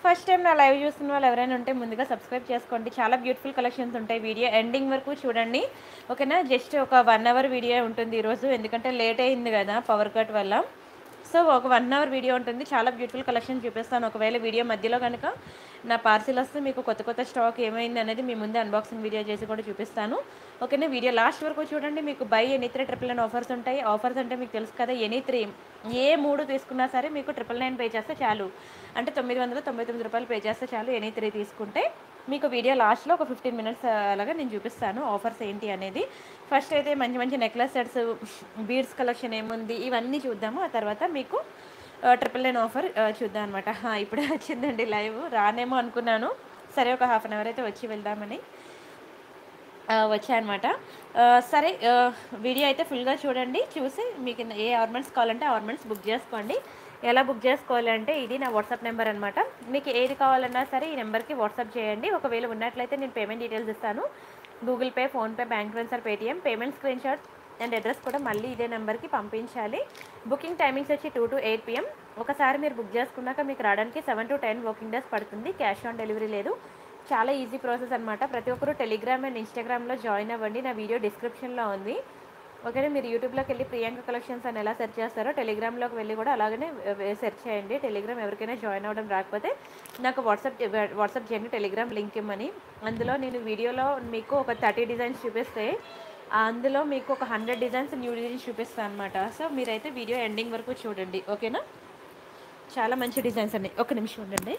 First time నా live చూస్తున్న వాళ్ళు ఎవరైనా ఉంటే ముందుగా సబ్స్క్రైబ్ చేసుకోండి చాలా బ్యూటిఫుల్ కలెక్షన్స్ ఉంటాయి వీడియో ఎండింగ్ వరకు చూడండి ఓకేనా జస్ట్ ఒక వన్ అవర్ వీడియో ఉంటుంది ఈరోజు ఎందుకంటే లేట్ అయింది కదా పవర్ కట్ వల్ల సో ఒక వన్ అవర్ వీడియో ఉంటుంది చాలా బ్యూటిఫుల్ కలెక్షన్ చూపిస్తాను ఒకవేళ వీడియో మధ్యలో కనుక నా పార్సిల్ వస్తే మీకు కొత్త కొత్త స్టాక్ ఏమైంది అనేది మీ ముందే అన్బాక్సింగ్ వీడియో చేసి కూడా చూపిస్తాను ఓకేనా వీడియో లాస్ట్ వరకు చూడండి మీకు buy any three triple nine offers ఉంటాయి ఆఫర్స్ అంటే మీకు తెలుసు కదా ఎనీ త్రీ ఏ మూడు తీసుకున్నా సరే మీకు ట్రిపుల్ నైన్ పే చేస్తే చాలు అంటే తొమ్మిది వందల తొంభై తొమ్మిది రూపాయలు పే చేస్తే చాలు ఎనీ త్రీ తీసుకుంటే మీకు వీడియో లాస్ట్లో ఒక ఫిఫ్టీన్ మినిట్స్ అలాగా నేను చూపిస్తాను ఆఫర్స్ ఏంటి అనేది ఫస్ట్ అయితే మంచి మంచి నెక్లెస్ సెట్స్ బీడ్స్ కలెక్షన్ ఏముంది ఇవన్నీ చూద్దాము ఆ తర్వాత మీకు ట్రిపుల్ నైన్ ఆఫర్ చూద్దాం అనమాట ఇప్పుడే వచ్చిందండి లైవ్ రానేమో అనుకున్నాను సరే ఒక హాఫ్ అన్ అవర్ అయితే వచ్చి వెళ్దామని వచ్చాయన్నమాట సరే ఆ, వీడియో అయితే ఫుల్గా చూడండి చూసి మీకు ఏ ఆర్మెంట్స్ కావాలంటే ఆర్మెంట్స్ బుక్ చేసుకోండి ఎలా బుక్ చేసుకోవాలంటే ఇది నా వాట్సాప్ నెంబర్ అనమాట మీకు ఏది కావాలన్నా సరే ఈ నెంబర్కి వాట్సాప్ చేయండి ఒకవేళ ఉన్నట్లయితే నేను పేమెంట్ డీటెయిల్స్ ఇస్తాను Google pay PhonePe bank transfer Paytm payment screenshot and address కూడా మళ్ళీ ఇదే నెంబర్కి పంపించాలి బుకింగ్ టైమింగ్స్ వచ్చి టూ టు ఎయిట్ పిఎం ఒకసారి మీరు బుక్ చేసుకున్నాక మీకు రావడానికి seven to ten working days పడుతుంది క్యాష్ ఆన్ డెలివరీ లేదు చాలా ఈజీ ప్రాసెస్ అనమాట ప్రతి ఒక్కరు టెలిగ్రామ్ అండ్ ఇన్స్టాగ్రామ్లో జాయిన్ అవ్వండి నా వీడియో డిస్క్రిప్షన్లో ఉంది ఓకేనా మీరు యూట్యూబ్లోకి వెళ్ళి ప్రియాంక కలెక్షన్స్ అని ఎలా సెర్చ్ చేస్తారో టెలిగ్రామ్లోకి వెళ్ళి కూడా అలాగనే సెర్చ్ చేయండి టెలిగ్రామ్ ఎవరికైనా జాయిన్ అవ్వడం రాకపోతే నాకు వాట్సాప్ వాట్సాప్ చేయండి టెలిగ్రామ్ లింక్ ఇమ్మని అందులో నేను వీడియోలో మీకు ఒక థర్టీ డిజైన్స్ చూపిస్తే అందులో మీకు ఒక హండ్రెడ్ డిజైన్స్ న్యూ డిజైన్స్ చూపిస్తాను అనమాట సో మీరైతే వీడియో ఎండింగ్ వరకు చూడండి ఓకేనా చాలా మంచి డిజైన్స్ అండి ఒక నిమిషం ఉండండి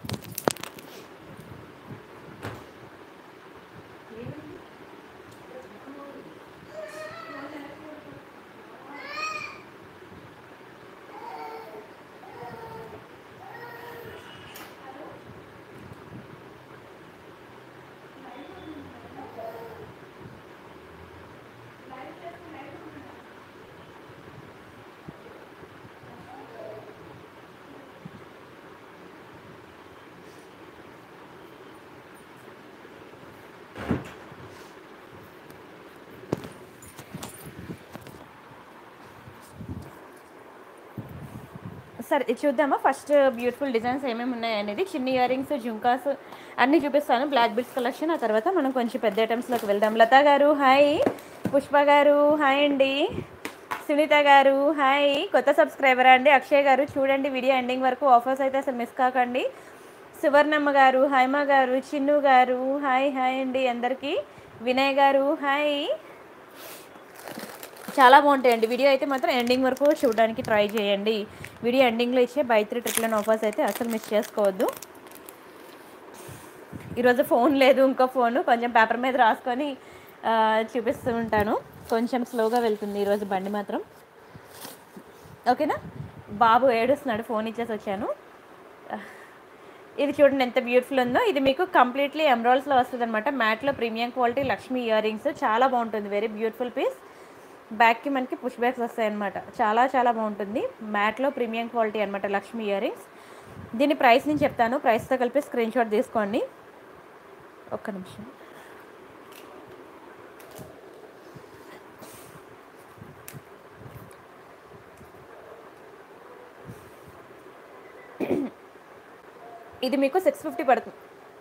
సరే ఇది చూద్దామా ఫస్ట్ బ్యూటిఫుల్ డిజైన్స్ ఏమేమి ఉన్నాయి అనేది చిన్న ఇయర్ రింగ్స్ జుంకాస్ అన్నీ చూపిస్తాను బ్లాక్ బిట్స్ కలెక్షన్ ఆ తర్వాత మనం కొంచెం పెద్ద ఐటమ్స్లోకి వెళ్దాం లతా గారు హాయ్ పుష్ప గారు హాయ్ అండి సునీత గారు హాయ్ కొత్త సబ్స్క్రైబర్ అండి అక్షయ్ గారు చూడండి వీడియో ఎండింగ్ వరకు ఆఫర్స్ అయితే అసలు మిస్ కాకండి సువర్ణమ్మ గారు హైమ గారు చిన్ను గారు హాయ్ హాయ్ అండి అందరికీ వినయ్ గారు హాయ్ చాలా బాగుంటాయండి వీడియో అయితే మాత్రం ఎండింగ్ వరకు చూడడానికి ట్రై చేయండి వీడియో ఎండింగ్లో ఇచ్చే buy three triple nine offers అయితే అసలు మిస్ చేసుకోవద్దు ఈరోజు ఫోన్ లేదు ఇంకో ఫోను కొంచెం పేపర్ మీద రాసుకొని ఆ, చూపిస్తూ ఉంటాను కొంచెం స్లోగా వెళ్తుంది ఈరోజు బండి మాత్రం ఓకేనా బాబు ఏడుస్తున్నాడు ఫోన్ ఇచ్చేసి వచ్చాను ఇది చూడండి ఎంత బ్యూటిఫుల్ ఉందో ఇది మీకు కంప్లీట్లీ ఎమరాల్స్లో వస్తుంది అనమాట మ్యాట్లో premium quality Lakshmi ear rings చాలా బాగుంటుంది వెరీ బ్యూటిఫుల్ పీస్ బ్యాక్కి మనకి పుష్ బ్యాగ్స్ వస్తాయి అనమాట చాలా చాలా బాగుంటుంది మ్యాట్లో ప్రీమియం క్వాలిటీ అనమాట లక్ష్మీ ఇయర్ రింగ్స్ దీని ప్రైస్ నేను చెప్తాను ప్రైస్తో కలిపి స్క్రీన్ షాట్ తీసుకోండి ఒక్క నిమిషం ఇది మీకు సిక్స్ ఫిఫ్టీ పడుతుంది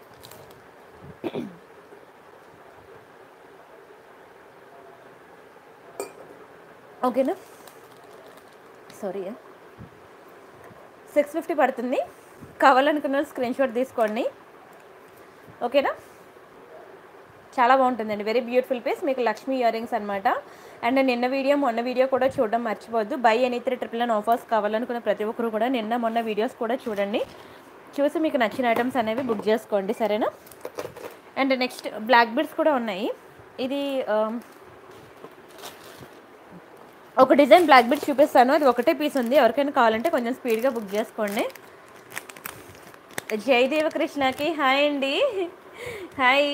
ఓకేనా సారీ సిక్స్ ఫిఫ్టీ పడుతుంది కావాలనుకున్న స్క్రీన్ షాట్ తీసుకోండి ఓకేనా చాలా బాగుంటుందండి వెరీ బ్యూటిఫుల్ పీస్ మీకు లక్ష్మీ ఇయర్ రింగ్స్ అనమాట అండ్ నిన్న వీడియో మొన్న వీడియో కూడా చూడడం మర్చిపోవద్దు buy any three triple nine offers కావాలనుకున్న ప్రతి ఒక్కరు కూడా నిన్న మొన్న వీడియోస్ కూడా చూడండి చూసి మీకు నచ్చిన ఐటమ్స్ అనేవి బుక్ చేసుకోండి సరేనా అండ్ నెక్స్ట్ బ్లాక్ బీడ్స్ కూడా ఉన్నాయి ఇది ఆమ్, ఒక డిజైన్ బ్లాక్ బీడ్ చూపిస్తాను అది ఒకటే పీస్ ఉంది ఎవరికైనా కావాలంటే కొంచెం స్పీడ్గా బుక్ చేసుకోండి జయదేవ కృష్ణకి హాయ్ అండి హాయ్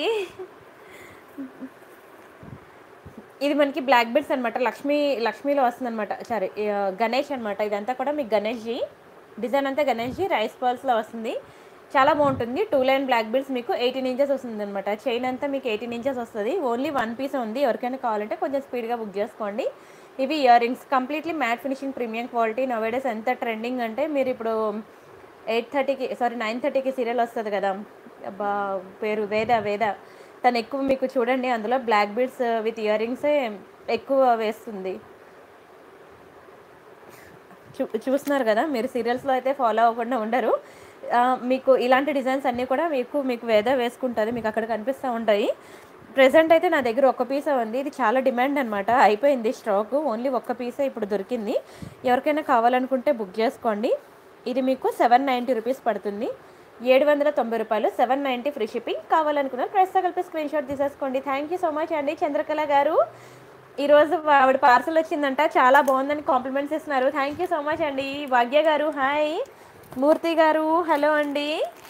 ఇది మనకి బ్లాక్ బెడ్స్ అనమాట లక్ష్మీ లక్ష్మీలో వస్తుంది అనమాట సారీ గణేష్ అనమాట ఇదంతా కూడా మీకు గణేష్జీ డిజైన్ అంతా గణేష్జీ రైస్ బాల్స్లో వస్తుంది చాలా బాగుంటుంది టూ లైన్ బ్లాక్ బెడ్స్ మీకు ఎయిటీన్ ఇంచెస్ వస్తుంది అనమాట చైన్ అంతా మీకు ఎయిటీన్ ఇంచెస్ వస్తుంది ఓన్లీ వన్ పీస్ ఉంది ఎవరికైనా కావాలంటే కొంచెం స్పీడ్గా బుక్ చేసుకోండి ఇవి ear rings completely matte finishing premium quality nowadays ఎంత ట్రెండింగ్ అంటే మీరు ఇప్పుడు ఎయిట్ థర్టీకి సారీ నైన్ థర్టీకి సీరియల్ వస్తుంది కదా అబ్బా పేరు వేద వేద తను ఎక్కువ మీకు చూడండి అందులో బ్లాక్ బీడ్స్ విత్ ఇయర్ రింగ్సే ఎక్కువ వేస్తుంది చూ చూస్తున్నారు కదా మీరు సీరియల్స్లో అయితే ఫాలో అవ్వకుండా ఉండరు ఆ, మీకు ఇలాంటి డిజైన్స్ అన్నీ కూడా మీకు మీకు వేద వేసుకుంటుంది మీకు అక్కడ కనిపిస్తూ ఉంటాయి ప్రెసెంట్ అయితే నా దగ్గర ఒక పీసే ఉంది ఇది చాలా డిమాండ్ అనమాట అయిపోయింది స్టాక్ ఓన్లీ ఒక్క పీసే ఇప్పుడు దొరికింది ఎవరికైనా కావాలనుకుంటే బుక్ చేసుకోండి ఇది మీకు సెవెన్ నైంటీ రూపీస్ పడుతుంది ఏడు వందల తొంభై రూపాయలు సెవెన్ నైంటీ ఫ్రీ షిప్పింగ్ కావాలనుకున్నారు ప్రైస్తో కలిపి స్క్రీన్ షాట్ తీసేసుకోండి థ్యాంక్ యూ సో మచ్ అండి చంద్రకళ గారు ఈరోజు ఆవిడ పార్సల్ వచ్చిందంట చాలా బాగుందని కాంప్లిమెంట్స్ ఇస్తున్నారు థ్యాంక్ యూ సో మచ్ అండి భాగ్య గారు హాయ్ మూర్తి గారు హలో అండి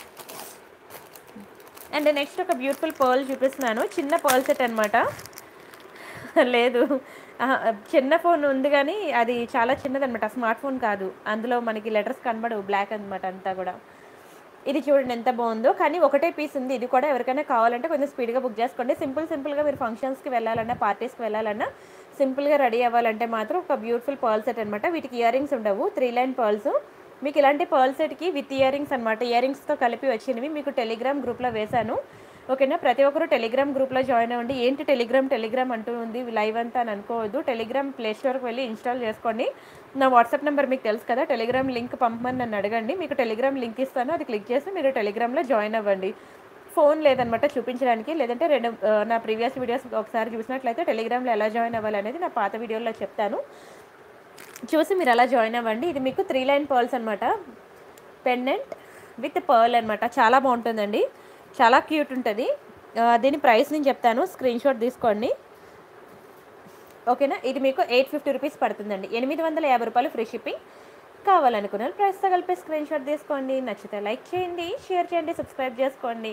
అండ్ నెక్స్ట్ ఒక బ్యూటిఫుల్ పర్ల్ చూపిస్తున్నాను చిన్న పర్ల్ సెట్ అనమాట లేదు ఆహా, చిన్న ఫోన్ ఉంది కానీ అది చాలా చిన్నదనమాట స్మార్ట్ ఫోన్ కాదు అందులో మనకి లెటర్స్ కనబడవు బ్లాక్ అనమాట అంతా కూడా ఇది చూడండి ఎంత బాగుందో కానీ ఒకటే పీస్ ఉంది ఇది కూడా ఎవరికైనా కావాలంటే కొంచెం స్పీడ్గా బుక్ చేసుకోండి సింపుల్ సింపుల్గా మీరు ఫంక్షన్స్కి వెళ్ళాలన్నా పార్టీస్కి వెళ్ళాలన్నా సింపుల్గా రెడీ అవ్వాలంటే మాత్రం ఒక బ్యూటిఫుల్ పర్ల్ సెట్ అనమాట వీటికి ఇయర్ రింగ్స్ ఉండవు త్రీ లైన్ పర్ల్స్ మీకు ఇలాంటి పర్ల్ సెట్కి విత్ ఇయర్ రింగ్స్ అనమాట ఇయర్ రింగ్స్తో కలిపి వచ్చినవి మీకు టెలిగ్రామ్ గ్రూప్లో వేశాను ఓకేనా ప్రతి ఒక్కరు టెలిగ్రామ్ గ్రూప్లో జాయిన్ అవ్వండి ఏంటి టెలిగ్రామ్ టెలిగ్రామ్ అంటూ ఉంది లైవ్ అంతా అని అనుకోవద్దు టెలిగ్రామ్ ప్లే స్టోర్కి వెళ్ళి ఇన్స్టాల్ చేసుకోండి నా వాట్సాప్ నెంబర్ మీకు తెలుసు కదా టెలిగ్రామ్ లింక్ పంపమని నన్ను అడగండి మీకు టెలిగ్రామ్ లింక్ ఇస్తాను అది క్లిక్ చేసి మీరు టెలిగ్రామ్లో జాయిన్ అవ్వండి ఫోన్ లేదనమాట చూపించడానికి లేదంటే రెండు ఆ, నా ప్రీవియస్ వీడియోస్ ఒకసారి చూసినట్లయితే టెలిగ్రామ్లో ఎలా జాయిన్ అవ్వాలి అనేది నా పాత వీడియోలో చెప్తాను చూసి మీరు అలా జాయిన్ అవ్వండి ఇది మీకు త్రీ లైన్ పర్ల్స్ అనమాట పెండెంట్ విత్ పర్ల్ అనమాట చాలా బాగుంటుందండి చాలా క్యూట్ ఉంటుంది ఆ, దీని ప్రైస్ నేను చెప్తాను స్క్రీన్ షాట్ తీసుకోండి ఓకేనా ఇది మీకు ఎయిట్ ఫిఫ్టీ రూపీస్ పడుతుందండి ఎనిమిది వందల యాభై రూపాయలు ఫ్రీ షిప్పింగ్ కావాలనుకున్నారు ప్రైస్తో కలిపి స్క్రీన్ షాట్ తీసుకోండి నచ్చితే లైక్ చేయండి షేర్ చేయండి సబ్స్క్రైబ్ చేసుకోండి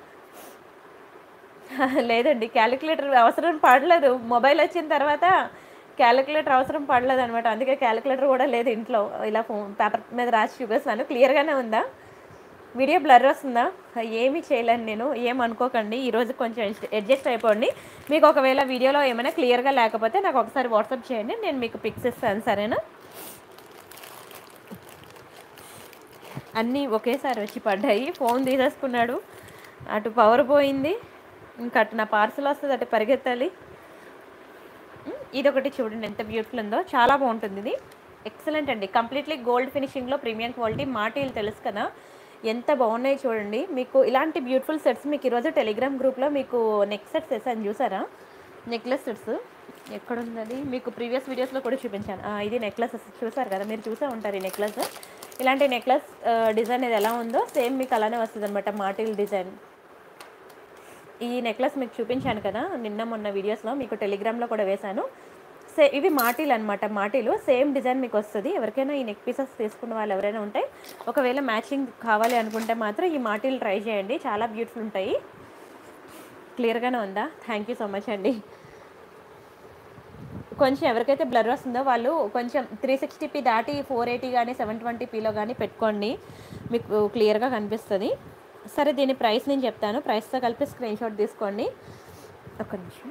లేదండి క్యాలిక్యులేటర్ అవసరం పడలేదు మొబైల్ వచ్చిన తర్వాత క్యాలిక్యులేటర్ అవసరం పడలేదు అనమాట అందుకే క్యాలిక్యులేటర్ కూడా లేదు ఇంట్లో ఇలా ఫోన్ పేపర్ మీద రాసి చూపిస్తాను క్లియర్గానే ఉందా వీడియో బ్లర్ వస్తుందా ఏమీ చేయలేను నేను ఏం అనుకోకండి ఈరోజు కొంచెం అడ్జస్ట్ అయిపోండి మీకు ఒకవేళ వీడియోలో ఏమైనా క్లియర్గా లేకపోతే నాకు ఒకసారి వాట్సాప్ చేయండి నేను మీకు పిక్స్ ఇస్తాను సరేనా అన్నీ ఒకేసారి వచ్చి పడ్డాయి ఫోన్ తీసేసుకున్నాడు అటు పవర్ పోయింది ఇంకా అటు నా పార్సల్ వస్తుంది అటు పరిగెత్తాలి ఉమ్, ఇది ఒకటి చూడండి ఎంత బ్యూటిఫుల్ ఉందో చాలా బాగుంటుంది ఇది ఎక్సలెంట్ అండి కంప్లీట్లీ గోల్డ్ ఫినిషింగ్లో ప్రీమియం క్వాలిటీ మాటీలు తెలుసు కదా ఎంత బాగున్నాయి చూడండి మీకు ఇలాంటి బ్యూటిఫుల్ సెట్స్ మీకు ఈరోజు టెలిగ్రామ్ గ్రూప్లో మీకు నెక్ సెట్స్ వేసాను చూసారా నెక్లెస్ సెట్స్ ఎక్కడున్నది మీకు ప్రీవియస్ వీడియోస్లో కూడా చూపించాను ఆ, ఇది నెక్లెస్ చూసారు కదా మీరు చూసే ఉంటారు ఈ నెక్లెస్ ఇలాంటి నెక్లెస్ డిజైన్ ఇది ఎలా ఉందో సేమ్ మీకు అలానే వస్తుంది అనమాట మాటిల్ డిజైన్ ఈ నెక్లెస్ మీకు చూపించాను కదా నిన్న మొన్న వీడియోస్లో మీకు టెలిగ్రామ్లో కూడా వేశాను సే ఇవి మాటీలు అనమాట మాటీలు సేమ్ డిజైన్ మీకు వస్తుంది ఎవరికైనా ఈ నెక్ పీసెస్ తీసుకున్న వాళ్ళు ఎవరైనా ఉంటే ఒకవేళ మ్యాచింగ్ కావాలి అనుకుంటే మాత్రం ఈ మాటీలు ట్రై చేయండి చాలా బ్యూటిఫుల్ ఉంటాయి క్లియర్గానే ఉందా థ్యాంక్ యూ సో మచ్ అండి కొంచెం ఎవరికైతే బ్లర్ వస్తుందో వాళ్ళు కొంచెం త్రీ సిక్స్టీ పీ దాటి ఫోర్ ఎయిటీ కానీ సెవెన్ ట్వంటీ పీలో కానీ పెట్టుకోండి మీకు క్లియర్గా కనిపిస్తుంది సరే దీని ప్రైస్ నేను చెప్తాను ప్రైస్తో కలిపి స్క్రీన్ షాట్ తీసుకోండి ఒక నిమిషం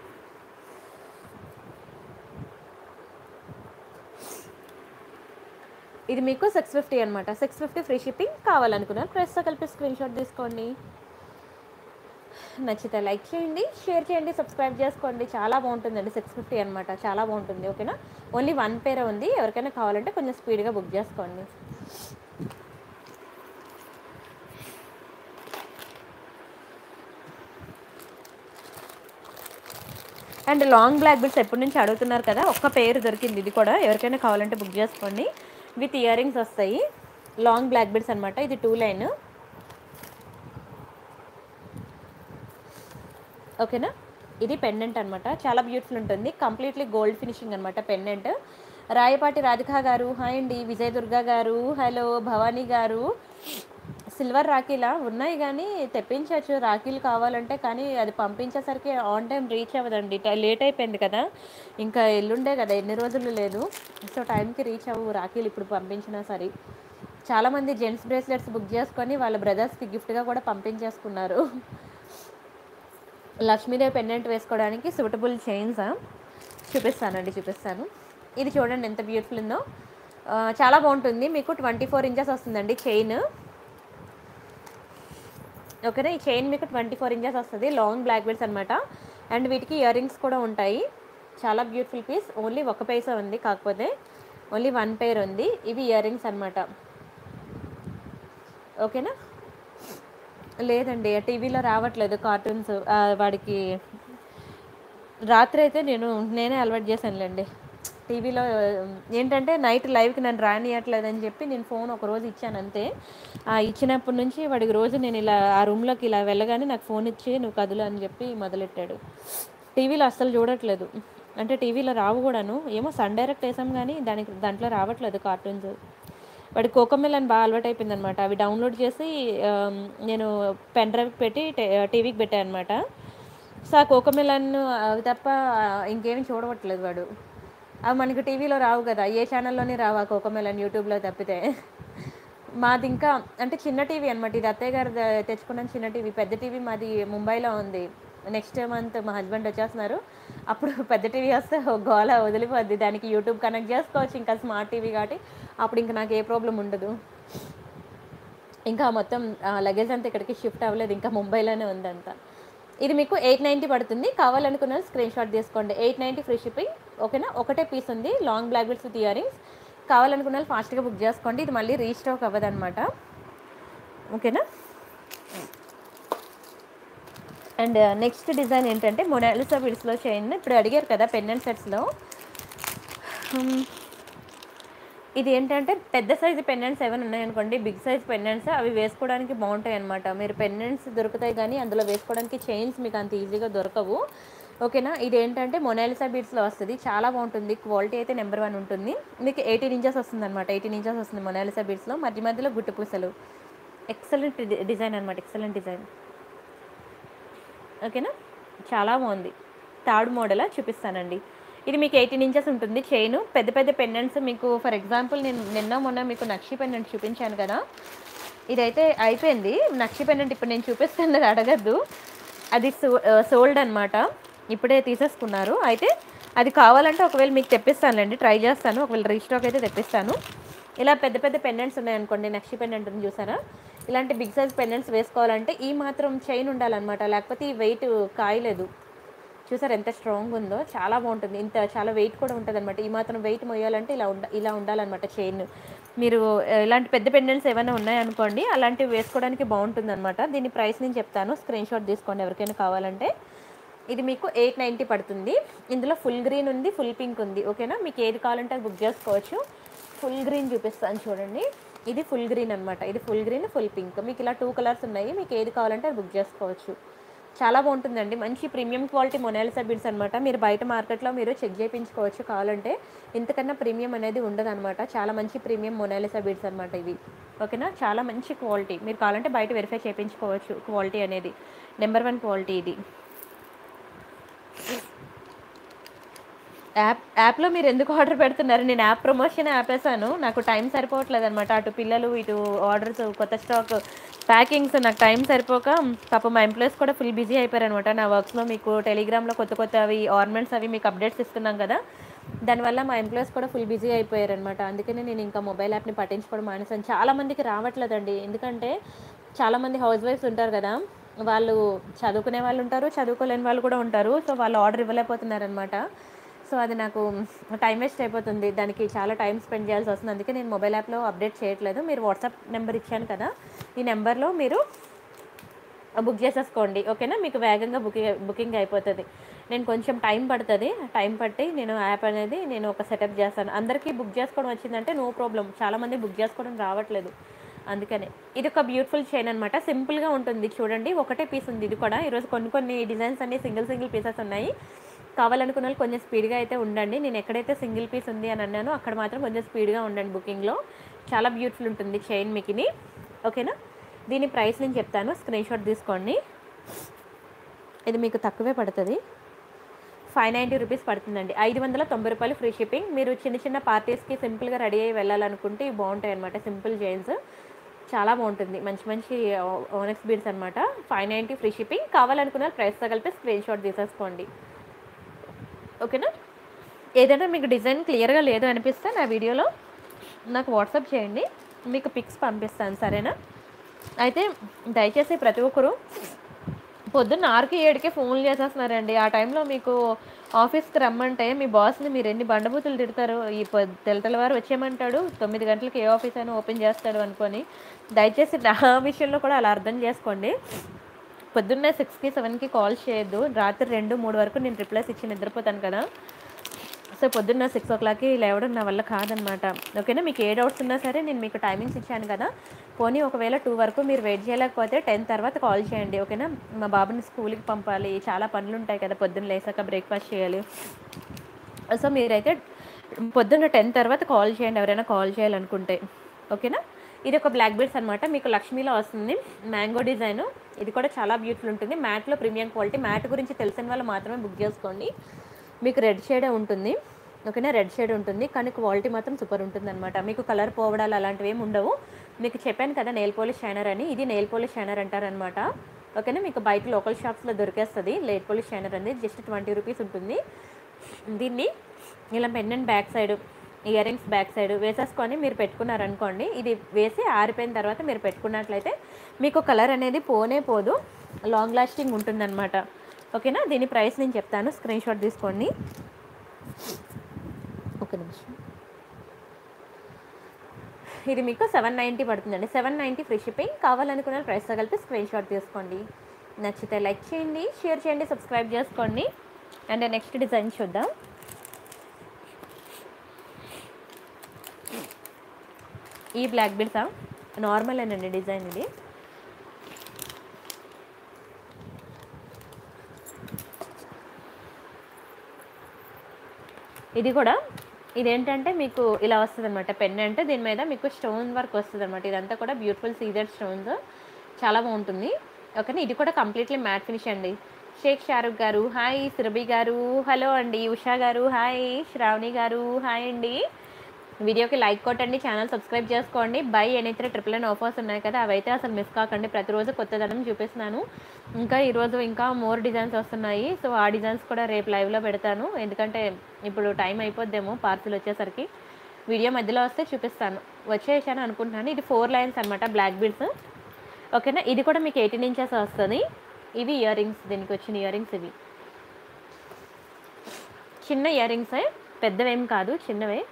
ఇది మీకు సిక్స్ ఫిఫ్టీ అనమాట సిక్స్ ఫిఫ్టీ ఫ్రీ షిప్పింగ్ కావాలనుకున్నారు ప్రైస్తో కలిపి స్క్రీన్ షాట్ తీసుకోండి నచ్చితే లైక్ చేయండి షేర్ చేయండి సబ్స్క్రైబ్ చేసుకోండి చాలా బాగుంటుందండి సిక్స్ ఫిఫ్టీ అనమాట చాలా బాగుంటుంది ఓకేనా ఓన్లీ వన్ పేరే ఉంది ఎవరికైనా కావాలంటే కొంచెం స్పీడ్గా బుక్ చేసుకోండి అండ్ లాంగ్ బ్లాక్ బిల్స్ ఎప్పటి నుంచి అడుగుతున్నారు కదా ఒక్క పేరు దొరికింది ఇది కూడా ఎవరికైనా కావాలంటే బుక్ చేసుకోండి విత్ ఇయర్ రింగ్స్ వస్తాయి లాంగ్ బ్లాక్ బిల్స్ అనమాట ఇది టూ లైన్ ఓకేనా ఇది పెండెంట్ అనమాట చాలా బ్యూటిఫుల్ ఉంటుంది కంప్లీట్లీ గోల్డ్ ఫినిషింగ్ అనమాట పెండెంట్ రాయపాటి రాధిక గారు హాయ్ అండి విజయ్ దుర్గా గారు హలో భవానీ గారు సిల్వర్ రాఖీలా ఉన్నాయి కానీ తెప్పించవచ్చు రాఖీలు కావాలంటే కానీ అది పంపించేసరికి ఆన్ టైం రీచ్ అవ్వదండి ట- లేట్ అయిపోయింది కదా ఇంకా ఎల్లుండే కదా ఎన్ని రోజులు లేదు సో టైంకి రీచ్ అవ్వు రాఖీలు ఇప్పుడు పంపించినా సరే చాలామంది జెంట్స్ బ్రేస్లెట్స్ బుక్ చేసుకొని వాళ్ళ బ్రదర్స్కి గిఫ్ట్గా కూడా పంపించేసుకున్నారు లక్ష్మీదేవి పెండెంట్ వేసుకోవడానికి సూటబుల్ చైన్స్ చూపిస్తానండి చూపిస్తాను ఇది చూడండి ఎంత బ్యూటిఫుల్ ఉందో ఆ, చాలా బాగుంటుంది మీకు ట్వంటీ ఫోర్ ఇంచెస్ వస్తుందండి చైన్ ఓకేనా ఈ చైన్ మీకు ట్వంటీ ఫోర్ ఇంచెస్ వస్తుంది లాంగ్ బ్లాక్ బెల్ట్స్ అనమాట అండ్ వీటికి ఇయర్ రింగ్స్ కూడా ఉంటాయి చాలా బ్యూటిఫుల్ పీస్ ఓన్లీ ఒక పైసా ఉంది కాకపోతే ఓన్లీ వన్ పేర్ ఉంది ఇవి ఇయర్ రింగ్స్ అనమాట ఓకేనా లేదండి టీవీలో రావట్లేదు కార్టూన్స్ వాడికి రాత్రి అయితే నేను నేనే అలవాటు చేశానులేండి టీవీలో ఏంటంటే నైట్ లైవ్కి నన్ను రానియట్లేదని చెప్పి నేను ఫోన్ ఒక రోజు ఇచ్చాను అంతే ఆ ఇచ్చినప్పటి నుంచి వాడికి రోజు నేను ఇలా ఆ రూమ్లోకి ఇలా వెళ్ళగానే నాకు ఫోన్ ఇచ్చి నువ్వు కదులు అని చెప్పి మొదలెట్టాడు టీవీలో అస్సలు చూడట్లేదు అంటే టీవీలో రావు కూడాను ఏమో సన్ డైరెక్ట్ వేసాం కానీ దానికి దాంట్లో రావట్లేదు కార్టూన్స్ వాడి కోకమిల్ బాగా అలవాటు అయిపోయింది అనమాట అవి డౌన్లోడ్ చేసి ఆ, నేను పెన్ డ్రైవ్కి పెట్టి టీవీకి పెట్టాను అనమాట సో ఆ కోకమిలన్ అవి తప్ప ఇంకేమి చూడవట్లేదు వాడు అవి మనకి టీవీలో రావు కదా ఏ ఛానల్లోనే రావు ఆ కోకమిలన్ యూట్యూబ్లో తప్పితే మాది ఇంకా అంటే చిన్న టీవీ అనమాట ఇది అత్తయ్య గారు ద- తెచ్చుకున్న చిన్న టీవీ పెద్ద టీవీ మాది ముంబైలో ఉంది నెక్స్ట్ మంత్ మా హస్బెండ్ వచ్చేస్తున్నారు అప్పుడు పెద్ద టీవీ వస్తే ఓ గోల వదిలిపోద్ది దానికి యూట్యూబ్ కనెక్ట్ చేసుకోవచ్చు ఇంకా స్మార్ట్ టీవీ కాబట్టి అప్పుడు ఇంకా నాకు ఏ ప్రాబ్లం ఉండదు ఇంకా మొత్తం లగేజ్ అంతా ఇక్కడికి షిఫ్ట్ అవ్వలేదు ఇంకా ముంబైలోనే ఉందంతా ఇది మీకు ఎయిట్ నైంటీ పడుతుంది కావాలనుకున్న స్క్రీన్ షాట్ తీసుకోండి ఎయిట్ నైంటీ ఫ్రీ షిప్పింగ్ ఓకేనా ఒకటే పీస్ ఉంది long black beads with ear rings కావాలనుకున్న వాళ్ళు ఫాస్ట్గా బుక్ చేసుకోండి ఇది మళ్ళీ రీస్టాక్ అవ్వదన్నమాట ఓకేనా అండ్ నెక్స్ట్ డిజైన్ ఏంటంటే మొనాలిసా బిడ్స్లో చైన్ ఇప్పుడు అడిగారు కదా పెండెంట్ సెట్స్లో ఇది ఏంటంటే పెద్ద సైజు పెండెంట్స్ ఏమైనా ఉన్నాయనుకోండి బిగ్ సైజ్ పెండెంట్స్ అవి వేసుకోవడానికి బాగుంటాయి అనమాట మీరు పెండెంట్స్ దొరుకుతాయి కానీ అందులో వేసుకోవడానికి చైన్స్ మీకు అంత ఈజీగా దొరకవు ఓకేనా ఇది ఏంటంటే మొనాలిసా బీడ్స్లో వస్తుంది చాలా బాగుంటుంది క్వాలిటీ అయితే నెంబర్ వన్ ఉంటుంది మీకు ఎయిటీన్ ఇంచెస్ వస్తుంది అనమాట ఎయిటీన్ ఇంచెస్ వస్తుంది మొనాలిసా బీడ్స్లో మధ్య మధ్యలో గుట్టు పూసలు ఎక్సలెంట్ డిజైన్ అనమాట ఎక్సలెంట్ డిజైన్ ఓకేనా చాలా బాగుంది థర్డ్ మోడల్ చూపిస్తానండి ఇది మీకు ఎయిటీన్ ఇంచెస్ ఉంటుంది చైన్ పెద్ద పెద్ద పెండెంట్స్ మీకు ఫర్ ఎగ్జాంపుల్ నేను నిన్న మొన్న మీకు నక్షి పెండెంట్ చూపించాను కదా ఇదైతే అయిపోయింది నక్షి పెండెంట్ ఇప్పుడు నేను చూపిస్తున్నది అడగద్దు అది సో సోల్డ్ అనమాట ఇప్పుడే తీసేసుకున్నారు అయితే అది కావాలంటే ఒకవేళ మీకు తెప్పిస్తానులేండి ట్రై చేస్తాను ఒకవేళ రీస్టాక్ అయితే తెప్పిస్తాను ఇలా పెద్ద పెద్ద పెండెంట్స్ ఉన్నాయనుకోండి నక్షి పెండెంట్ ఉంది చూసారా ఇలాంటి బిగ్ సైజ్ పెండెంట్స్ వేసుకోవాలంటే ఈ మాత్రం చైన్ ఉండాలన్నమాట లేకపోతే ఈ వెయిట్ కాయలేదు చూసారు ఎంత స్ట్రాంగ్ ఉందో చాలా బాగుంటుంది ఇంత చాలా వెయిట్ కూడా ఉంటుంది అనమాట ఈ మాత్రం వెయిట్ మొయ్యాలంటే ఇలా ఉండ ఇలా ఉండాలన్నమాట చైన్ మీరు ఆ, ఇలాంటి పెద్ద పెండెంట్స్ ఏమైనా ఉన్నాయనుకోండి అలాంటివి వేసుకోవడానికి బాగుంటుంది అనమాట దీని ప్రైస్ నేను చెప్తాను స్క్రీన్ షాట్ తీసుకోండి ఎవరికైనా కావాలంటే ఇది మీకు ఎయిట్ నైంటీ పడుతుంది ఇందులో ఫుల్ గ్రీన్ ఉంది ఫుల్ పింక్ ఉంది ఓకేనా మీకు ఏది కావాలంటే అది బుక్ చేసుకోవచ్చు ఫుల్ గ్రీన్ చూపిస్తాను చూడండి ఇది ఫుల్ గ్రీన్ అనమాట ఇది ఫుల్ గ్రీన్ ఫుల్ పింక్ మీకు ఇలా టూ కలర్స్ ఉన్నాయి మీకు ఏది కావాలంటే అది బుక్ చేసుకోవచ్చు చాలా బాగుంటుందండి మంచి ప్రీమియం క్వాలిటీ మొనాలిసా బీడ్స్ అనమాట మీరు బయట మార్కెట్లో మీరు చెక్ చేయించుకోవచ్చు కావాలంటే ఇంతకన్నా ప్రీమియం అనేది ఉండదు అనమాట చాలా మంచి ప్రీమియం మొనాలిసా బీడ్స్ అనమాట ఇవి ఓకేనా చాలా మంచి క్వాలిటీ మీరు కావాలంటే బయట వెరిఫై చేయించుకోవచ్చు క్వాలిటీ అనేది నెంబర్ వన్ క్వాలిటీ ఇది యాప్ యాప్లో మీరు ఎందుకు ఆర్డర్ పెడుతున్నారు నేను యాప్ ప్రమోషన్ ఆపేసాను నాకు టైం సరిపోవట్లేదు అనమాట అటు పిల్లలు ఇటు ఆర్డర్స్ కొత్త స్టాక్ ప్యాకింగ్స్ నాకు టైం సరిపోక పాప మా ఎంప్లాయీస్ కూడా ఫుల్ బిజీ అయిపోయారు అనమాట నా వర్క్స్లో మీకు టెలిగ్రామ్లో కొత్త కొత్త అవి ఆర్నమెంట్స్ అవి మీకు అప్డేట్స్ ఇస్తున్నాం కదా దానివల్ల మా ఎంప్లాయీస్ కూడా ఫుల్ బిజీ అయిపోయారు అనమాట అందుకనే నేను ఇంకా మొబైల్ యాప్ని పట్టించుకోవడం మానేసాను చాలా మందికి రావట్లేదండి ఎందుకంటే చాలామంది హౌస్ వైఫ్స్ ఉంటారు కదా వాళ్ళు చదువుకునే వాళ్ళు ఉంటారు చదువుకోలేని వాళ్ళు కూడా ఉంటారు సో వాళ్ళు ఆర్డర్ ఇవ్వలేకపోతున్నారు అనమాట సో అది నాకు టైం వేస్ట్ అయిపోతుంది దానికి చాలా టైం స్పెండ్ చేయాల్సి వస్తుంది అందుకే నేను మొబైల్ యాప్లో అప్డేట్ చేయట్లేదు మీరు వాట్సాప్ నెంబర్ ఇచ్చాను కదా ఈ నెంబర్లో మీరు బుక్ చేసేసుకోండి ఓకేనా మీకు వేగంగా బుకింగ్ బుకింగ్ అయిపోతుంది నేను కొంచెం టైం పడుతుంది టైం పట్టి నేను యాప్ అనేది నేను ఒక సెటప్ చేస్తాను అందరికీ బుక్ చేసుకోవడం వచ్చిందంటే నో ప్రాబ్లం చాలామంది బుక్ చేసుకోవడం రావట్లేదు అందుకనే ఇది ఒక బ్యూటిఫుల్ చైన్ అనమాట సింపుల్గా ఉంటుంది చూడండి ఒకటే పీస్ ఉంది ఇది కూడా ఈరోజు కొన్ని కొన్ని డిజైన్స్ అన్ని సింగిల్ సింగిల్ పీసెస్ ఉన్నాయి కావాలనుకున్న వాళ్ళు కొంచెం స్పీడ్గా అయితే ఉండండి నేను ఎక్కడైతే సింగిల్ పీస్ ఉంది అని అన్నానో అక్కడ మాత్రం కొంచెం స్పీడ్గా ఉండండి బుకింగ్లో చాలా బ్యూటిఫుల్ ఉంటుంది చైన్ మీకు ఇది ఓకేనా దీని ప్రైస్ నేను చెప్తాను స్క్రీన్ షాట్ తీసుకోండి ఇది మీకు తక్కువే పడుతుంది ఫైవ్ నైంటీ రూపీస్ పడుతుందండి ఐదు వందల తొంభై రూపాయలు ఫ్రీ షిప్పింగ్ మీరు చిన్న చిన్న పార్టీస్కి సింపుల్గా రెడీ అయ్యి వెళ్ళాలనుకుంటే ఇవి బాగుంటాయి అనమాట సింపుల్ జైన్స్ చాలా బాగుంటుంది మంచి మంచి ఓనెక్స్ బీడ్స్ అనమాట ఫైవ్ నైంటీ ఫ్రీ షిప్పింగ్ కావాలనుకున్న ప్రైస్తో కలిపి స్క్రీన్ షాట్ తీసేసుకోండి ఓకేనా ఏదైనా మీకు డిజైన్ క్లియర్గా లేదు అనిపిస్తే నా వీడియోలో నాకు వాట్సాప్ చేయండి మీకు పిక్స్ పంపిస్తాను సరేనా అయితే దయచేసి ప్రతి ఒక్కరు పొద్దున్న ఆరుకి ఏడుకే ఫోన్లు చేసేస్తున్నారండి ఆ టైంలో మీకు ఆఫీస్కి రమ్మంటే మీ బాస్ని మీరు ఎన్ని బండబూతులు తిడతారు ఈ పొద్- తెల్ల తెల్లవారు వచ్చేయమంటాడు తొమ్మిది గంటలకి ఏ ఆఫీస్ అయినా ఓపెన్ చేస్తాడు అనుకొని దయచేసి నా విషయంలో కూడా అలా అర్థం చేసుకోండి పొద్దున్నే సిక్స్కి సెవెన్కి కాల్ చేయొద్దు రాత్రి రెండు మూడు వరకు నేను రిప్లైస్ ఇచ్చి నిద్రపోతాను కదా సో పొద్దున్న సిక్స్ ఓ క్లాక్కి లేవడం నా వల్ల కాదనమాట ఓకేనా మీకు ఏ డౌట్స్ ఉన్నా సరే నేను మీకు టైమింగ్స్ ఇచ్చాను కదా పోనీ ఒకవేళ టూ వరకు మీరు వెయిట్ చేయలేకపోతే టెన్ తర్వాత కాల్ చేయండి ఓకేనా మా బాబుని స్కూల్కి పంపాలి చాలా పనులు ఉంటాయి కదా పొద్దున్న లేసాక బ్రేక్ఫాస్ట్ చేయాలి సో మీరైతే పొద్దున్న టెన్ తర్వాత కాల్ చేయండి ఎవరైనా కాల్ చేయాలనుకుంటే ఓకేనా ఇది ఒక బ్లాక్ బీడ్స్ అనమాట మీకు లక్ష్మీలో వస్తుంది మ్యాంగో డిజైన్ ఇది కూడా చాలా బ్యూటిఫుల్ ఉంటుంది మ్యాట్లో ప్రీమియం క్వాలిటీ మ్యాట్ గురించి తెలిసిన వాళ్ళు మాత్రమే బుక్ చేసుకోండి మీకు రెడ్ షేడే ఉంటుంది ఓకేనా రెడ్ షేడ్ ఉంటుంది కానీ క్వాలిటీ మాత్రం సూపర్ ఉంటుంది అనమాట మీకు కలర్ పోవడాలు అలాంటివి ఏమి ఉండవు మీకు చెప్పాను కదా నెయిల్ పోలిష్ షైనర్ అని ఇది నెయిల్ పోలిష్ షైనర్ అంటారనమాట ఓకేనా మీకు బయట లోకల్ షాప్స్లో దొరికేస్తుంది నెయిల్ పోలిష్ షైనర్ అనేది జస్ట్ ట్వంటీ రూపీస్ ఉంటుంది దీన్ని ఇలా pendant back side ear rings back side వేసేసుకొని మీరు పెట్టుకున్నారనుకోండి ఇది వేసి ఆరిపోయిన తర్వాత మీరు పెట్టుకున్నట్లయితే మీకు కలర్ అనేది పోనే పోదు లాంగ్ లాస్టింగ్ ఉంటుందన్నమాట ఓకేనా దీని ప్రైస్ నేను చెప్తాను స్క్రీన్ షాట్ తీసుకోండి ఒక నిమిషం ఇది మీకు సెవెన్ నైంటీ పడుతుందండి సెవెన్ నైంటీ ఫ్రీ షిప్పింగ్ కావాలనుకున్న ప్రైస్ కలిపి స్క్రీన్ షాట్ తీసుకోండి నచ్చితే లైక్ చేయండి షేర్ చేయండి సబ్స్క్రైబ్ చేసుకోండి అండ్ నెక్స్ట్ డిజైన్ చూద్దాం ఈ బ్లాక్ బిడ్సా నార్మల్ అండి డిజైన్ ఇది ఇది కూడా ఇదేంటంటే మీకు ఇలా వస్తుంది అనమాట పెన్ అంటే దీని మీద మీకు స్టోన్ వర్క్ వస్తుంది అనమాట ఇదంతా కూడా బ్యూటిఫుల్ సీజర్ స్టోన్స్ చాలా బాగుంటుంది ఓకేనా ఇది కూడా కంప్లీట్లీ మ్యాట్ ఫినిష్ అండి షేక్ షారుఖ్ గారు హాయ్ సురభి గారు హలో అండి ఉషా గారు హాయ్ శ్రావణి గారు హాయ్ అండి వీడియోకి లైక్ కొట్టండి ఛానల్ సబ్స్క్రైబ్ చేసుకోండి బై ఎనైతే ట్రిపుల్ నైన్ ఆఫర్స్ ఉన్నాయి కదా అవైతే అసలు మిస్ కాకండి ప్రతిరోజు కొత్తదనం చూపిస్తున్నాను ఇంకా ఈరోజు ఇంకా మోర్ డిజైన్స్ వస్తున్నాయి సో ఆ డిజైన్స్ కూడా రేపు లైవ్లో పెడతాను ఎందుకంటే ఇప్పుడు టైం అయిపోద్దేమో పార్సిల్ వచ్చేసరికి వీడియో మధ్యలో వస్తే చూపిస్తాను వచ్చేసాను అనుకుంటున్నాను ఇది ఫోర్ లైన్స్ అనమాట బ్లాక్ బీడ్స్ ఓకేనా ఇది కూడా మీకు ఎయిటీన్ ఇంచెస్ వస్తుంది ఇవి ఇయర్ రింగ్స్ దీనికి వచ్చిన ఇయర్ రింగ్స్ ఇవి చిన్న ఇయర్ రింగ్సే పెద్దవేం కాదు చిన్నవే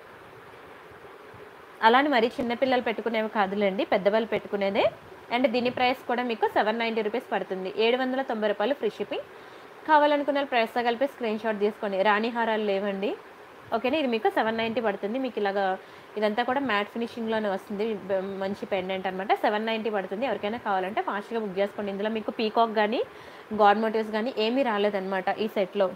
అలానే మరి చిన్నపిల్లలు పెట్టుకునేవి కాదులేండి పెద్దవాళ్ళు పెట్టుకునేదే అండ్ దీని ప్రైస్ కూడా మీకు సెవెన్ నైంటీ రూపీస్ పడుతుంది ఏడు వందల తొంభై రూపాయలు ఫ్రీ షిప్పింగ్ కావాలనుకున్న ప్రైస్తో కలిపి స్క్రీన్ షాట్ తీసుకోండి రాణి హారాలు లేవండి ఓకేనా ఇది మీకు సెవెన్ నైంటీ పడుతుంది మీకు ఇలాగా ఇదంతా కూడా మ్యాట్ ఫినిషింగ్లోనే వస్తుంది బ- మంచి పెండెంట్ అనమాట సెవెన్ నైంటీ పడుతుంది ఎవరికైనా కావాలంటే ఫాస్ట్గా బుక్ చేసుకోండి ఇందులో మీకు పీకాక్ కానీ గాడ్ మోటివ్స్ కానీ ఏమీ రాలేదన్నమాట ఈ సెట్లో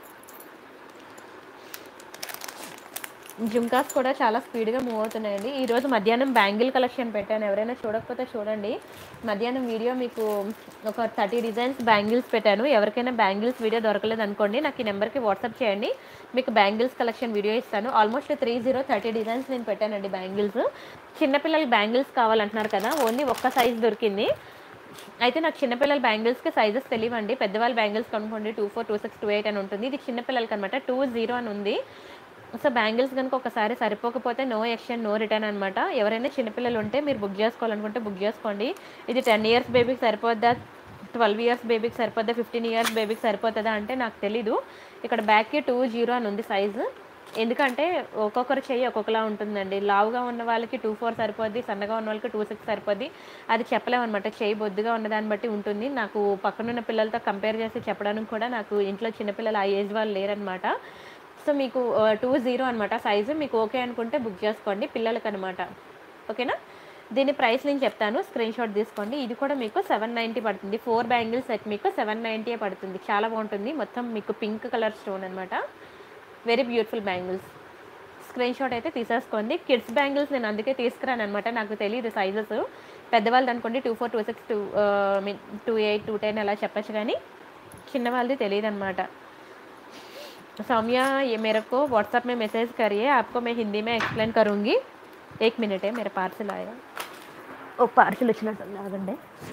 జుమ్కాస్ కూడా చాలా స్పీడ్గా మూవ్ అవుతున్నాయండి ఈరోజు మధ్యాహ్నం బ్యాంగిల్ కలెక్షన్ పెట్టాను ఎవరైనా చూడకపోతే చూడండి మధ్యాహ్నం వీడియో మీకు ఒక థర్టీ డిజైన్స్ బ్యాంగిల్స్ పెట్టాను ఎవరికైనా బ్యాంగిల్స్ వీడియో దొరకలేదు అనుకోండి నాకు ఈ నెంబర్కి వాట్సాప్ చేయండి మీకు బ్యాంగిల్స్ కలెక్షన్ వీడియో ఇస్తాను almost three zero thirty designs నేను పెట్టానండి బ్యాంగిల్స్ చిన్నపిల్లలకి బ్యాంగిల్స్ కావాలంటున్నారు కదా ఓన్లీ ఒక్క సైజ్ దొరికింది అయితే నాకు చిన్నపిల్లల బ్యాంగిల్స్కి సైజెస్ తెలియవండి పెద్దవాళ్ళ బ్యాంగిల్స్ కనుక్కోండి two four two six two eight అని ఉంటుంది ఇది చిన్నపిల్లలకి అనమాట టూ జీరో అని ఉంది సో బ్యాంగిల్స్ కనుక ఒకసారి సరిపోకపోతే నో ఎక్స్చేంజ్ నో రిటర్న్ అనమాట ఎవరైనా చిన్నపిల్లలు ఉంటే మీరు బుక్ చేసుకోవాలనుకుంటే బుక్ చేసుకోండి ఇది టెన్ ఇయర్స్ బేబీకి సరిపోద్దా ట్వెల్వ్ ఇయర్స్ బేబీకి సరిపోద్దా ఫిఫ్టీన్ ఇయర్స్ బేబీకి సరిపోతుందా అంటే నాకు తెలీదు ఇక్కడ బ్యాక్కి టూ జీరో అని ఉంది సైజు ఎందుకంటే ఒక్కొక్కరు చెయ్యి ఒక్కొక్కలా ఉంటుందండి లావుగా ఉన్న వాళ్ళకి టూ ఫోర్ సరిపోద్ది సన్నగా ఉన్న వాళ్ళకి టూ సిక్స్ సరిపోద్ది అది చెప్పలేమన్నమాట చెయ్యి బొద్దుగా ఉన్న దాన్ని బట్టి ఉంటుంది నాకు పక్కనున్న పిల్లలతో కంపేర్ చేసి చెప్పడానికి కూడా నాకు ఇంట్లో చిన్నపిల్లలు ఆ ఏజ్ వాళ్ళు లేరనమాట సో మీకు టూ జీరో అనమాట సైజు మీకు ఓకే అనుకుంటే బుక్ చేసుకోండి పిల్లలకి అనమాట ఓకేనా దీని ప్రైస్ నేను చెప్తాను స్క్రీన్ షాట్ తీసుకోండి ఇది కూడా మీకు సెవెన్ నైంటీ పడుతుంది ఫోర్ బ్యాంగిల్స్ సెట్ మీకు సెవెన్ నైంటీయే పడుతుంది చాలా బాగుంటుంది మొత్తం మీకు పింక్ కలర్ స్టోన్ అనమాట very beautiful bangles screen shot అయితే తీసేసుకోండి కిడ్స్ బ్యాంగిల్స్ నేను అందుకే తీసుకురాను అనమాట నాకు తెలియదు సైజెస్ పెద్దవాళ్ళది అనుకోండి two four two six two two eight two ten అలా చెప్పచ్చు కానీ చిన్నవాళ్ళది తెలియదు అనమాట सौम्या ये मेरे को व्हाट्सएप में मैसेज करिए आपको मैं हिंदी में एक्सप्लेन करूँगी एक मिनट है मेरा पार्सल आएगा ओ पार्सल వచ్చినట్టు ఆగండి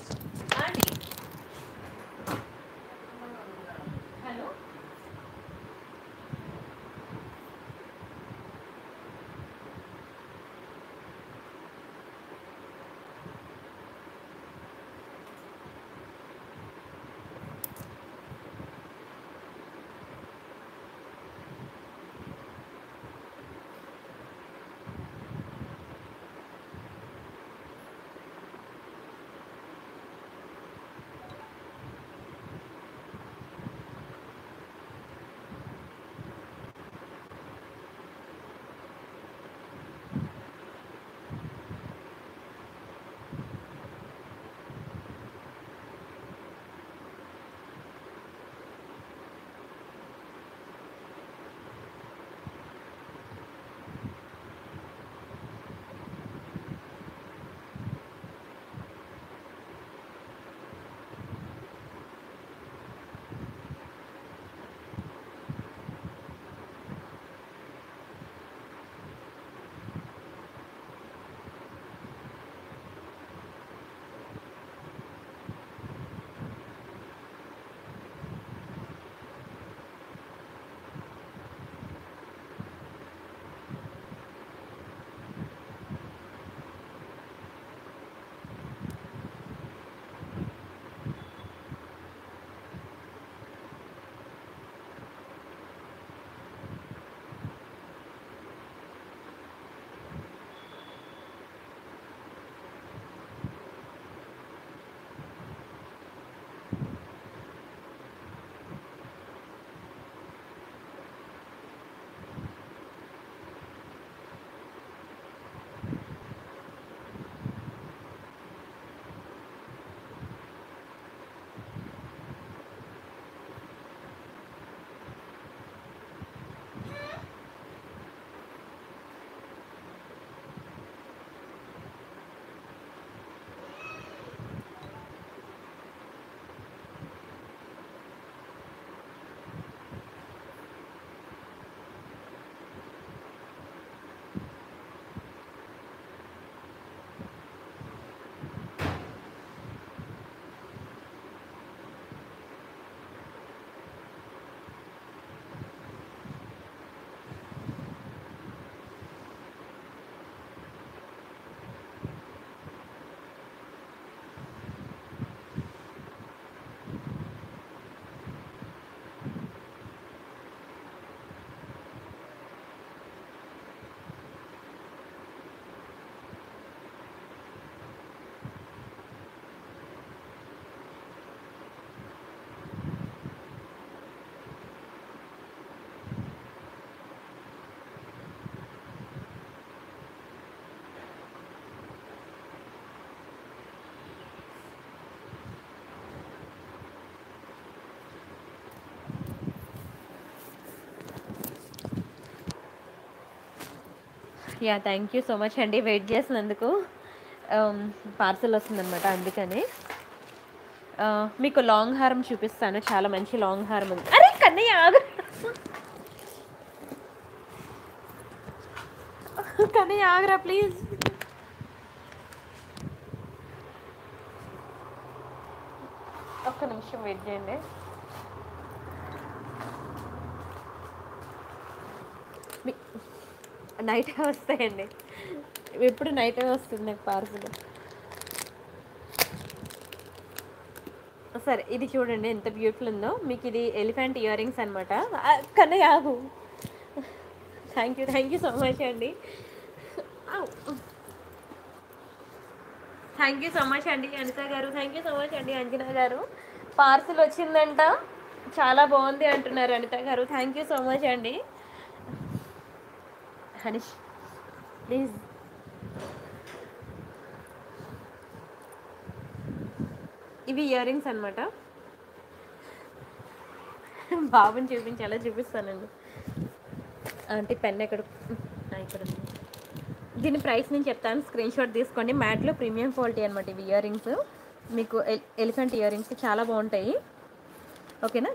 hello yeah thank you so much అండి వెయిట్ చేసినందుకు పార్సల్ వస్తుందన్నమాట అందుకని ఆ, మీకు లాంగ్ హారం చూపిస్తాను చాలా మంచి లాంగ్ హారం ఉంది అరే కన్నయ్య ఆగు కన్నయ్య ఆగరా ప్లీజ్ ఒక్క నిమిషం వెయిట్ చేయండి మీ- నైట్ వస్తాయండి ఎప్పుడు నైట్ వస్తుంది నాకు పార్సల్ సరే ఇది చూడండి ఎంత బ్యూటిఫుల్ ఉందో మీకు ఇది ఎలిఫెంట్ ఇయర్ రింగ్స్ అనమాట కన్నయ్య ఆగు thank you thank you so much అండి థ్యాంక్ యూ సో మచ్ అండి అనిత గారు థ్యాంక్ యూ సో మచ్ అండి అంజనా గారు పార్సిల్ వచ్చిందంట చాలా బాగుంది అంటున్నారు అనిత గారు థ్యాంక్ యూ సో మచ్ అండి హనీష్ ప్లీజ్ ఇవి ఇయర్ రింగ్స్ అనమాట బాబుని చూపించాలా చూపిస్తానండి అంటే పెన్ ఎక్కడ ఆ, ఇక్కడ ఉంది. దీని ప్రైస్ నేను చెప్తాను స్క్రీన్ షాట్ తీసుకోండి మ్యాట్లో ప్రీమియం క్వాలిటీ అనమాట ఇవి ఇయర్ రింగ్స్ మీకు ఎల్ ఎలిఫెంట్ ఇయర్ రింగ్స్ చాలా బాగుంటాయి ఓకేనా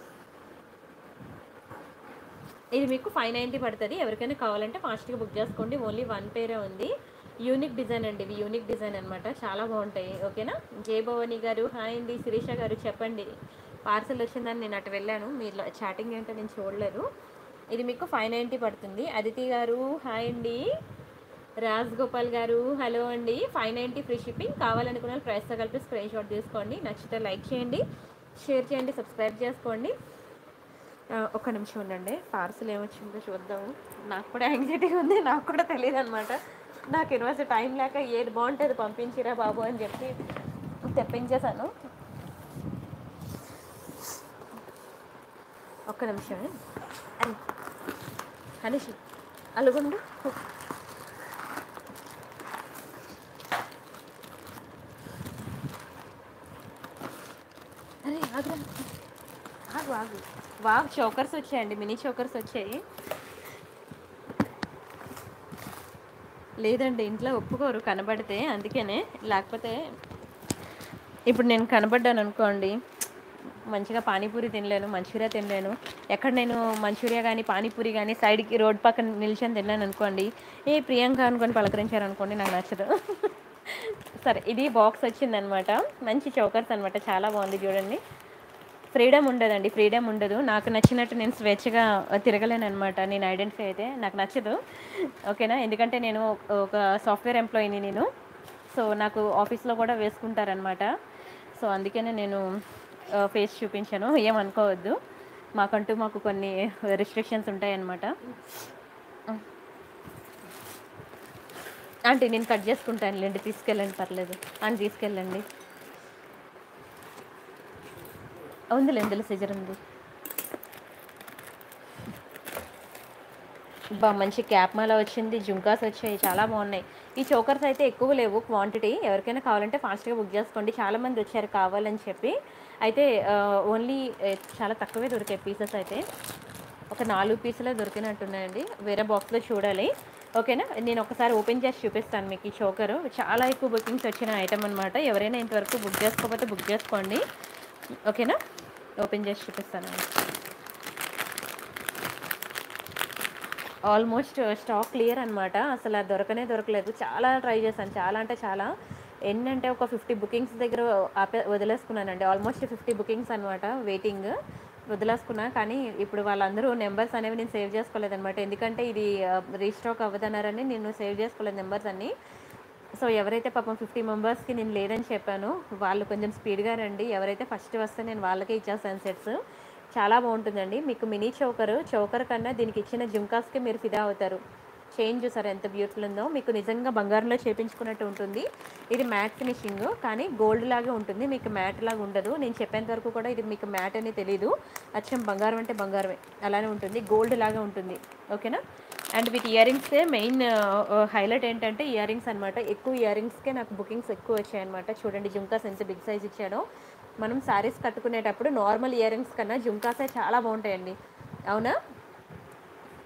ఇది మీకు ఫైవ్ నైంటీ పడుతుంది ఎవరికైనా కావాలంటే ఫాస్ట్గా బుక్ చేసుకోండి ఓన్లీ వన్ పేరే ఉంది యూనిక్ డిజైన్ అండి ఇవి యూనిక్ డిజైన్ అనమాట చాలా బాగుంటాయి ఓకేనా జే భవాని గారు హాయ్ అండి శిరీష గారు చెప్పండి పార్సల్ వచ్చిందని నేను అటు వెళ్ళాను మీరు చాటింగ్ ఏంటో నేను చూడలేదు ఇది మీకు ఫైవ్ నైంటీ పడుతుంది అదితి గారు హాయ్ అండి రాజ్ గోపాల్ గారు హలో అండి ఫైవ్ నైంటీ ఫ్రీ షిప్పింగ్ కావాలనుకున్న వాళ్ళు ప్రైస్తో కలిపి స్క్రీన్ షాట్ తీసుకోండి నచ్చితే లైక్ చేయండి షేర్ చేయండి సబ్స్క్రైబ్ చేసుకోండి ఆ, ఒక్క నిమిషం ఉండండి పార్సల్ ఏమొచ్చిందో చూద్దాము నాకు కూడా యాంగ్జైటీగా ఉంది నాకు కూడా తెలియదు అనమాట నాకు ఈరోజు టైం లేక ఏది బాగుంటుంది పంపించిరా బాబు అని చెప్పి తెప్పించేశాను ఒక్క నిమిషం హనీష్ అలుగుండు అరే ఆగురా ఆగు ఆగు వావ్ చోకర్స్ వచ్చాయండి మినీ చోకర్స్ వచ్చాయి లేదండి ఇంట్లో ఒప్పుకోరు కనబడితే అందుకనే లేకపోతే ఇప్పుడు నేను కనబడ్డాను అనుకోండి మంచిగా పానీపూరి తినలేను మంచూరియా తినలేను ఎక్కడ నేను మంచూరియా కానీ పానీపూరి కానీ సైడ్కి రోడ్ పక్కన నిల్చొని తిన్నాను అనుకోండి ఏ ప్రియాంక అనుకొని పలకరించారు అనుకోండి నాకు నచ్చదు సరే ఇది బాక్స్ వచ్చిందనమాట మంచి చౌకర్స్ అనమాట చాలా బాగుంది చూడండి ఫ్రీడమ్ ఉండదండి ఫ్రీడమ్ ఉండదు నాకు నచ్చినట్టు నేను స్వేచ్ఛగా తిరగలేను అనమాట నేను ఐడెంటిఫై అయితే నాకు నచ్చదు ఓకేనా ఎందుకంటే నేను ఒక సాఫ్ట్వేర్ ఎంప్లాయీని నేను సో నాకు ఆఫీస్లో కూడా వేసుకుంటారనమాట సో అందుకనే నేను ఫేస్ చూపించాను ఏమనుకోవద్దు మాకంటూ మాకు కొన్ని రిస్ట్రిక్షన్స్ ఉంటాయన్నమాట అంటే నేను కట్ చేసుకుంటాను లేండి తీసుకెళ్ళండి పర్లేదు అని తీసుకెళ్ళండి ఉందిలే ఇందులో సిజర్ ఉంది బా మంచి క్యాప్ మాల వచ్చింది జుంకాస్ వచ్చాయి చాలా బాగున్నాయి ఈ చోకర్స్ అయితే ఎక్కువ లేవు క్వాంటిటీ ఎవరికైనా కావాలంటే ఫాస్ట్గా బుక్ చేసుకోండి చాలామంది వచ్చారు కావాలని చెప్పి అయితే ఓన్లీ చాలా తక్కువే దొరికాయి పీసెస్ అయితే ఒక నాలుగు పీసులే దొరికినట్టున్నాయండి వేరే బాక్స్లో చూడాలి ఓకేనా నేను ఒకసారి ఓపెన్ చేసి చూపిస్తాను మీకు ఈ చోకరు చాలా ఎక్కువ బుకింగ్స్ వచ్చిన ఐటమ్ అనమాట ఎవరైనా ఇంతవరకు బుక్ చేసుకోకపోతే బుక్ చేసుకోండి ఓకేనా ఓపెన్ చేసి చూపిస్తాను ఆల్మోస్ట్ స్టాక్ క్లియర్ అనమాట అసలు అది దొరకనే దొరకలేదు చాలా ట్రై చేశాను చాలా అంటే చాలా ఎన్ని అంటే ఒక ఫిఫ్టీ బుకింగ్స్ దగ్గర ఆపే వదిలేసుకున్నానండి ఆల్మోస్ట్ ఫిఫ్టీ బుకింగ్స్ అనమాట వెయిటింగ్ వదిలేసుకున్నా కానీ ఇప్పుడు వాళ్ళందరూ నెంబర్స్ అనేవి నేను సేవ్ చేసుకోలేదన్నమాట ఎందుకంటే ఇది రీస్టాక్ అవ్వదన్నారని నేను సేవ్ చేసుకోలేదు నెంబర్స్ అన్ని సో ఎవరైతే పాపం ఫిఫ్టీ మెంబర్స్కి నేను లేదని చెప్పాను వాళ్ళు కొంచెం స్పీడ్గా రండి ఎవరైతే ఫస్ట్ వస్తే నేను వాళ్ళకే ఇచ్చేస్తాను సెట్స్ చాలా బాగుంటుందండి మీకు మినీ చౌకర్ చౌకర్ కన్నా దీనికి ఇచ్చిన జుంకాస్కి మీరు ఫిదా అవుతారు చేంజ్ చూసారు ఎంత బ్యూటిఫుల్ ఉందో మీకు నిజంగా బంగారంలో చేపించుకున్నట్టు ఉంటుంది ఇది మ్యాట్ ఫినిషింగ్ కానీ గోల్డ్ లాగే ఉంటుంది మీకు మ్యాట్ లాగా ఉండదు నేను చెప్పేంత వరకు కూడా ఇది మీకు మ్యాట్ అని తెలీదు అచ్చం బంగారం అంటే బంగారమే అలానే ఉంటుంది గోల్డ్ లాగా ఉంటుంది ఓకేనా అండ్ విత్ ఇయర్ రింగ్సే మెయిన్ హైలైట్ ఏంటంటే ఇయర్ రింగ్స్ అనమాట ఎక్కువ ఇయర్ రింగ్స్కే నాకు బుకింగ్స్ ఎక్కువ వచ్చాయన్నమాట చూడండి జుంకాస్ ఎంత బిగ్ సైజ్ ఇచ్చాడో మనం శారీస్ కట్టుకునేటప్పుడు నార్మల్ ఇయర్ రింగ్స్ కన్నా జుంకాసే చాలా బాగుంటాయండి అవునా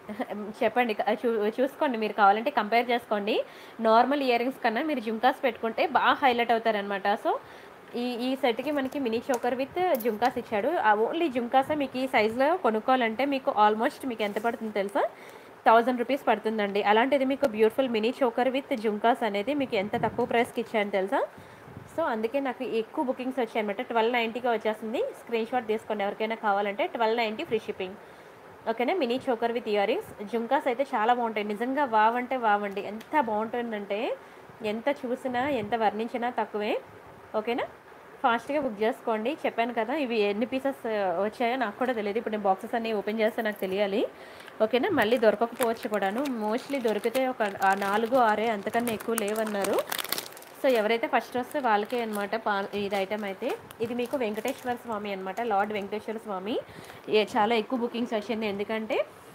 చెప్పండి క- చూ చూసుకోండి మీరు కావాలంటే కంపేర్ చేసుకోండి నార్మల్ ఇయర్ రింగ్స్ కన్నా మీరు జుంకాస్ పెట్టుకుంటే బాగా హైలైట్ అవుతారనమాట సో ఈ ఈ సెట్కి మనకి మినీ చోకర్ విత్ జుంకాస్ ఇచ్చాడు ఆ ఓన్లీ జుంకాసే మీకు ఈ సైజులో కొనుక్కోవాలంటే మీకు ఆల్మోస్ట్ మీకు ఎంత పడుతుంది తెలుసా థౌజండ్ రూపీస్ పడుతుందండి అలాంటిది మీకు beautiful mini choker with jhumkas అనేది మీకు ఎంత తక్కువ ప్రైస్కి ఇచ్చాను తెలుసా సో అందుకే నాకు ఎక్కువ బుకింగ్స్ వచ్చాయి అనమాట ట్వెల్వ్ నైంటీగా వచ్చేస్తుంది స్క్రీన్ షాట్ తీసుకోండి ఎవరికైనా కావాలంటే ట్వెల్వ్ నైంటీ ఫ్రీ షిప్పింగ్ ఓకేనా mini choker with ear rings jhumkas అయితే చాలా బాగుంటాయి నిజంగా వావ్ అంటే వావ్ అండి ఎంత బాగుంటుందంటే ఎంత చూసినా ఎంత వర్ణించినా తక్కువే ఓకేనా ఫాస్ట్గా బుక్ చేసుకోండి చెప్పాను కదా ఇవి ఎన్ని పీసెస్ వచ్చాయో నాకు కూడా తెలియదు ఇప్పుడు నేను బాక్సెస్ అన్ని ఓపెన్ చేస్తే నాకు తెలియాలి ఓకేనా మళ్ళీ దొరకకపోవచ్చు కూడాను మోస్ట్లీ దొరికితే ఒక ఆ నాలుగు ఆరే అంతకన్నా ఎక్కువ లేవన్నారు సో ఎవరైతే ఫస్ట్ వస్తే వాళ్ళకే అనమాట పా ఇది ఐటమ్ అయితే ఇది మీకు వెంకటేశ్వర స్వామి అనమాట లార్డ్ వెంకటేశ్వర స్వామి ఏ- చాలా ఎక్కువ బుకింగ్స్ వచ్చింది ఎందుకంటే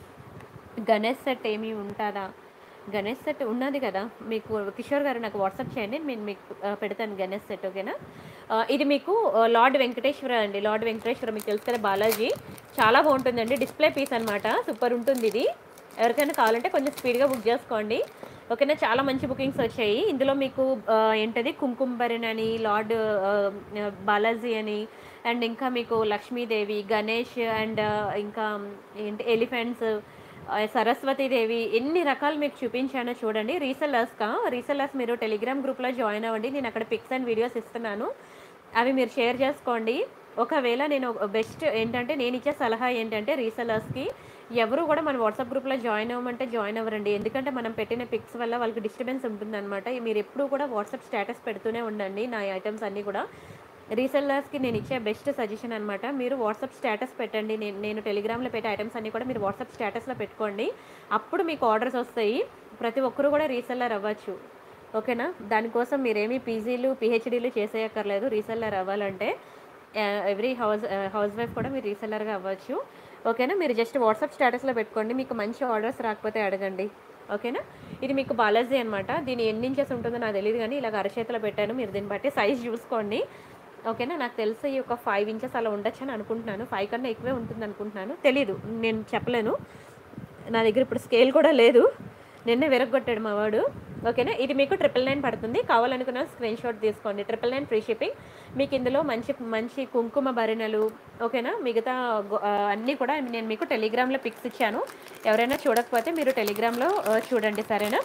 గణేష్ సెట్ ఏమీ ఉంటుందా గణేష్ సెట్ ఉన్నది కదా మీకు కిషోర్ గారు నాకు వాట్సాప్ చేయండి నేను మీకు ఆ, పెడతాను గణేష్ సెట్ ఓకేనా ఆ, ఇది మీకు ఆ, లార్డ్ వెంకటేశ్వర అండి లార్డ్ వెంకటేశ్వర మీకు తెలుసు కదా బాలాజీ చాలా బాగుంటుందండి డిస్ప్లే పీస్ అనమాట సూపర్ ఉంటుంది ఇది ఎవరికైనా కావాలంటే కొంచెం స్పీడ్గా బుక్ చేసుకోండి ఓకేనా చాలా మంచి బుకింగ్స్ వచ్చాయి ఇందులో మీకు ఆ, ఏంటది కుంకుమ భరణ్ అని లార్డ్ ఆ, బాలాజీ అని అండ్ ఇంకా మీకు లక్ష్మీదేవి గణేష్ అండ్ ఇంకా ఏంటి ఎలిఫెంట్స్ సరస్వతీదేవి ఎన్ని రకాలు మీకు చూపించానో చూడండి రీసెల్లర్స్గా రీసెల్లర్స్ మీరు టెలిగ్రామ్ గ్రూప్లో జాయిన్ అవ్వండి నేను అక్కడ పిక్స్ అండ్ వీడియోస్ ఇస్తున్నాను అవి మీరు షేర్ చేసుకోండి ఒకవేళ నేను బెస్ట్ ఏంటంటే నేను ఇచ్చే సలహా ఏంటంటే రీసెలర్స్కి ఎవరు కూడా మన వాట్సాప్ గ్రూప్లో జాయిన్ అవ్వమంటే జాయిన్ అవ్వరండి ఎందుకంటే మనం పెట్టిన పిక్స్ వల్ల వాళ్ళకి డిస్టర్బెన్స్ ఉంటుందన్నమాట మీరు ఎప్పుడు కూడా వాట్సాప్ స్టేటస్ పెడుతూనే ఉండండి నా ఐటమ్స్ అన్నీ కూడా రీసెల్లర్స్కి నేను ఇచ్చే బెస్ట్ సజెషన్ అనమాట మీరు వాట్సాప్ స్టేటస్ పెట్టండి నేను నేను టెలిగ్రామ్లో పెట్టే ఐటమ్స్ అన్నీ కూడా మీరు వాట్సాప్ స్టేటస్లో పెట్టుకోండి అప్పుడు మీకు ఆర్డర్స్ వస్తాయి ప్రతి ఒక్కరు కూడా రీసెల్లర్ అవ్వచ్చు ఓకేనా దానికోసం మీరేమీ పీజీలు పిహెచ్డీలు చేసేయక్కర్లేదు రీసెల్లర్ అవ్వాలంటే ఎవ్రీ హౌస్ హౌస్ వైఫ్ కూడా మీరు రీసెల్లర్గా అవ్వచ్చు ఓకేనా మీరు జస్ట్ వాట్సాప్ స్టేటస్లో పెట్టుకోండి మీకు మంచి ఆర్డర్స్ రాకపోతే అడగండి ఓకేనా ఇది మీకు బాలాజీ అనమాట దీని ఎన్ని ఇంచెస్ ఉంటుందో నాకు తెలియదు కానీ ఇలాగ అరచేతిలో పెట్టాను మీరు దీన్ని బట్టి సైజ్ చూసుకోండి ఓకేనా నాకు తెలిసి ఒక ఫైవ్ ఇంచెస్ అలా ఉండొచ్చు అని అనుకుంటున్నాను ఫైవ్ కన్నా ఎక్కువే ఉంటుంది అనుకుంటున్నాను తెలీదు నేను చెప్పలేను నా దగ్గర ఇప్పుడు స్కేల్ కూడా లేదు నిన్నే విరగొట్టాడు మా వాడు ఓకేనా ఇది మీకు ట్రిపుల్ నైన్ పడుతుంది కావాలనుకున్న స్క్రీన్ షాట్ తీసుకోండి ట్రిపుల్ నైన్ ఫ్రీ షిప్పింగ్ మీకు ఇందులో మంచి మంచి కుంకుమ భరిణలు ఓకేనా మిగతా గో- ఆ, అన్నీ కూడా నేను మీకు టెలిగ్రామ్లో పిక్స్ ఇచ్చాను ఎవరైనా చూడకపోతే మీరు టెలిగ్రామ్లో ఆ, చూడండి సరేనా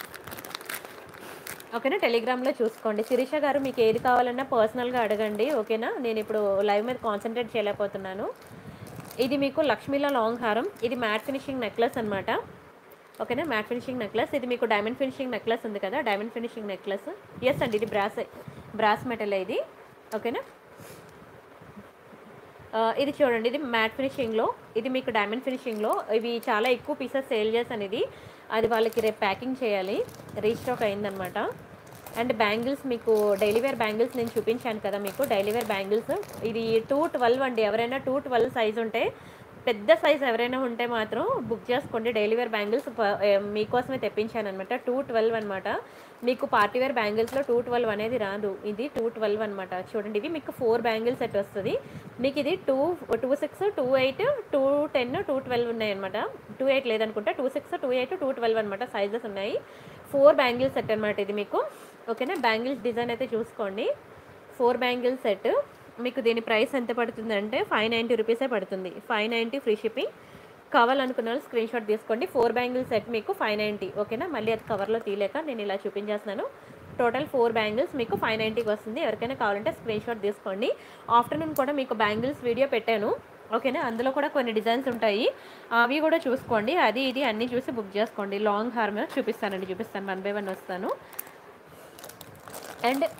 ఓకేనా టెలిగ్రామ్లో చూసుకోండి శిరీష గారు మీకు ఏది కావాలన్నా పర్సనల్గా అడగండి ఓకేనా నేను ఇప్పుడు లైవ్ మీద కాన్సన్ట్రేట్ చేయలేకపోతున్నాను ఇది మీకు లక్ష్మీల లాంగ్ హారం ఇది మ్యాట్ ఫినిషింగ్ నెక్లెస్ అనమాట ఓకేనా మ్యాట్ ఫినిషింగ్ నెక్లెస్ ఇది మీకు డైమండ్ ఫినిషింగ్ నెక్లెస్ ఉంది కదా డైమండ్ ఫినిషింగ్ నెక్లెస్ ఎస్ అండి ఇది బ్రాస్ బ్రాస్ మెటల్ ఇది ఓకేనా ఆ, ఇది చూడండి ఇది మ్యాట్ ఫినిషింగ్లో ఇది మీకు డైమండ్ ఫినిషింగ్లో ఇవి చాలా ఎక్కువ పీసెస్ సేల్ చేశాను ఇది అది వాళ్ళకి రేపు ప్యాకింగ్ చేయాలి రీస్టాక్ అయిందనమాట అండ్ బ్యాంగిల్స్ మీకు డైలీ వేర్ బ్యాంగిల్స్ నేను చూపించాను కదా మీకు డైలీ వేర్ బ్యాంగిల్స్ ఇది టూ ట్వెల్వ్ అండి ఎవరైనా టూ ట్వెల్వ్ సైజ్ ఉంటే పెద్ద సైజ్ ఎవరైనా ఉంటే మాత్రం బుక్ చేసుకోండి డైలీ వేర్ బ్యాంగిల్స్ మీకోసమే తెప్పించాను అనమాట టూ ట్వెల్వ్ అనమాట మీకు పార్టీ వేర్ బ్యాంగిల్స్లో టూ ట్వెల్వ్ అనేది రాదు ఇది టూ ట్వెల్వ్ అనమాట చూడండి ఇవి మీకు ఫోర్ బ్యాంగిల్స్ సెట్ వస్తుంది మీకు ఇది two two six two eight two ten two twelve ఉన్నాయి అనమాట టూ ఎయిట్ లేదనుకుంటా two six two eight two twelve అనమాట సైజెస్ ఉన్నాయి ఫోర్ బ్యాంగిల్స్ సెట్ అనమాట ఇది మీకు ఓకేనా బ్యాంగిల్స్ డిజైన్ అయితే చూసుకోండి ఫోర్ బ్యాంగిల్ సెట్ మీకు దీని ప్రైస్ ఎంత పడుతుంది అంటే ఫైవ్ నైంటీ రూపీసే పడుతుంది ఫైవ్ నైంటీ ఫ్రీ షిప్పింగ్ కావాలనుకున్న వాళ్ళు స్క్రీన్ షాట్ తీసుకోండి ఫోర్ బ్యాంగిల్ సెట్ మీకు ఫైవ్ నైంటీ ఓకేనా మళ్ళీ అది కవర్లో తీయలేక నేను ఇలా చూపించేస్తున్నాను టోటల్ ఫోర్ బ్యాంగిల్స్ మీకు ఫైవ్ నైంటీకి వస్తుంది ఎవరికైనా కావాలంటే స్క్రీన్ షాట్ తీసుకోండి ఆఫ్టర్నూన్ కూడా మీకు బ్యాంగిల్స్ వీడియో పెట్టాను ఓకేనా అందులో కూడా కొన్ని డిజైన్స్ ఉంటాయి అవి కూడా చూసుకోండి అది ఇది అన్నీ చూసి బుక్ చేసుకోండి లాంగ్ హార్మ్ చూపిస్తానండి చూపిస్తాను వన్ బై వన్ వస్తాను అండ్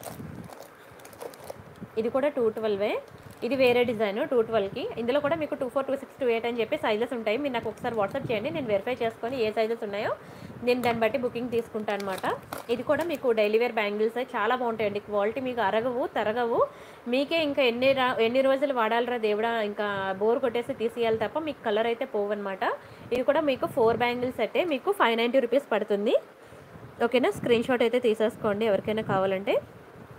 ఇది కూడా టూ ట్వెల్వే ఇది వేరే డిజైన్ టూ ట్వెల్వ్కి ఇందులో కూడా మీకు two four two six two eight అని చెప్పి సైజెస్ ఉంటాయి మీరు నాకు ఒకసారి వాట్సాప్ చేయండి నేను వెరిఫై చేసుకొని ఏ సైజెస్ ఉన్నాయో నేను దాన్ని బట్టి బుకింగ్ తీసుకుంటాను అనమాట ఇది కూడా మీకు డైలీ వేర్ బ్యాంగిల్స్ చాలా బాగుంటాయండి క్వాలిటీ మీకు అరగవు తరగవు మీకే ఇంకా ఎన్ని రా ఎన్ని రోజులు వాడాలరా దేవుడా ఇంకా బోర్ కొట్టేసి తీసేయాలి తప్ప మీకు కలర్ అయితే పోవన్నమాట ఇది కూడా మీకు ఫోర్ బ్యాంగిల్స్ అయితే మీకు ఫైవ్ నైంటీ రూపీస్ పడుతుంది ఓకేనా స్క్రీన్ షాట్ అయితే తీసేసుకోండి ఎవరికైనా కావాలంటే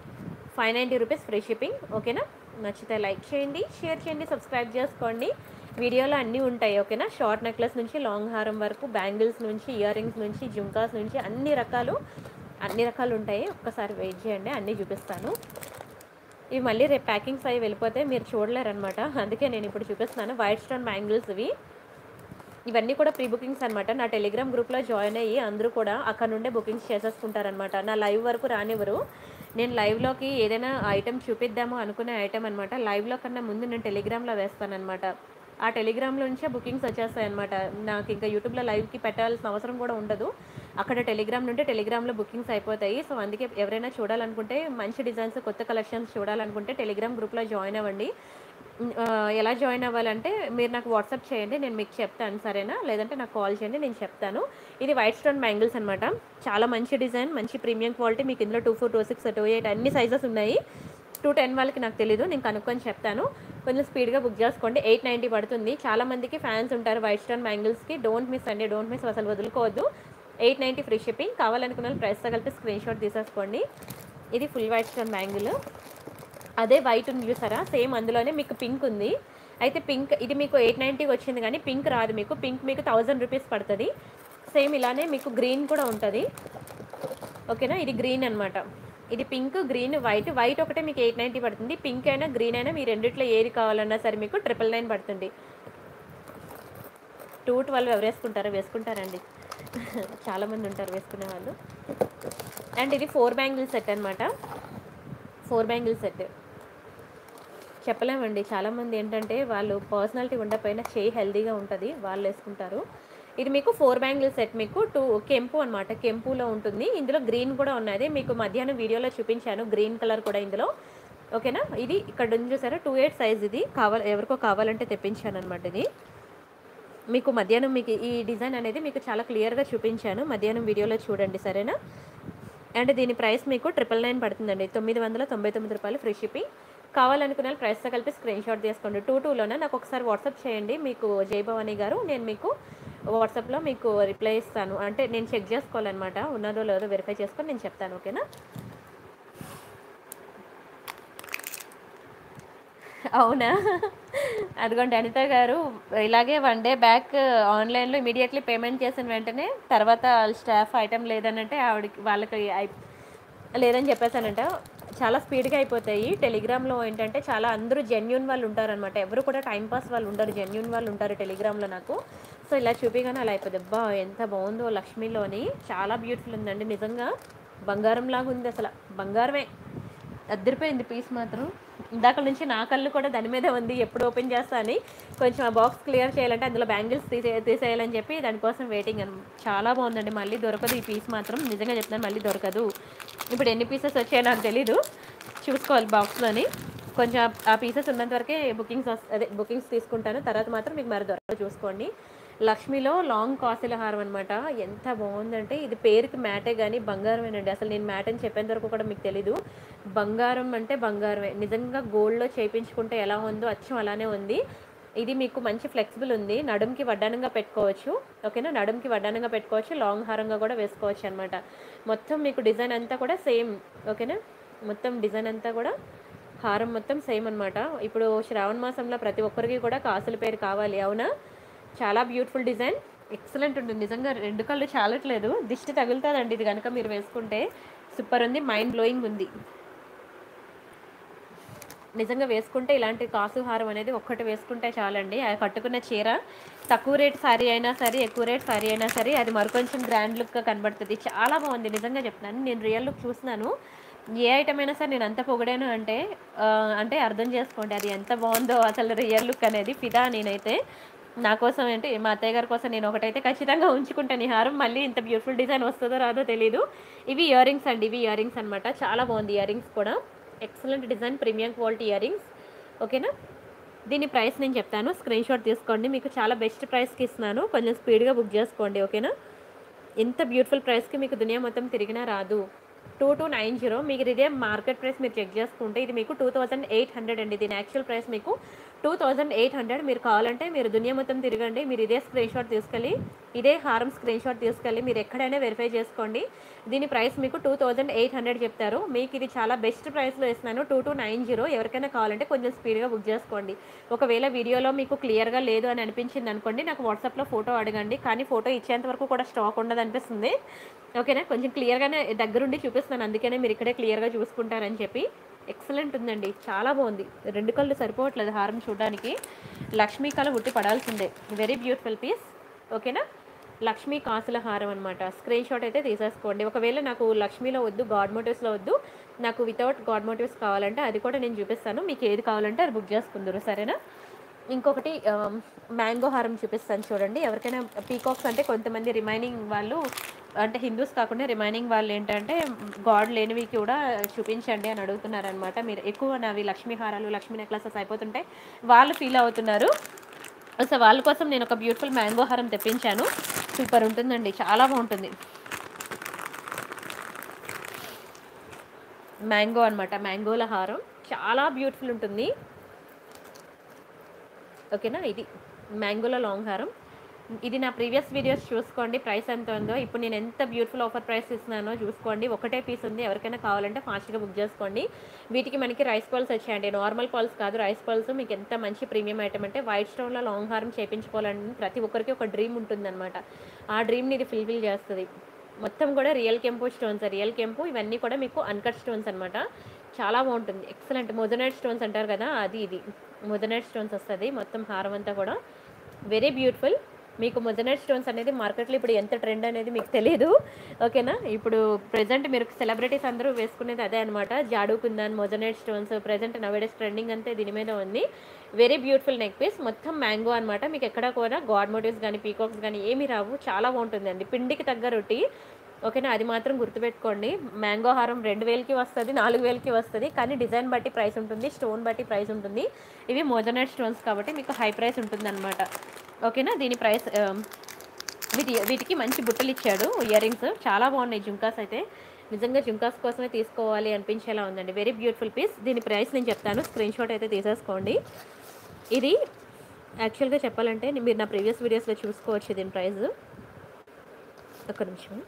five ninety rupees free shipping ఓకేనా నచ్చితే లైక్ చేయండి షేర్ చేయండి సబ్స్క్రైబ్ చేసుకోండి వీడియోలో అన్నీ ఉంటాయి ఓకేనా షార్ట్ నెక్లెస్ నుంచి లాంగ్ హారం వరకు బ్యాంగిల్స్ నుంచి ఇయర్ రింగ్స్ నుంచి జుంకాస్ నుంచి అన్ని రకాలు అన్ని రకాలు ఉంటాయి ఒక్కసారి వెయిట్ చేయండి అన్నీ చూపిస్తాను ఇవి మళ్ళీ రేపు ప్యాకింగ్స్ అవి వెళ్ళిపోతే మీరు చూడలేరనమాట అందుకే నేను ఇప్పుడు చూపిస్తున్నాను వైట్ స్టోన్ బ్యాంగిల్స్ ఇవి ఇవన్నీ కూడా ప్రీ బుకింగ్స్ అనమాట నా టెలిగ్రామ్ గ్రూప్లో జాయిన్ అయ్యి అందరూ కూడా అక్కడ నుండే బుకింగ్స్ చేసేసుకుంటారనమాట నా లైవ్ వరకు రానివ్వరు నేను లైవ్లోకి ఏదైనా ఐటెం చూపిద్దాము అనుకునే ఐటెం అనమాట లైవ్లో కన్నా ముందు నేను టెలిగ్రామ్లో వేస్తానన్నమాట ఆ టెలిగ్రామ్లో నుంచే బుకింగ్స్ వచ్చేస్తాయి అనమాట నాకు ఇంకా యూట్యూబ్లో లైవ్కి పెట్టాల్సిన అవసరం కూడా ఉండదు అక్కడ టెలిగ్రామ్ నుండి టెలిగ్రామ్లో బుకింగ్స్ అయిపోతాయి సో అందుకే ఎవరైనా చూడాలనుకుంటే మంచి డిజైన్స్ కొత్త కలెక్షన్స్ చూడాలనుకుంటే టెలిగ్రామ్ గ్రూప్లో జాయిన్ అవ్వండి ఉమ్, ఆ, ఎలా జాయిన్ అవ్వాలంటే మీరు నాకు వాట్సాప్ చేయండి నేను మీకు చెప్తాను సరేనా లేదంటే నాకు కాల్ చేయండి నేను చెప్తాను ఇది వైట్ స్టోన్ బ్యాంగిల్స్ అనమాట చాలా మంచి డిజైన్ మంచి ప్రీమియం క్వాలిటీ మీకు ఇందులో two four two six two eight అన్ని సైజెస్ ఉన్నాయి టూ టెన్ వాళ్ళకి నాకు తెలీదు నేను కనుక్కొని చెప్తాను కొంచెం స్పీడ్గా బుక్ చేసుకోండి ఎయిట్ నైంటీ పడుతుంది చాలా మందికి ఫ్యాన్స్ ఉంటారు వైట్ స్టోన్ బ్యాంగిల్స్కి డోంట్ మిస్ అండి డోంట్ మిస్ అసలు వదులుకోవద్దు ఎయిట్ నైంటీ ఫ్రీ షిప్పింగ్ కావాలనుకున్న వాళ్ళు ప్రైస్తో కలిపి స్క్రీన్ షాట్ తీసేసుకోండి ఇది ఫుల్ వైట్ స్టోన్ బ్యాంగిల్ అదే వైట్ ఉంది చూసారా సేమ్ అందులోనే మీకు పింక్ ఉంది అయితే పింక్ ఇది మీకు ఎయిట్ నైంటీకి వచ్చింది కానీ పింక్ రాదు మీకు పింక్ మీకు థౌజండ్ రూపీస్ పడుతుంది సేమ్ ఇలానే మీకు గ్రీన్ కూడా ఉంటుంది ఓకేనా ఇది గ్రీన్ అన్నమాట ఇది పింక్ గ్రీన్ వైట్ వైట్ ఒకటే మీకు ఎయిట్ నైంటీ పడుతుంది పింక్ అయినా గ్రీన్ అయినా మీ రెండిట్లో ఏది కావాలన్నా సరే మీకు ట్రిపుల్ నైన్ పడుతుంది టూ ట్వెల్వ్ ఎవరు వేసుకుంటారో వేసుకుంటారండి చాలామంది ఉంటారు వేసుకునే వాళ్ళు అండ్ ఇది ఫోర్ బ్యాంగిల్ సెట్ అనమాట ఫోర్ బ్యాంగిల్ సెట్ చెప్పలేమండి చాలామంది ఏంటంటే వాళ్ళు పర్సనాలిటీ ఉండకపోయినా చేయి హెల్దీగా ఉంటుంది వాళ్ళు వేసుకుంటారు ఇది మీకు ఫోర్ బ్యాంగిల్ సెట్ మీకు టూ కెంపు అనమాట కెంపులో ఉంటుంది ఇందులో గ్రీన్ కూడా ఉన్నది మీకు మధ్యాహ్నం వీడియోలో చూపించాను గ్రీన్ కలర్ కూడా ఇందులో ఓకేనా ఇది ఇక్కడ ఉంది చూసారా టూ ఎయిట్ సైజ్ ఇది కావాలి ఎవరికో కావాలంటే తెప్పించాను అనమాట ఇది మీకు మధ్యాహ్నం మీకు ఈ డిజైన్ అనేది మీకు చాలా క్లియర్గా చూపించాను మధ్యాహ్నం వీడియోలో చూడండి సరేనా అండ్ దీని ప్రైస్ మీకు ట్రిపుల్ నైన్ పడుతుందండి తొమ్మిది వందల తొంభై తొమ్మిది రూపాయలు ఫ్రీ షిప్పింగ్ కావాలనుకున్న వాళ్ళు ప్రైస్తో కలిపి స్క్రీన్ షాట్ తీసుకోండి టూ టూలోనే నాకు ఒకసారి వాట్సాప్ చేయండి మీకు జయభవాని గారు నేను మీకు వాట్సాప్లో మీకు రిప్లై ఇస్తాను అంటే నేను చెక్ చేసుకోవాలన్నమాట ఉన్నదో లేదో వెరిఫై చేసుకొని నేను చెప్తాను ఓకేనా అవునా అదిగోండి అనిత గారు ఇలాగే వన్ డే బ్యాక్ ఆన్లైన్లో ఇమీడియట్లీ పేమెంట్ చేసిన వెంటనే తర్వాత స్టాఫ్ ఐటమ్ లేదనంటే ఆవిడకి వాళ్ళకి అయి- లేదని చెప్పేసానంట చాలా స్పీడ్గా అయిపోతాయి టెలిగ్రామ్లో ఏంటంటే చాలా అందరూ జెన్యున్ వాళ్ళు ఉంటారనమాట ఎవరు కూడా టైంపాస్ వాళ్ళు ఉండరు జెన్యున్ వాళ్ళు ఉంటారు టెలిగ్రామ్లో నాకు సో ఇలా చూపిగానే అలా అయిపోతుంది అబ్బా ఎంత బాగుందో లక్ష్మిలోని చాలా బ్యూటిఫుల్ ఉందండి నిజంగా బంగారం లాగా ఉంది అసలు బంగారమే అద్దరిపోయింది పీస్ మాత్రం ఇందాక నుంచి నా కళ్ళు కూడా దాని మీదే ఉంది ఎప్పుడు ఓపెన్ చేస్తా అని కొంచెం ఆ బాక్స్ క్లియర్ చేయాలంటే అందులో బ్యాంగిల్స్ తీసే తీసేయాలని చెప్పి దానికోసం వెయిటింగ్ అని చాలా బాగుందండి మళ్ళీ దొరకదు ఈ పీస్ మాత్రం నిజంగా చెప్తాను మళ్ళీ దొరకదు ఇప్పుడు ఎన్ని పీసెస్ వచ్చాయో నాకు తెలీదు చూసుకోవాలి బాక్స్లోని కొంచెం ఆ- ఆ పీసెస్ ఉన్నంత వరకే బుకింగ్స్ వస్- అదే బుకింగ్స్ తీసుకుంటాను తర్వాత మాత్రం మీకు మరి దొరకదు చూసుకోండి లక్ష్మిలో లాంగ్ కాసుల హారం అనమాట ఎంత బాగుందంటే ఇది పేరుకి మ్యాటే కానీ బంగారమేనండి అసలు నేను మ్యాట్ అని చెప్పేంత వరకు కూడా మీకు తెలీదు బంగారం అంటే బంగారమే నిజంగా గోల్డ్లో చేయించుకుంటే ఎలా ఉందో అచ్చం అలానే ఉంది ఇది మీకు మంచి ఫ్లెక్సిబుల్ ఉంది నడుంకి వడ్డానంగా పెట్టుకోవచ్చు ఓకేనా నడుంకి వడ్డానంగా పెట్టుకోవచ్చు లాంగ్ హారంగా కూడా వేసుకోవచ్చు అనమాట మొత్తం మీకు డిజైన్ అంతా కూడా సేమ్ ఓకేనా మొత్తం డిజైన్ అంతా కూడా హారం మొత్తం సేమ్ అనమాట ఇప్పుడు శ్రావణ మాసంలో ప్రతి ఒక్కరికి కూడా కాసుల పేరు కావాలి అవునా చాలా బ్యూటిఫుల్ డిజైన్ ఎక్సలెంట్ ఉంటుంది నిజంగా రెండు కళ్ళు చాలట్లేదు దిష్టి తగులుతుందండి ఇది కనుక మీరు వేసుకుంటే సూపర్ ఉంది మైండ్ బ్లోయింగ్ ఉంది నిజంగా వేసుకుంటే ఇలాంటి కాసు హారం అనేది ఒక్కటి వేసుకుంటే చాలండి ఆ కట్టుకున్న చీర తక్కువ రేట్ శారీ అయినా సరే ఎక్కువ రేట్ శారీ అయినా సరే అది మరికొంచెం గ్రాండ్ లుక్గా కనబడుతుంది చాలా బాగుంది నిజంగా చెప్తున్నాను నేను రియల్ లుక్ చూస్తున్నాను ఏ ఐటమ్ అయినా సరే నేను అంత పొగిడాను అంటే ఆ, అంటే అర్థం చేసుకోండి అది ఎంత బాగుందో అసలు రియల్ లుక్ అనేది ఫిదా నేనైతే నా కోసం ఏంటి మా అత్తయ్య గారి కోసం నేను ఒకటైతే ఖచ్చితంగా ఉంచుకుంటాను ఈ హారం మళ్ళీ ఇంత బ్యూటిఫుల్ డిజైన్ వస్తుందో రాదో తెలీదు ఇవి ఇయర్ రింగ్స్ అండి ఇవి ఇయర్ రింగ్స్ అనమాట చాలా బాగుంది ఇయర్ రింగ్స్ కూడా excellent design premium quality ear rings ఓకేనా దీని ప్రైస్ నేను చెప్తాను స్క్రీన్ షాట్ తీసుకోండి మీకు చాలా బెస్ట్ ప్రైస్కి ఇస్తున్నాను కొంచెం స్పీడ్గా బుక్ చేసుకోండి ఓకేనా ఇంత బ్యూటిఫుల్ ప్రైస్కి మీకు దునియా మొత్తం తిరిగినా రాదు టూ టూ నైన్ జీరో మీకు ఇదే మార్కెట్ ప్రైస్ మీరు చెక్ చేసుకుంటే ఇది మీకు టూ థౌజండ్ ఎయిట్ హండ్రెడ్ అండి దీని యాక్చువల్ ప్రైస్ మీకు టూ థౌజండ్ ఎయిట్ హండ్రెడ్ మీరు కావాలంటే మీరు దునియా మొత్తం తిరగండి మీరు ఇదే స్క్రీన్ షాట్ తీసుకెళ్ళి ఇదే హారం స్క్రీన్ షాట్ తీసుకెళ్ళి మీరు ఎక్కడైనా వెరిఫై చేసుకోండి దీని ప్రైస్ మీకు టూ థౌజండ్ ఎయిట్ హండ్రెడ్ చెప్తారు మీకు ఇది చాలా బెస్ట్ ప్రైస్లో ఇస్తున్నాను టూ టూ నైన్ జీరో ఎవరికైనా కావాలంటే కొంచెం స్పీడ్గా బుక్ చేసుకోండి ఒకవేళ వీడియోలో మీకు క్లియర్గా లేదు అని అనిపించింది అనుకోండి నాకు వాట్సాప్లో ఫోటో అడగండి కానీ ఫోటో ఇచ్చేంత వరకు కూడా స్టాక్ ఉండదు అనిపిస్తుంది ఓకేనా కొంచెం క్లియర్గానే దగ్గరుండి చూపిస్తున్నాను అందుకనే మీరు ఇక్కడే క్లియర్గా చూసుకుంటారని చెప్పి ఎక్సలెంట్ ఉందండి చాలా బాగుంది రెండు కళ్ళు సరిపోవట్లేదు హారం చూడడానికి లక్ష్మీ కళ ఉట్టి పడాల్సిందే వెరీ బ్యూటిఫుల్ పీస్ ఓకేనా లక్ష్మీ కాసుల హారం అనమాట స్క్రీన్ షాట్ అయితే తీసేసుకోండి ఒకవేళ నాకు లక్ష్మీలో వద్దు గాడ్ మోటివ్స్లో వద్దు నాకు వితౌట్ గాడ్ మోటివ్స్ కావాలంటే అది కూడా నేను చూపిస్తాను మీకు ఏది కావాలంటే అది బుక్ చేసుకుందరు సరేనా ఇంకొకటి మ్యాంగో హారం చూపిస్తాను చూడండి ఎవరికైనా పీకాక్స్ అంటే కొంతమంది రిమైనింగ్ వాళ్ళు అంటే హిందూస్ కాకుండా రిమైనింగ్ వాళ్ళు ఏంటంటే గాడ్ లేనివి కూడా చూపించండి అని అడుగుతున్నారనమాట మీరు ఎక్కువ నావి లక్ష్మీ హారాలు లక్ష్మీ నెక్లెసెస్ అయిపోతుంటే వాళ్ళు ఫీల్ అవుతున్నారు సో వాళ్ళ కోసం నేను ఒక బ్యూటిఫుల్ మ్యాంగో హారం తెప్పించాను సూపర్ ఉంటుందండి చాలా బాగుంటుంది మ్యాంగో అనమాట మ్యాంగోల హారం చాలా బ్యూటిఫుల్ ఉంటుంది ఓకేనా ఇది మ్యాంగోలో లాంగ్ హారం ఇది నా ప్రీవియస్ వీడియోస్ చూసుకోండి ప్రైస్ ఎంత ఉందో ఇప్పుడు నేను ఎంత బ్యూటిఫుల్ ఆఫర్ ప్రైస్ ఇస్తున్నానో చూసుకోండి ఒకటే పీస్ ఉంది ఎవరికైనా కావాలంటే ఫాస్ట్గా బుక్ చేసుకోండి వీటికి మనకి రైస్ పల్స్ వచ్చాయండి నార్మల్ పల్స్ కాదు రైస్ పల్స్ మీకు ఎంత మంచి ప్రీమియం ఐటమ్ అంటే వైట్ స్టోన్లో లాంగ్ హారం చేయించుకోవాలని ప్రతి ఒక్కరికి ఒక డ్రీమ్ ఉంటుందన్నమాట ఆ డ్రీమ్ని ఇది ఫుల్ఫిల్ చేస్తుంది మొత్తం కూడా రియల్ కెంపు స్టోన్స్ రియల్ కెంపు ఇవన్నీ కూడా మీకు అన్కట్ స్టోన్స్ అనమాట చాలా బాగుంటుంది ఎక్సలెంట్ మొదనైట్ స్టోన్స్ అంటారు కదా అది ఇది మొదనైట్ స్టోన్స్ వస్తుంది మొత్తం హారం అంతా కూడా వెరీ బ్యూటిఫుల్ మీకు మొజనైట్ స్టోన్స్ అనేది మార్కెట్లో ఇప్పుడు ఎంత ట్రెండ్ అనేది మీకు తెలియదు ఓకేనా ఇప్పుడు ప్రజెంట్ మీరు సెలబ్రిటీస్ అందరూ వేసుకునేది అదే అనమాట jadau kundan moissanite stones present nowadays trending అంతే దీని మీద ఉంది వెరీ బ్యూటిఫుల్ నెక్ పీస్ మొత్తం మ్యాంగో అనమాట మీకు ఎక్కడ కూడా గాడ్ మోటివ్స్ కానీ పీకాక్స్ కానీ ఏమీ రావు చాలా బాగుంటుందండి పిండికి తగ్గ రొట్టి ఓకేనా అది మాత్రం గుర్తుపెట్టుకోండి మ్యాంగో హారం రెండు వేలకి వస్తుంది నాలుగు వేలకి వస్తుంది కానీ డిజైన్ బట్టి ప్రైస్ ఉంటుంది స్టోన్ బట్టి ప్రైస్ ఉంటుంది ఇవి మోజనైట్ స్టోన్స్ కాబట్టి మీకు హై ప్రైస్ ఉంటుంది అనమాట ఓకేనా దీని ప్రైస్ ఆ, వీటి వీటికి మంచి బుట్టలు ఇచ్చాడు ఇయర్ రింగ్స్ చాలా బాగున్నాయి జుంకాస్ అయితే నిజంగా జుంకాస్ కోసమే తీసుకోవాలి అనిపించేలా ఉందండి వెరీ బ్యూటిఫుల్ పీస్ దీని ప్రైస్ నేను చెప్తాను స్క్రీన్ షాట్ అయితే తీసేసుకోండి ఇది యాక్చువల్గా చెప్పాలంటే మీరు నా ప్రీవియస్ వీడియోస్లో చూసుకోవచ్చు దీని ప్రైస్ ఒక నిమిషం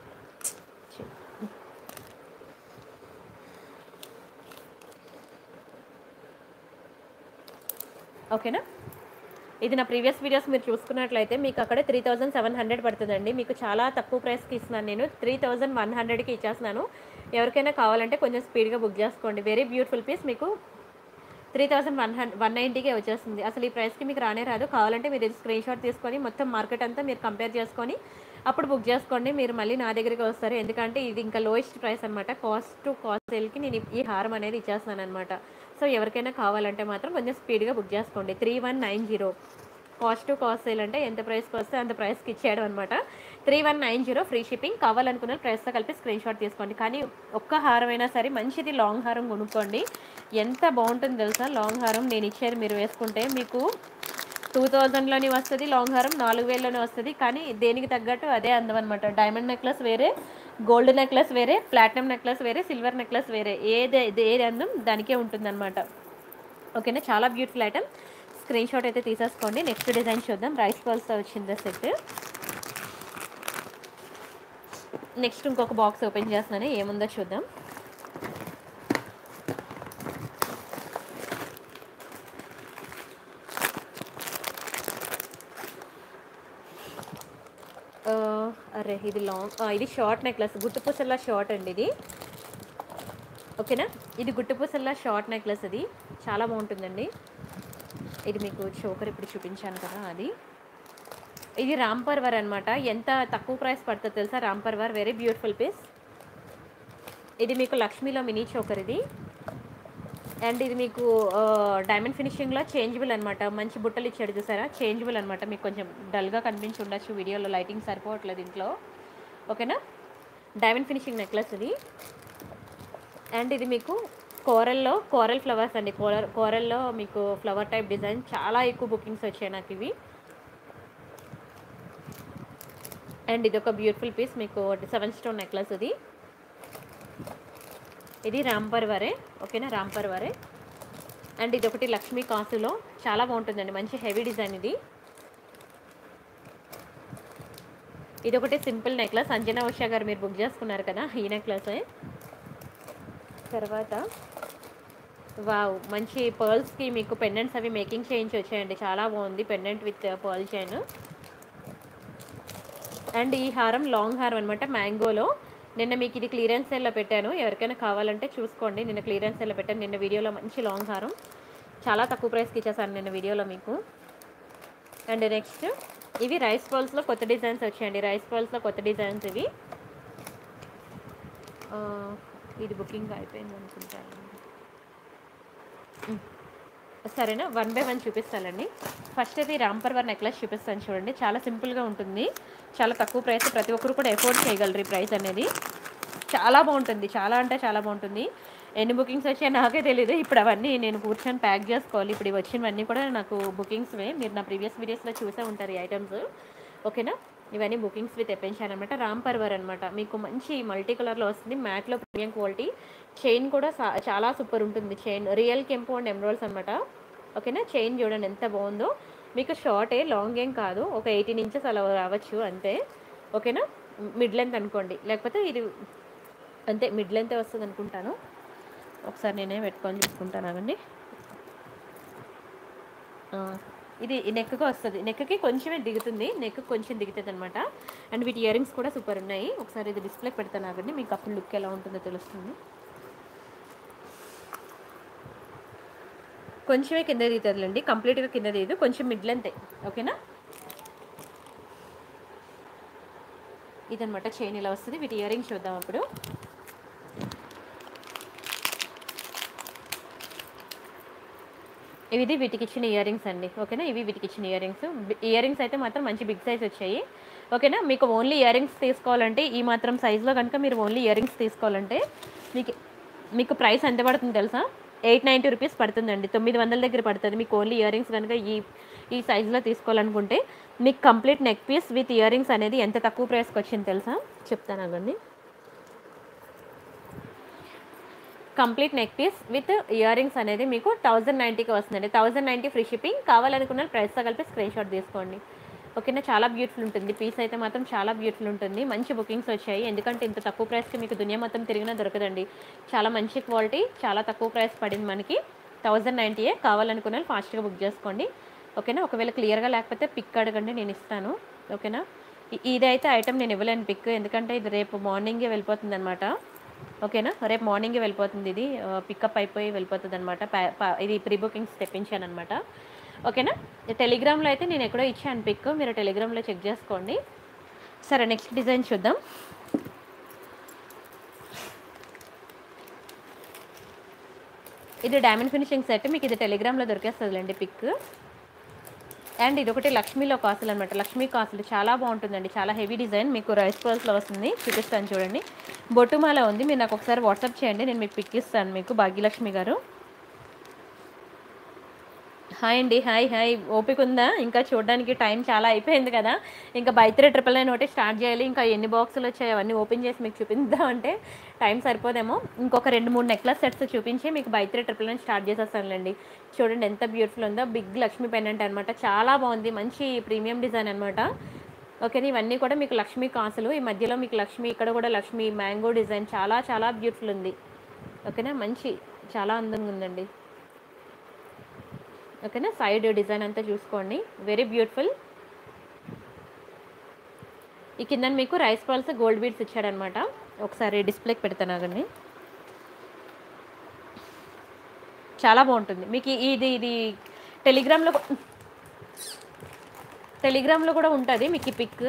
ఓకేనా ఇది నా ప్రీవియస్ వీడియోస్ మీరు చూసుకున్నట్లయితే మీకు అక్కడ త్రీ థౌజండ్ సెవెన్ హండ్రెడ్ పడుతుందండి మీకు చాలా తక్కువ ప్రైస్కి ఇస్తున్నాను నేను త్రీ థౌజండ్ వన్ హండ్రెడ్కి ఇచ్చేస్తున్నాను ఎవరికైనా కావాలంటే కొంచెం స్పీడ్గా బుక్ చేసుకోండి వెరీ బ్యూటిఫుల్ పీస్ మీకు three thousand one hundred one నైంటీకే వచ్చేస్తుంది అసలు ఈ ప్రైస్కి మీకు రానే రాదు కావాలంటే మీరు ఇది స్క్రీన్ షాట్ తీసుకొని మొత్తం మార్కెట్ అంతా మీరు కంపేర్ చేసుకొని అప్పుడు బుక్ చేసుకోండి మీరు మళ్ళీ నా దగ్గరికి వస్తారు ఎందుకంటే ఇది ఇంకా లోయెస్ట్ ప్రైస్ అనమాట కాస్ట్ టు కాస్ట్ సేల్కి నేను ఈ హారం అనేది ఇచ్చేస్తున్నాను అనమాట సో ఎవరికైనా కావాలంటే మాత్రం కొంచెం స్పీడ్గా బుక్ చేసుకోండి three one nine zero cost to cost sale అంటే ఎంత ప్రైస్కి వస్తే అంత ప్రైస్కి ఇచ్చేయడం అనమాట three one nine zero free shipping కావాలనుకున్న ప్రైస్తో కలిపి స్క్రీన్ షాట్ తీసుకోండి కానీ ఒక్క హారం అయినా సరే మంచిది లాంగ్ హారం కొనుక్కోండి ఎంత బాగుంటుంది తెలుసా లాంగ్ హారం నేను ఇచ్చేది మీరు వేసుకుంటే మీకు టూ థౌజండ్లోని వస్తుంది లాంగ్ హారం నాలుగు వేలలోనే వస్తుంది కానీ దేనికి తగ్గట్టు అదే అందం అనమాట డైమండ్ నెక్లెస్ వేరే గోల్డ్ నెక్లెస్ వేరే ప్లాటినం నెక్లెస్ వేరే సిల్వర్ నెక్లెస్ వేరే ఏది ఏది అందం దానికే ఉంటుందన్నమాట ఓకేనా చాలా బ్యూటిఫుల్ ఐటమ్ స్క్రీన్ షాట్ అయితే తీసేసుకోండి నెక్స్ట్ డిజైన్ చూద్దాం రైస్ బాల్స్తో వచ్చింది సెట్ నెక్స్ట్ ఇంకొక బాక్స్ ఓపెన్ చేస్తున్నాను ఏముందో చూద్దాం ఆ, అరే ఇది లాంగ్ ఆ, ఇది షార్ట్ నెక్లెస్ గుట్టు పూసల్లా షార్ట్ అండి ఇది ఓకేనా ఇది గుట్టు పూసల్లా షార్ట్ నెక్లెస్ ఇది చాలా బాగుంటుందండి ఇది మీకు చోకర్ ఇప్పుడు చూపించాను కదా అది ఇది రాంపర్వర్ అనమాట ఎంత తక్కువ ప్రైస్ పడుతుందో తెలుసా రాంపర్వర్ వెరీ బ్యూటిఫుల్ పీస్ ఇది మీకు లక్ష్మీలో మినీ చోకర్ ఇది అండ్ ఇది మీకు డైమండ్ ఫినిషింగ్లో చేంజబుల్ అనమాట మంచి బుట్టలు ఇచ్చాడు చూసారా చేంజబుల్ అనమాట మీకు కొంచెం డల్గా కనిపించి ఉండొచ్చు వీడియోలో లైటింగ్ సరిపోవట్లేదు ఇంట్లో ఓకేనా డైమండ్ ఫినిషింగ్ నెక్లెస్ ఇది అండ్ ఇది మీకు కోరల్లో కోరల్ ఫ్లవర్స్ అండి కోరల్ కోరల్లో మీకు ఫ్లవర్ టైప్ డిజైన్ చాలా ఎక్కువ బుకింగ్స్ వచ్చాయి నాకు ఇవి అండ్ ఇది ఒక బ్యూటిఫుల్ పీస్ మీకు సెవెన్ స్టోన్ నెక్లెస్ ఇది ఇది రాంపర్ వరే ఓకేనా రాంపర్ వరే అండ్ ఇది ఒకటి లక్ష్మీ కాసులో చాలా బాగుంటుందండి మంచి హెవీ డిజైన్ ఇది ఇది ఒకటి సింపుల్ నెక్లెస్ అంజనా ఉషా గారు మీరు బుక్ చేసుకున్నారు కదా ఈ నెక్లెస్ తర్వాత వావ్ మంచి పర్ల్స్కి మీకు పెండెంట్స్ అవి మేకింగ్ చేయించి వచ్చాయండి చాలా బాగుంది pendant with pearl chain and ఈ హారం లాంగ్ హారం అనమాట మ్యాంగోలో నిన్న మీకు ఇది క్లియరెన్స్ సేల్లో పెట్టాను ఎవరికైనా కావాలంటే చూసుకోండి నిన్న క్లియరెన్స్ సేల్లో పెట్టాను నిన్న వీడియోలో మంచి లాంగ్ హారం చాలా తక్కువ ప్రైస్కి ఇచ్చేసాను నిన్న వీడియోలో మీకు అండ్ నెక్స్ట్ ఇవి రైస్ బాల్స్లో కొత్త డిజైన్స్ వచ్చాయండి రైస్ బాల్స్లో కొత్త డిజైన్స్ ఇవి ఆ, ఇది బుకింగ్ అయిపోయింది అనుకుంటాను ఉమ్. సరేనా వన్ బై వన్ చూపిస్తానండి ఫస్ట్ అయితే ఈ రాంపర్వర్ నెక్లెస్ చూపిస్తాను చూడండి చాలా సింపుల్గా ఉంటుంది చాలా తక్కువ ప్రైస్ ప్రతి ఒక్కరు కూడా ఎఫోర్డ్ చేయగలరు ఈ ప్రైస్ అనేది చాలా బాగుంటుంది చాలా అంటే చాలా బాగుంటుంది ఎన్ని బుకింగ్స్ వచ్చాయో నాకే తెలియదు ఇప్పుడు అవన్నీ నేను కూర్చొని ప్యాక్ చేసుకోవాలి ఇప్పుడు ఇవి వచ్చినవన్నీ కూడా నాకు బుకింగ్స్వే మీరు నా ప్రీవియస్ వీడియోస్లో చూసే ఉంటారు ఈ ఐటమ్స్ ఓకేనా ఇవన్నీ బుకింగ్స్వి తెప్పించాను అనమాట రామ్ పర్వర్ అనమాట మీకు మంచి మల్టీ కలర్లో వస్తుంది మ్యాట్లో ప్రీమియం క్వాలిటీ చైన్ కూడా సా- చాలా సూపర్ ఉంటుంది చైన్ రియల్ కెంపు అండ్ ఎమరాల్స్ అనమాట ఓకేనా చైన్ చూడండి ఎంత బాగుందో మీకు షార్టే లాంగ్ ఏం కాదు ఒక ఎయిటీన్ ఇంచెస్ అలా రావచ్చు అంతే ఓకేనా మిడ్ లెంత్ అనుకోండి లేకపోతే ఇది అంతే మిడ్ లెంతే వస్తుంది అనుకుంటాను ఒకసారి నేనే పెట్టుకొని చూసుకుంటాను అవండి ఇది నెక్కి వస్తుంది నెక్కి కొంచెమే దిగుతుంది నెక్ కొంచెం దిగుతుంది అనమాట అండ్ వీటి ఇయర్ రింగ్స్ కూడా సూపర్ ఉన్నాయి ఒకసారి ఇది డిస్ప్లే పెడతాను ఆగండి మీకు అప్పుడు లుక్ ఎలా ఉంటుందో తెలుస్తుంది కొంచెమే కింద దిగుతుందిలేండి కంప్లీట్గా కింద దిగదు కొంచెం మిడ్ లెంతే ఓకేనా ఇదనమాట చైన్ ఇలా వస్తుంది వీటి ఇయర్ రింగ్స్ చూద్దాం అప్పుడు ఇవి వీటికి ఇచ్చిన ఇయర్ రింగ్స్ అండి ఓకేనా ఇవి వీటికి ఇచ్చిన ఇయర్ రింగ్స్ ఇయర్ రింగ్స్ అయితే మాత్రం మంచి బిగ్ సైజ్ వచ్చాయి ఓకేనా మీకు ఓన్లీ ఇయర్ రింగ్స్ తీసుకోవాలంటే ఈ మాత్రం సైజులో కనుక మీరు ఓన్లీ ఇయర్ రింగ్స్ తీసుకోవాలంటే మీకు మీకు ప్రైస్ ఎంత పడుతుంది తెలుసా ఎయిట్ నైంటీ రూపీస్ పడుతుందండి తొమ్మిది వందల దగ్గర పడుతుంది మీకు ఓన్లీ ఇయర్ రింగ్స్ కనుక ఈ ఈ సైజులో తీసుకోవాలనుకుంటే మీకు complete neck piece with ear rings అనేది ఎంత తక్కువ ప్రైస్కి వచ్చింది తెలుసా చెప్తాను అవ్వండి complete neck piece with ear rings అనేది మీకు థౌజండ్ నైంటీకి వస్తుందండి థౌజండ్ నైంటీ ఫ్రీ షిప్పింగ్ కావాలనుకున్న ప్రైస్తో కలిపి స్క్రీన్ షాట్ తీసుకోండి ఓకేనా చాలా బ్యూటిఫుల్ ఉంటుంది పీస్ అయితే మాత్రం చాలా బ్యూటిఫుల్ ఉంటుంది మంచి బుకింగ్స్ వచ్చాయి ఎందుకంటే ఇంత తక్కువ ప్రైస్కి మీకు దునియా మొత్తం తిరిగినా దొరకదండి చాలా మంచి క్వాలిటీ చాలా తక్కువ ప్రైస్ పడింది మనకి థౌజండ్ నైంటీయే కావాలనుకున్న వాళ్ళు ఫాస్ట్గా బుక్ చేసుకోండి ఓకేనా ఒకవేళ క్లియర్గా లేకపోతే పిక్ అడగండి నేను ఇస్తాను ఓకేనా ఇ- ఇదైతే ఐటమ్ నేను ఇవ్వలేను పిక్ ఎందుకంటే ఇది రేపు మార్నింగే వెళ్ళిపోతుంది అనమాట ఓకేనా రేపు మార్నింగే వెళ్ళిపోతుంది ఇది పికప్ అయిపోయి వెళ్ళిపోతుంది అనమాట ఇది ప్రీ బుకింగ్స్ తెప్పించాను అనమాట ఓకేనా టెలిగ్రామ్లో అయితే నేను ఎక్కడో ఇచ్చాను పిక్ మీరు టెలిగ్రామ్లో చెక్ చేసుకోండి సరే నెక్స్ట్ డిజైన్ చూద్దాం ఇది డైమండ్ ఫినిషింగ్ సెట్ మీకు ఇది టెలిగ్రామ్లో దొరికేస్తుందిలేండి పిక్ అండ్ ఇది ఒకటి లక్ష్మీలో కాసులు అనమాట లక్ష్మీ కాసులు చాలా బాగుంటుందండి చాలా హెవీ డిజైన్ మీకు రైస్ పర్స్లో వస్తుంది చూపిస్తాను చూడండి బొట్టుమాల ఉంది మీరు నాకు ఒకసారి వాట్సాప్ చేయండి నేను మీకు పిక్ ఇస్తాను మీకు భాగ్యలక్ష్మి గారు హాయ్ అండి హాయ్ హాయ్ ఓపిక ఉందా ఇంకా చూడడానికి టైం చాలా అయిపోయింది కదా ఇంకా బైత్రే ట్రిపుల్ నైన్ ఒకటి స్టార్ట్ చేయాలి ఇంకా ఎన్ని బాక్సులు వచ్చాయి అవన్నీ ఓపెన్ చేసి మీకు చూపిద్దాం అంటే టైం సరిపోదేమో ఇంకొక రెండు మూడు నెక్లెస్ సెట్స్ చూపించి మీకు బైత్రే ట్రిపుల్ నైన్ స్టార్ట్ చేసేస్తానులేండి చూడండి ఎంత బ్యూటిఫుల్ ఉందో బిగ్ లక్ష్మీ పెండెంట్ అనమాట చాలా బాగుంది మంచి ప్రీమియం డిజైన్ అనమాట ఓకే ఇవన్నీ కూడా మీకు లక్ష్మీ కాసులు ఈ మధ్యలో మీకు లక్ష్మి ఇక్కడ కూడా లక్ష్మి మ్యాంగో డిజైన్ చాలా చాలా బ్యూటిఫుల్ ఉంది ఓకేనా మంచి చాలా అందంగా ఉందండి ఓకేనా సైడ్ డిజైన్ అంతా చూసుకోండి వెరీ బ్యూటిఫుల్ ఈ కింద మీకు రైస్ బాల్స్ గోల్డ్ బీడ్స్ ఇచ్చాడనమాట ఒకసారి డిస్ప్లేకి పెడతాను ఆగండి చాలా బాగుంటుంది మీకు ఈ- ఇది ఇది టెలిగ్రామ్లో కూ- టెలిగ్రామ్లో కూడా ఉంటుంది మీకు ఈ పిక్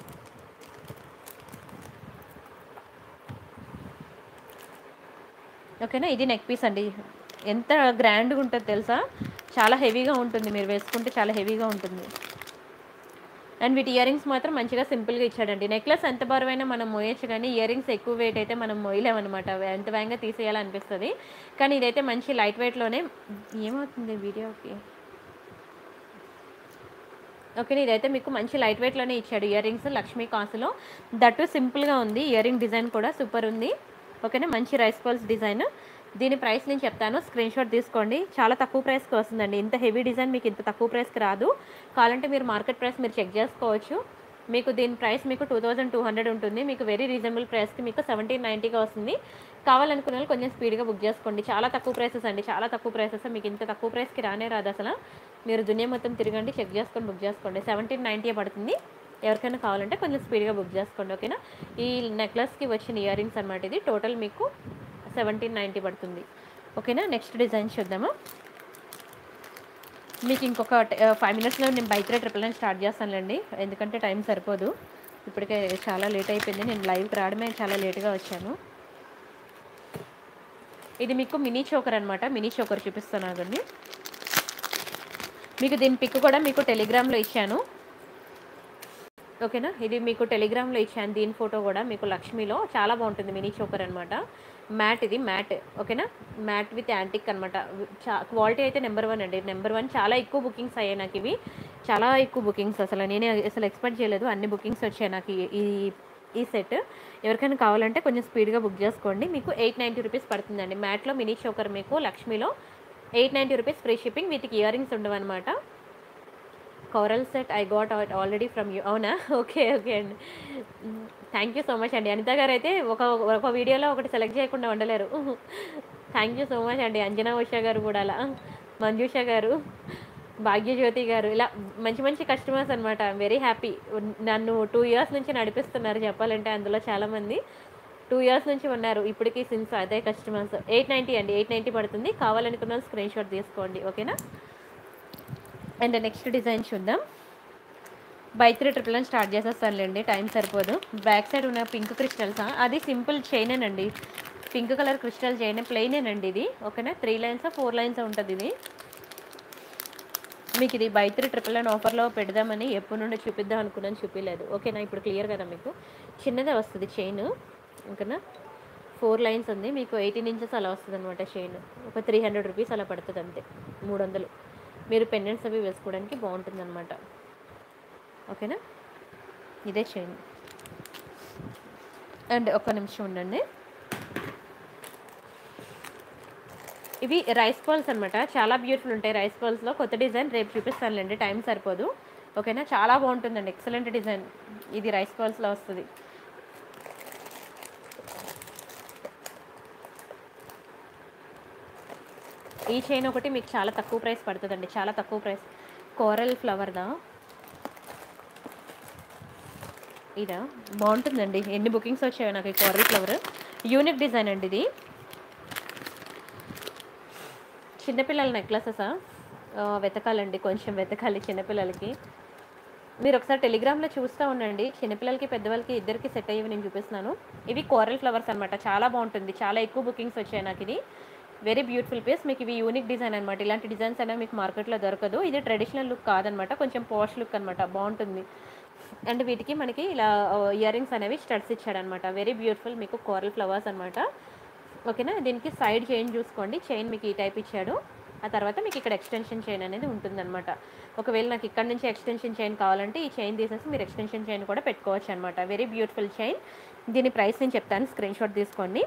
ఓకేనా ఇది నెక్ పీస్ అండి ఎంత గ్రాండ్గా ఉంటుంది తెలుసా చాలా హెవీగా ఉంటుంది మీరు వేసుకుంటే చాలా హెవీగా ఉంటుంది అండ్ వీటి ఇయర్ రింగ్స్ మాత్రం మంచిగా సింపుల్గా ఇచ్చాడండి నెక్లెస్ ఎంత బరువైనా మనం మోయొచ్చు కానీ ఇయర్ రింగ్స్ ఎక్కువ వెయిట్ అయితే మనం మోయలేమన్నమాట ఎంత వేగంగా తీసేయాలనిపిస్తుంది కానీ ఇదైతే మంచి లైట్ వెయిట్లోనే ఏమవుతుంది వీడియోకి ఓకే ఇదైతే మీకు మంచి లైట్ వెయిట్లోనే ఇచ్చాడు ఇయర్ రింగ్స్ లక్ష్మీ కాసులో దట్టు సింపుల్గా ఉంది ఇయర్ రింగ్ డిజైన్ కూడా సూపర్ ఉంది ఓకేనా మంచి రైస్ పల్స్ డిజైన్ దీని ప్రైస్ నేను చెప్తాను స్క్రీన్ షాట్ తీసుకోండి చాలా తక్కువ ప్రైస్కి వస్తుందండి ఇంత హెవీ డిజైన్ మీకు ఇంత తక్కువ ప్రైస్కి రాదు కావాలంటే మీరు మార్కెట్ ప్రైస్ మీరు చెక్ చేసుకోవచ్చు మీకు దీని ప్రైస్ మీకు టూ థౌజండ్ టూ హండ్రెడ్ ఉంటుంది మీకు వెరీ రీజనబుల్ ప్రైస్కి మీకు సెవెంటీన్ నైంటీగా వస్తుంది కావాలనుకున్న వాళ్ళు కొంచెం స్పీడ్గా బుక్ చేసుకోండి చాలా తక్కువ ప్రైసెస్ అండి చాలా తక్కువ ప్రైసెస్ మీకు ఇంత తక్కువ ప్రైస్కి రానే రాదు అసలు మీరు దునియా మొత్తం తిరగండి చెక్ చేసుకొని బుక్ చేసుకోండి సెవెంటీన్ నైంటీ పడుతుంది ఎవరికైనా కావాలంటే కొంచెం స్పీడ్గా బుక్ చేసుకోండి ఓకేనా ఈ నెక్లెస్కి వచ్చిన ఇయర్ రింగ్స్ అనమాట ఇది టోటల్ మీకు సెవెంటీన్ నైంటీ పడుతుంది ఓకేనా నెక్స్ట్ డిజైన్ చూద్దామా మీకు ఇంకొక ఫైవ్ మినిట్స్లో నేను బైక్ రైడ్ ట్రిపుల్ నైన్ స్టార్ట్ చేస్తానులేండి ఎందుకంటే టైం సరిపోదు ఇప్పటికే చాలా లేట్ అయిపోయింది నేను లైవ్కి రావడమే చాలా లేట్గా వచ్చాను ఇది మీకు మినీ చోకర్ అనమాట మినీ చోకర్ చూపిస్తాను ఆగండి మీకు దీని పిక్ కూడా మీకు టెలిగ్రామ్లో ఇచ్చాను ఓకేనా ఇది మీకు టెలిగ్రామ్లో ఇచ్చాను దీని ఫోటో కూడా మీకు లక్ష్మిలో చాలా బాగుంటుంది మినీ చోకర్ అనమాట మ్యాట్ ఇది మ్యాట్ ఓకేనా మ్యాట్ విత్ యాంటిక్ అనమాట చా క్వాలిటీ అయితే నెంబర్ వన్ అండి నెంబర్ వన్ చాలా ఎక్కువ బుకింగ్స్ అయ్యాయి నాకు ఇవి చాలా ఎక్కువ బుకింగ్స్ అసలు నేనే అసలు ఎక్స్పెక్ట్ చేయలేదు అన్ని బుకింగ్స్ వచ్చాయి నాకు ఈ- ఈ ఈ సెట్ ఎవరికైనా కావాలంటే కొంచెం స్పీడ్గా బుక్ చేసుకోండి మీకు ఎయిట్ నైంటీ రూపీస్ పడుతుందండి మ్యాట్లో మినీ చోకర్ మీకు లక్ష్మిలో eight ninety rupees free shipping వీటికి ఇయర్ రింగ్స్ ఉండవు అనమాట coral set I got already from you అవునా ఓకే ఓకే అండి థ్యాంక్ యూ సో మచ్ అండి అనిత గారు అయితే ఒక ఒక వీడియోలో ఒకటి సెలెక్ట్ చేయకుండా ఉండలేరు థ్యాంక్ యూ సో మచ్ అండి అంజనా ఉషా గారు కూడా అలా మంజుష గారు భాగ్యజ్యోతి గారు ఇలా మంచి మంచి కస్టమర్స్ అనమాట వెరీ హ్యాపీ నన్ను టూ ఇయర్స్ నుంచి నడిపిస్తున్నారు చెప్పాలంటే అందులో చాలామంది టూ ఇయర్స్ నుంచి ఉన్నారు ఇప్పటికీ సిన్స్ అదే కస్టమర్స్ ఎయిట్ నైంటీ అండి ఎయిట్ నైంటీ పడుతుంది కావాలనుకున్న స్క్రీన్ షాట్ తీసుకోండి ఓకేనా అండ్ నెక్స్ట్ డిజైన్ చూద్దాం బై త్రీ ట్రిపుల్ అని స్టార్ట్ చేసేస్తానులేండి టైం సరిపోదు బ్యాక్ సైడ్ ఉన్న పింక్ క్రిస్టల్స్ అది సింపుల్ చైనేనండి పింక్ కలర్ క్రిస్టల్ చైన్ ప్లెయినేనండి ఇది ఓకేనా త్రీ లైన్స్ ఫోర్ లైన్స్ ఉంటుంది ఇది మీకు ఇది బై త్రీ ట్రిపుల్ నైన్ ఆఫర్లో పెడదామని ఎప్పటి నుండి చూపిద్దాం అనుకున్నాను చూపించలేదు ఓకేనా ఇప్పుడు క్లియర్ కదా మీకు చిన్నదే వస్తుంది చైన్ ఓకేనా ఫోర్ లైన్స్ ఉంది మీకు ఎయిటీన్ ఇంచెస్ అలా వస్తుంది అనమాట చైన్ ఒక త్రీ హండ్రెడ్ రూపీస్ అలా పడుతుంది అంతే మూడు వందలు మీరు పెండెంట్స్ అవి వేసుకోవడానికి బాగుంటుంది అనమాట ఓకేనా ఇదే చైన్ అండ్ ఒక్క నిమిషం ఉండండి ఇవి రైస్ పర్ల్స్ అనమాట చాలా బ్యూటిఫుల్ ఉంటాయి రైస్ పర్ల్స్లో కొత్త డిజైన్ రేపు చూపిస్తానులేండి టైం సరిపోదు ఓకేనా చాలా బాగుంటుందండి ఎక్సలెంట్ డిజైన్ ఇది రైస్ పర్ల్స్లో వస్తుంది ఈ చైన్ ఒకటి మీకు చాలా తక్కువ ప్రైస్ పడుతుందండి చాలా తక్కువ ప్రైస్ కోరల్ ఫ్లవర్దా ఇదా బాగుంటుందండి ఎన్ని బుకింగ్స్ వచ్చాయో నాకు ఈ కోరల్ ఫ్లవర్ యూనిక్ డిజైన్ అండి ఇది చిన్నపిల్లల నెక్లెసెసా వెతకాలండి కొంచెం వెతకాలి చిన్నపిల్లలకి మీరు ఒకసారి టెలిగ్రామ్లో చూస్తూ ఉండండి చిన్నపిల్లలకి పెద్దవాళ్ళకి ఇద్దరికి సెట్ అయ్యేవి నేను చూపిస్తున్నాను ఇవి కోరల్ ఫ్లవర్స్ అనమాట చాలా బాగుంటుంది చాలా ఎక్కువ బుకింగ్స్ వచ్చాయి నాకు ఇది వెరీ బ్యూటిఫుల్ పీస్ మీకు ఇవి యూనిక్ డిజైన్ అనమాట ఇలాంటి డిజైన్స్ అనేవి మీకు మార్కెట్లో దొరకదు ఇది ట్రెడిషనల్ లుక్ కాదనమాట కొంచెం పాష్ లుక్ అనమాట బాగుంటుంది అండ్ వీటికి మనకి ఇలా ఇయర్ రింగ్స్ అనేవి స్టడ్స్ ఇచ్చాడనమాట వెరీ బ్యూటిఫుల్ మీకు కోరల్ ఫ్లవర్స్ అనమాట ఓకేనా దీనికి సైడ్ చైన్ చూసుకోండి చైన్ మీకు ఈ టైప్ ఇచ్చాడు ఆ తర్వాత మీకు ఇక్కడ ఎక్స్టెన్షన్ చైన్ అనేది ఉంటుందన్నమాట ఒకవేళ నాకు ఇక్కడ నుంచి ఎక్స్టెన్షన్ చైన్ కావాలంటే ఈ చైన్ తీసేసి మీరు ఎక్స్టెన్షన్ చైన్ కూడా పెట్టుకోవచ్చు అనమాట వెరీ బ్యూటిఫుల్ చైన్ దీని ప్రైస్ నేను చెప్తాను స్క్రీన్ షాట్ తీసుకోండి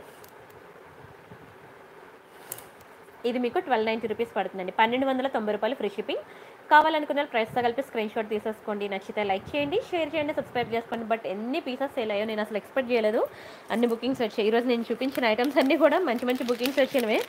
ఇది మీకు ట్వెల్వ్ నైంటీ రూపీస్ పడుతుందండి పన్నెండు వందల తొంభై రూపాయలు ఫ్రీ షిప్పింగ్ కావాలనుకున్న ప్రైస్తో కలిపి స్క్రీన్ షాట్ తీసేసుకోండి నచ్చితే లైక్ చేయండి షేర్ చేయండి సబ్స్క్రైబ్ చేసుకోండి బట్ ఎన్ని పీసెస్ సేల్ అయ్యో నేను అసలు ఎక్స్పెక్ట్ చేయలేదు అన్ని బుకింగ్స్ వచ్చాయి ఈరోజు నేను చూపించిన ఐటమ్స్ అన్నీ కూడా మంచి మంచి బుకింగ్స్ వచ్చినవే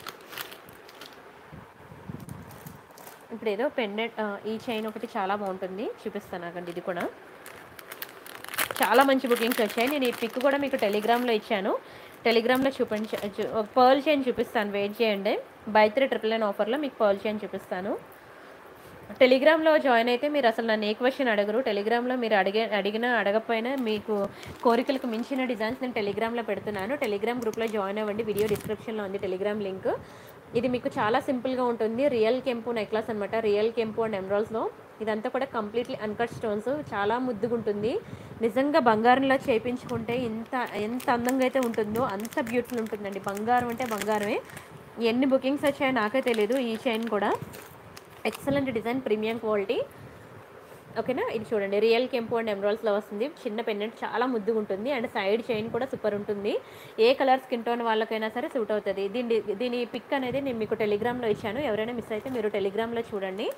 ఇప్పుడు ఏదో పెండెంట్ ఈ చైన్ ఒకటి చాలా బాగుంటుంది చూపిస్తాను నాకండి ఇది కూడా చాలా మంచి బుకింగ్స్ వచ్చాయి నేను ఈ పిక్ కూడా మీకు టెలిగ్రామ్లో ఇచ్చాను టెలిగ్రామ్లో చూపించ పర్ల్ చైన్ చూపిస్తాను వెయిట్ చేయండి బై త్రీ ట్రిపుల్ నైన్ ఆఫర్లో మీకు పర్ల్ చైన్ చూపిస్తాను టెలిగ్రామ్లో జాయిన్ అయితే మీరు అసలు నన్ను ఏ క్వశ్చన్ అడగరు టెలిగ్రామ్లో మీరు అడిగే అడిగినా అడగకపోయినా మీకు కోరికలకు మించిన డిజైన్స్ నేను టెలిగ్రామ్లో పెడుతున్నాను టెలిగ్రామ్ గ్రూప్లో జాయిన్ అవ్వండి వీడియో డిస్క్రిప్షన్లో ఉంది టెలిగ్రామ్ లింక్ ఇది మీకు చాలా సింపుల్గా ఉంటుంది రియల్ కెంపు నెక్లెస్ అనమాట రియల్ కెంపు అండ్ ఎమరాల్స్లో ఇదంతా కూడా కంప్లీట్లీ అన్కట్ స్టోన్స్ చాలా ముద్దుగా ఉంటుంది నిజంగా బంగారంలో చేయించుకుంటే ఎంత ఎంత అందంగా అయితే ఉంటుందో అంత బ్యూటిఫుల్ ఉంటుందండి బంగారం అంటే బంగారమే ఎన్ని బుకింగ్స్ వచ్చాయో నాకే తెలియదు ఈ చైన్ కూడా ఎక్సలెంట్ డిజైన్ ప్రీమియం క్వాలిటీ ఓకేనా ఇది చూడండి రియల్ కెంపు అండ్ ఎమరాల్స్లో వస్తుంది చిన్న పెన్నెంట్ చాలా ముద్దుగా ఉంటుంది అండ్ సైడ్ చైన్ కూడా సూపర్ ఉంటుంది ఏ కలర్ స్కిన్ టోన్ వాళ్ళకైనా సరే సూట్ అవుతుంది దీని దీని పిక్ అనేది నేను మీకు టెలిగ్రామ్లో ఇచ్చాను ఎవరైనా మిస్ అయితే మీరు టెలిగ్రామ్లో చూడండి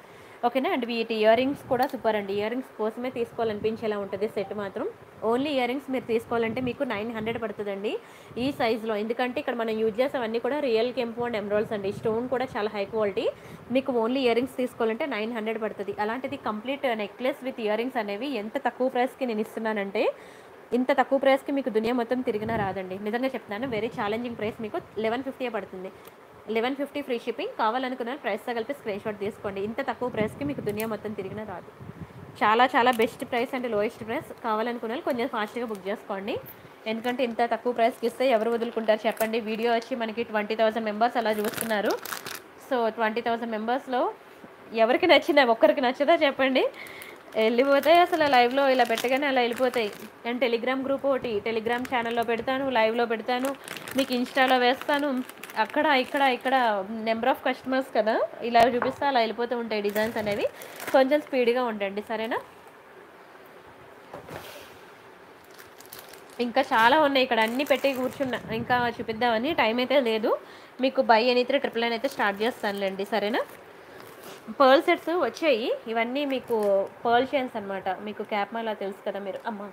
ఓకేనా అండ్ వీటి ఇయర్ రింగ్స్ కూడా సూపర్ అండి ఇయర్ రింగ్స్ కోసమే తీసుకోవాలనిపించేలా ఉంటుంది సెట్ మాత్రం ఓన్లీ ఇయర్ రింగ్స్ మీరు తీసుకోవాలంటే మీకు నైన్ హండ్రెడ్ పడుతుందండి ఈ సైజులో ఎందుకంటే ఇక్కడ మనం యూజ్ చేసేవన్నీ కూడా రియల్ కెంపు అండ్ ఎమరాల్స్ అండి స్టోన్ కూడా చాలా హై క్వాలిటీ మీకు ఓన్లీ ఇయర్ రింగ్స్ తీసుకోవాలంటే నైన్ హండ్రెడ్ పడుతుంది అలాంటిది complete necklace with ear rings అనేవి ఎంత తక్కువ ప్రైస్కి నేను ఇస్తున్నానంటే ఇంత తక్కువ ప్రైస్కి మీకు దునియా మొత్తం తిరిగినా రాదండి నిజంగా చెప్తున్నాను వెరీ ఛాలెంజింగ్ ప్రైస్ మీకు లెవెన్ ఫిఫ్టీ పడుతుంది లెవెన్ ఫిఫ్టీ ఫ్రీ షిప్పింగ్ కావాలనుకున్న ప్రైస్తో కలిపి స్క్రీన్ షాట్ తీసుకోండి ఇంత తక్కువ ప్రైస్కి మీకు దునియా మొత్తం తిరిగినా రాదు చాలా చాలా best price and lowest price కావాలనుకున్న వాళ్ళు కొంచెం ఫాస్ట్గా బుక్ చేసుకోండి ఎందుకంటే ఇంత తక్కువ ప్రైస్కి ఇస్తే ఎవరు వదులుకుంటారు చెప్పండి వీడియో వచ్చి మనకి ట్వంటీ థౌసండ్ మెంబర్స్ అలా చూస్తున్నారు సో ట్వంటీ థౌసండ్ మెంబర్స్లో ఎవరికి నచ్చిందా ఒక్కరికి నచ్చదా చెప్పండి వెళ్ళిపోతాయి అసలు లైవ్లో ఇలా పెట్టగానే అలా వెళ్ళిపోతాయి నేను టెలిగ్రామ్ గ్రూప్ ఒకటి టెలిగ్రామ్ ఛానల్లో పెడతాను లైవ్లో పెడతాను మీకు ఇన్స్టాలో వేస్తాను అక్కడ ఇక్కడ ఇక్కడ నెంబర్ ఆఫ్ కస్టమర్స్ కదా ఇలా చూపిస్తే అలా వెళ్ళిపోతూ ఉంటాయి డిజైన్స్ అనేవి కొంచెం స్పీడ్గా ఉండండి సరేనా ఇంకా చాలా ఉన్నాయి ఇక్కడ అన్ని పెట్టి కూర్చున్నా ఇంకా చూపిద్దామని టైం అయితే లేదు మీకు బై ఎనీత్రీ ట్రిపుల్ నైన్ అయితే స్టార్ట్ చేస్తానులేండి సరేనా పర్ల్ సెట్స్ వచ్చాయి ఇవన్నీ మీకు పర్ల్ చైన్స్ అనమాట మీకు క్యాప్ మాలా తెలుసు కదా మీరు అమ్మ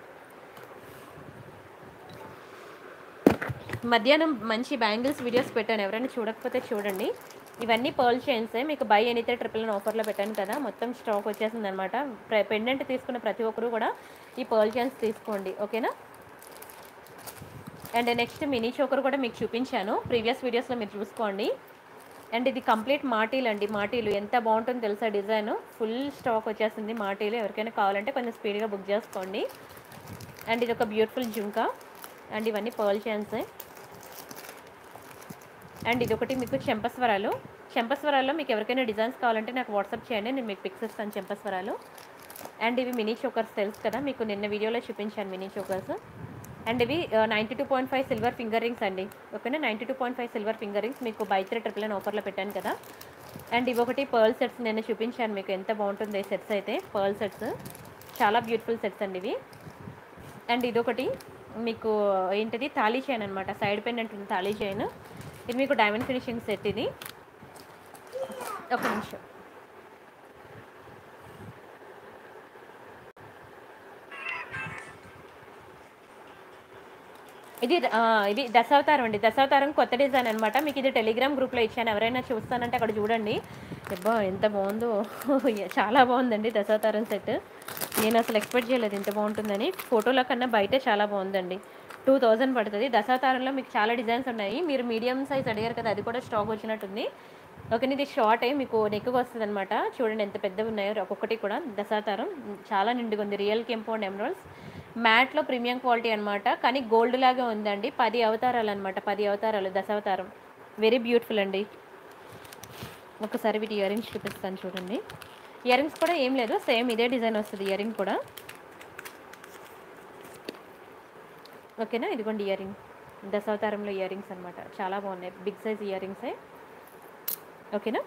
మధ్యాహ్నం మంచి బ్యాంగిల్స్ వీడియోస్ పెట్టాను ఎవరైనా చూడకపోతే చూడండి ఇవన్నీ పర్ల్ చైన్సే మీకు బై ఎనీతే ట్రిపుల్ నైన్ ఆఫర్లో పెట్టాను కదా మొత్తం స్టాక్ వచ్చేసింది అనమాట పెండెంట్ తీసుకున్న ప్రతి ఒక్కరు కూడా ఈ పర్ల్ చైన్స్ తీసుకోండి ఓకేనా అండ్ నెక్స్ట్ మినీ చోకర్ కూడా మీకు చూపించాను ప్రీవియస్ వీడియోస్లో మీరు చూసుకోండి అండ్ ఇది కంప్లీట్ మాటీలు అండి మాటీలు ఎంత బాగుంటుందో తెలుసా డిజైన్ ఫుల్ స్టాక్ వచ్చేసింది మాటీలు ఎవరికైనా కావాలంటే కొంచెం స్పీడ్గా బుక్ చేసుకోండి అండ్ ఇది ఒక బ్యూటిఫుల్ జుంకా అండ్ ఇవన్నీ పర్ల్ చైన్సే అండ్ ఇది ఒకటి మీకు చెంపస్వరాలు చెంపస్వరాల్లో మీకు ఎవరికైనా డిజైన్స్ కావాలంటే నాకు వాట్సాప్ చేయండి నేను మీకు పిక్స్ ఇస్తాను చెంపస్వరాలు అండ్ ఇవి మినీ చోకర్స్ తెలుసు కదా మీకు నిన్న వీడియోలో చూపించాను మినీ చోకర్స్ అండ్ ఇవి ninety two point five silver finger rings అండి ఓకేనా ninety two point five silver finger rings మీకు బై త్రీ ట్రిపుల్ నైన్ ఆఫర్లో పెట్టాను కదా అండ్ ఇవి ఒకటి పర్ల్ సెట్స్ నేను చూపించాను మీకు ఎంత బాగుంటుంది ఈ సెట్స్ అయితే పర్ల్ సెట్స్ చాలా బ్యూటిఫుల్ సెట్స్ అండి ఇవి అండ్ ఇదొకటి మీకు ఏంటిది తాళీ చైన్ అనమాట సైడ్ పెండెంట్ ఉంది తాళీ చైన్ ఇది మీకు డైమండ్ ఫినిషింగ్ సెట్ ఇది ఒక నిమిషం ఇది ఆ, ఇది దశావతారం అండి దశావతారం కొత్త డిజైన్ అనమాట మీకు ఇది టెలిగ్రామ్ గ్రూప్లో ఇచ్చాను ఎవరైనా చూస్తానంటే అక్కడ చూడండి అబ్బా ఎంత బాగుందో చాలా బాగుందండి దశావతారం సెట్ నేను అసలు ఎక్స్పెక్ట్ చేయలేదు ఇంత బాగుంటుందని ఫోటోలో కన్నా బయట చాలా బాగుందండి టూ థౌజండ్ పడుతుంది దశావతారంలో మీకు చాలా డిజైన్స్ ఉన్నాయి మీరు మీడియం సైజ్ అడిగారు కదా అది కూడా స్టాక్ వచ్చినట్టుంది ఓకే ఇది షార్ట్ అయ్యి మీకు నెక్కు వస్తుంది అనమాట చూడండి ఎంత పెద్దవి ఉన్నాయో ఒక్కొక్కటి కూడా దశావతారం చాలా నిండుగా ఉంది రియల్ కెంపో అండ్ ఎమరాల్డ్స్ మ్యాట్లో ప్రీమియం క్వాలిటీ అనమాట కానీ గోల్డ్ లాగా ఉందండి పది అవతారాలు అనమాట పది అవతారాలు దశావతారం వెరీ బ్యూటిఫుల్ అండి ఒకసారి వీటి ఇయర్ రింగ్స్ చూపిస్తాను చూడండి ఇయర్ రింగ్స్ కూడా ఏం లేదు సేమ్ ఇదే డిజైన్ వస్తుంది ఇయర్ రింగ్ కూడా ఓకేనా ఇదిగోండి ఇయర్ రింగ్ దశావతారంలో ఇయర్ రింగ్స్ అనమాట చాలా బాగున్నాయి బిగ్ సైజ్ ఇయర్ రింగ్సే ఓకేనా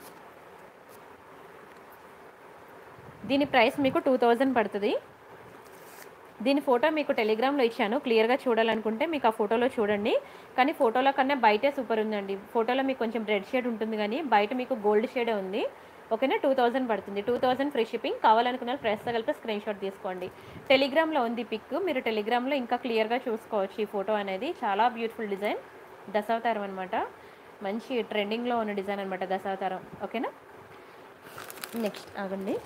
దీని ప్రైస్ మీకు టూ థౌజండ్ పడుతుంది దీని ఫోటో మీకు టెలిగ్రామ్లో ఇచ్చాను క్లియర్గా చూడాలనుకుంటే మీకు ఆ ఫోటోలో చూడండి కానీ ఫోటోలో కన్నా బయటే సూపర్ ఉందండి ఫోటోలో మీకు కొంచెం రెడ్ షేడ్ ఉంటుంది కానీ బయట మీకు గోల్డ్ షేడే ఉంది ఓకేనా టూ థౌజండ్ పడుతుంది టూ థౌజండ్ ఫ్రీ షిప్పింగ్ కావాలనుకున్న వాళ్ళు ప్రెస్తో కలిపి స్క్రీన్ షాట్ తీసుకోండి టెలిగ్రామ్లో ఉంది పిక్ మీరు టెలిగ్రామ్లో ఇంకా క్లియర్గా చూసుకోవచ్చు ఈ ఫోటో అనేది చాలా బ్యూటిఫుల్ డిజైన్ దశావతారం అనమాట మంచి ట్రెండింగ్లో ఉన్న డిజైన్ అనమాట దశావతారం ఓకేనా నెక్స్ట్ ఆగండి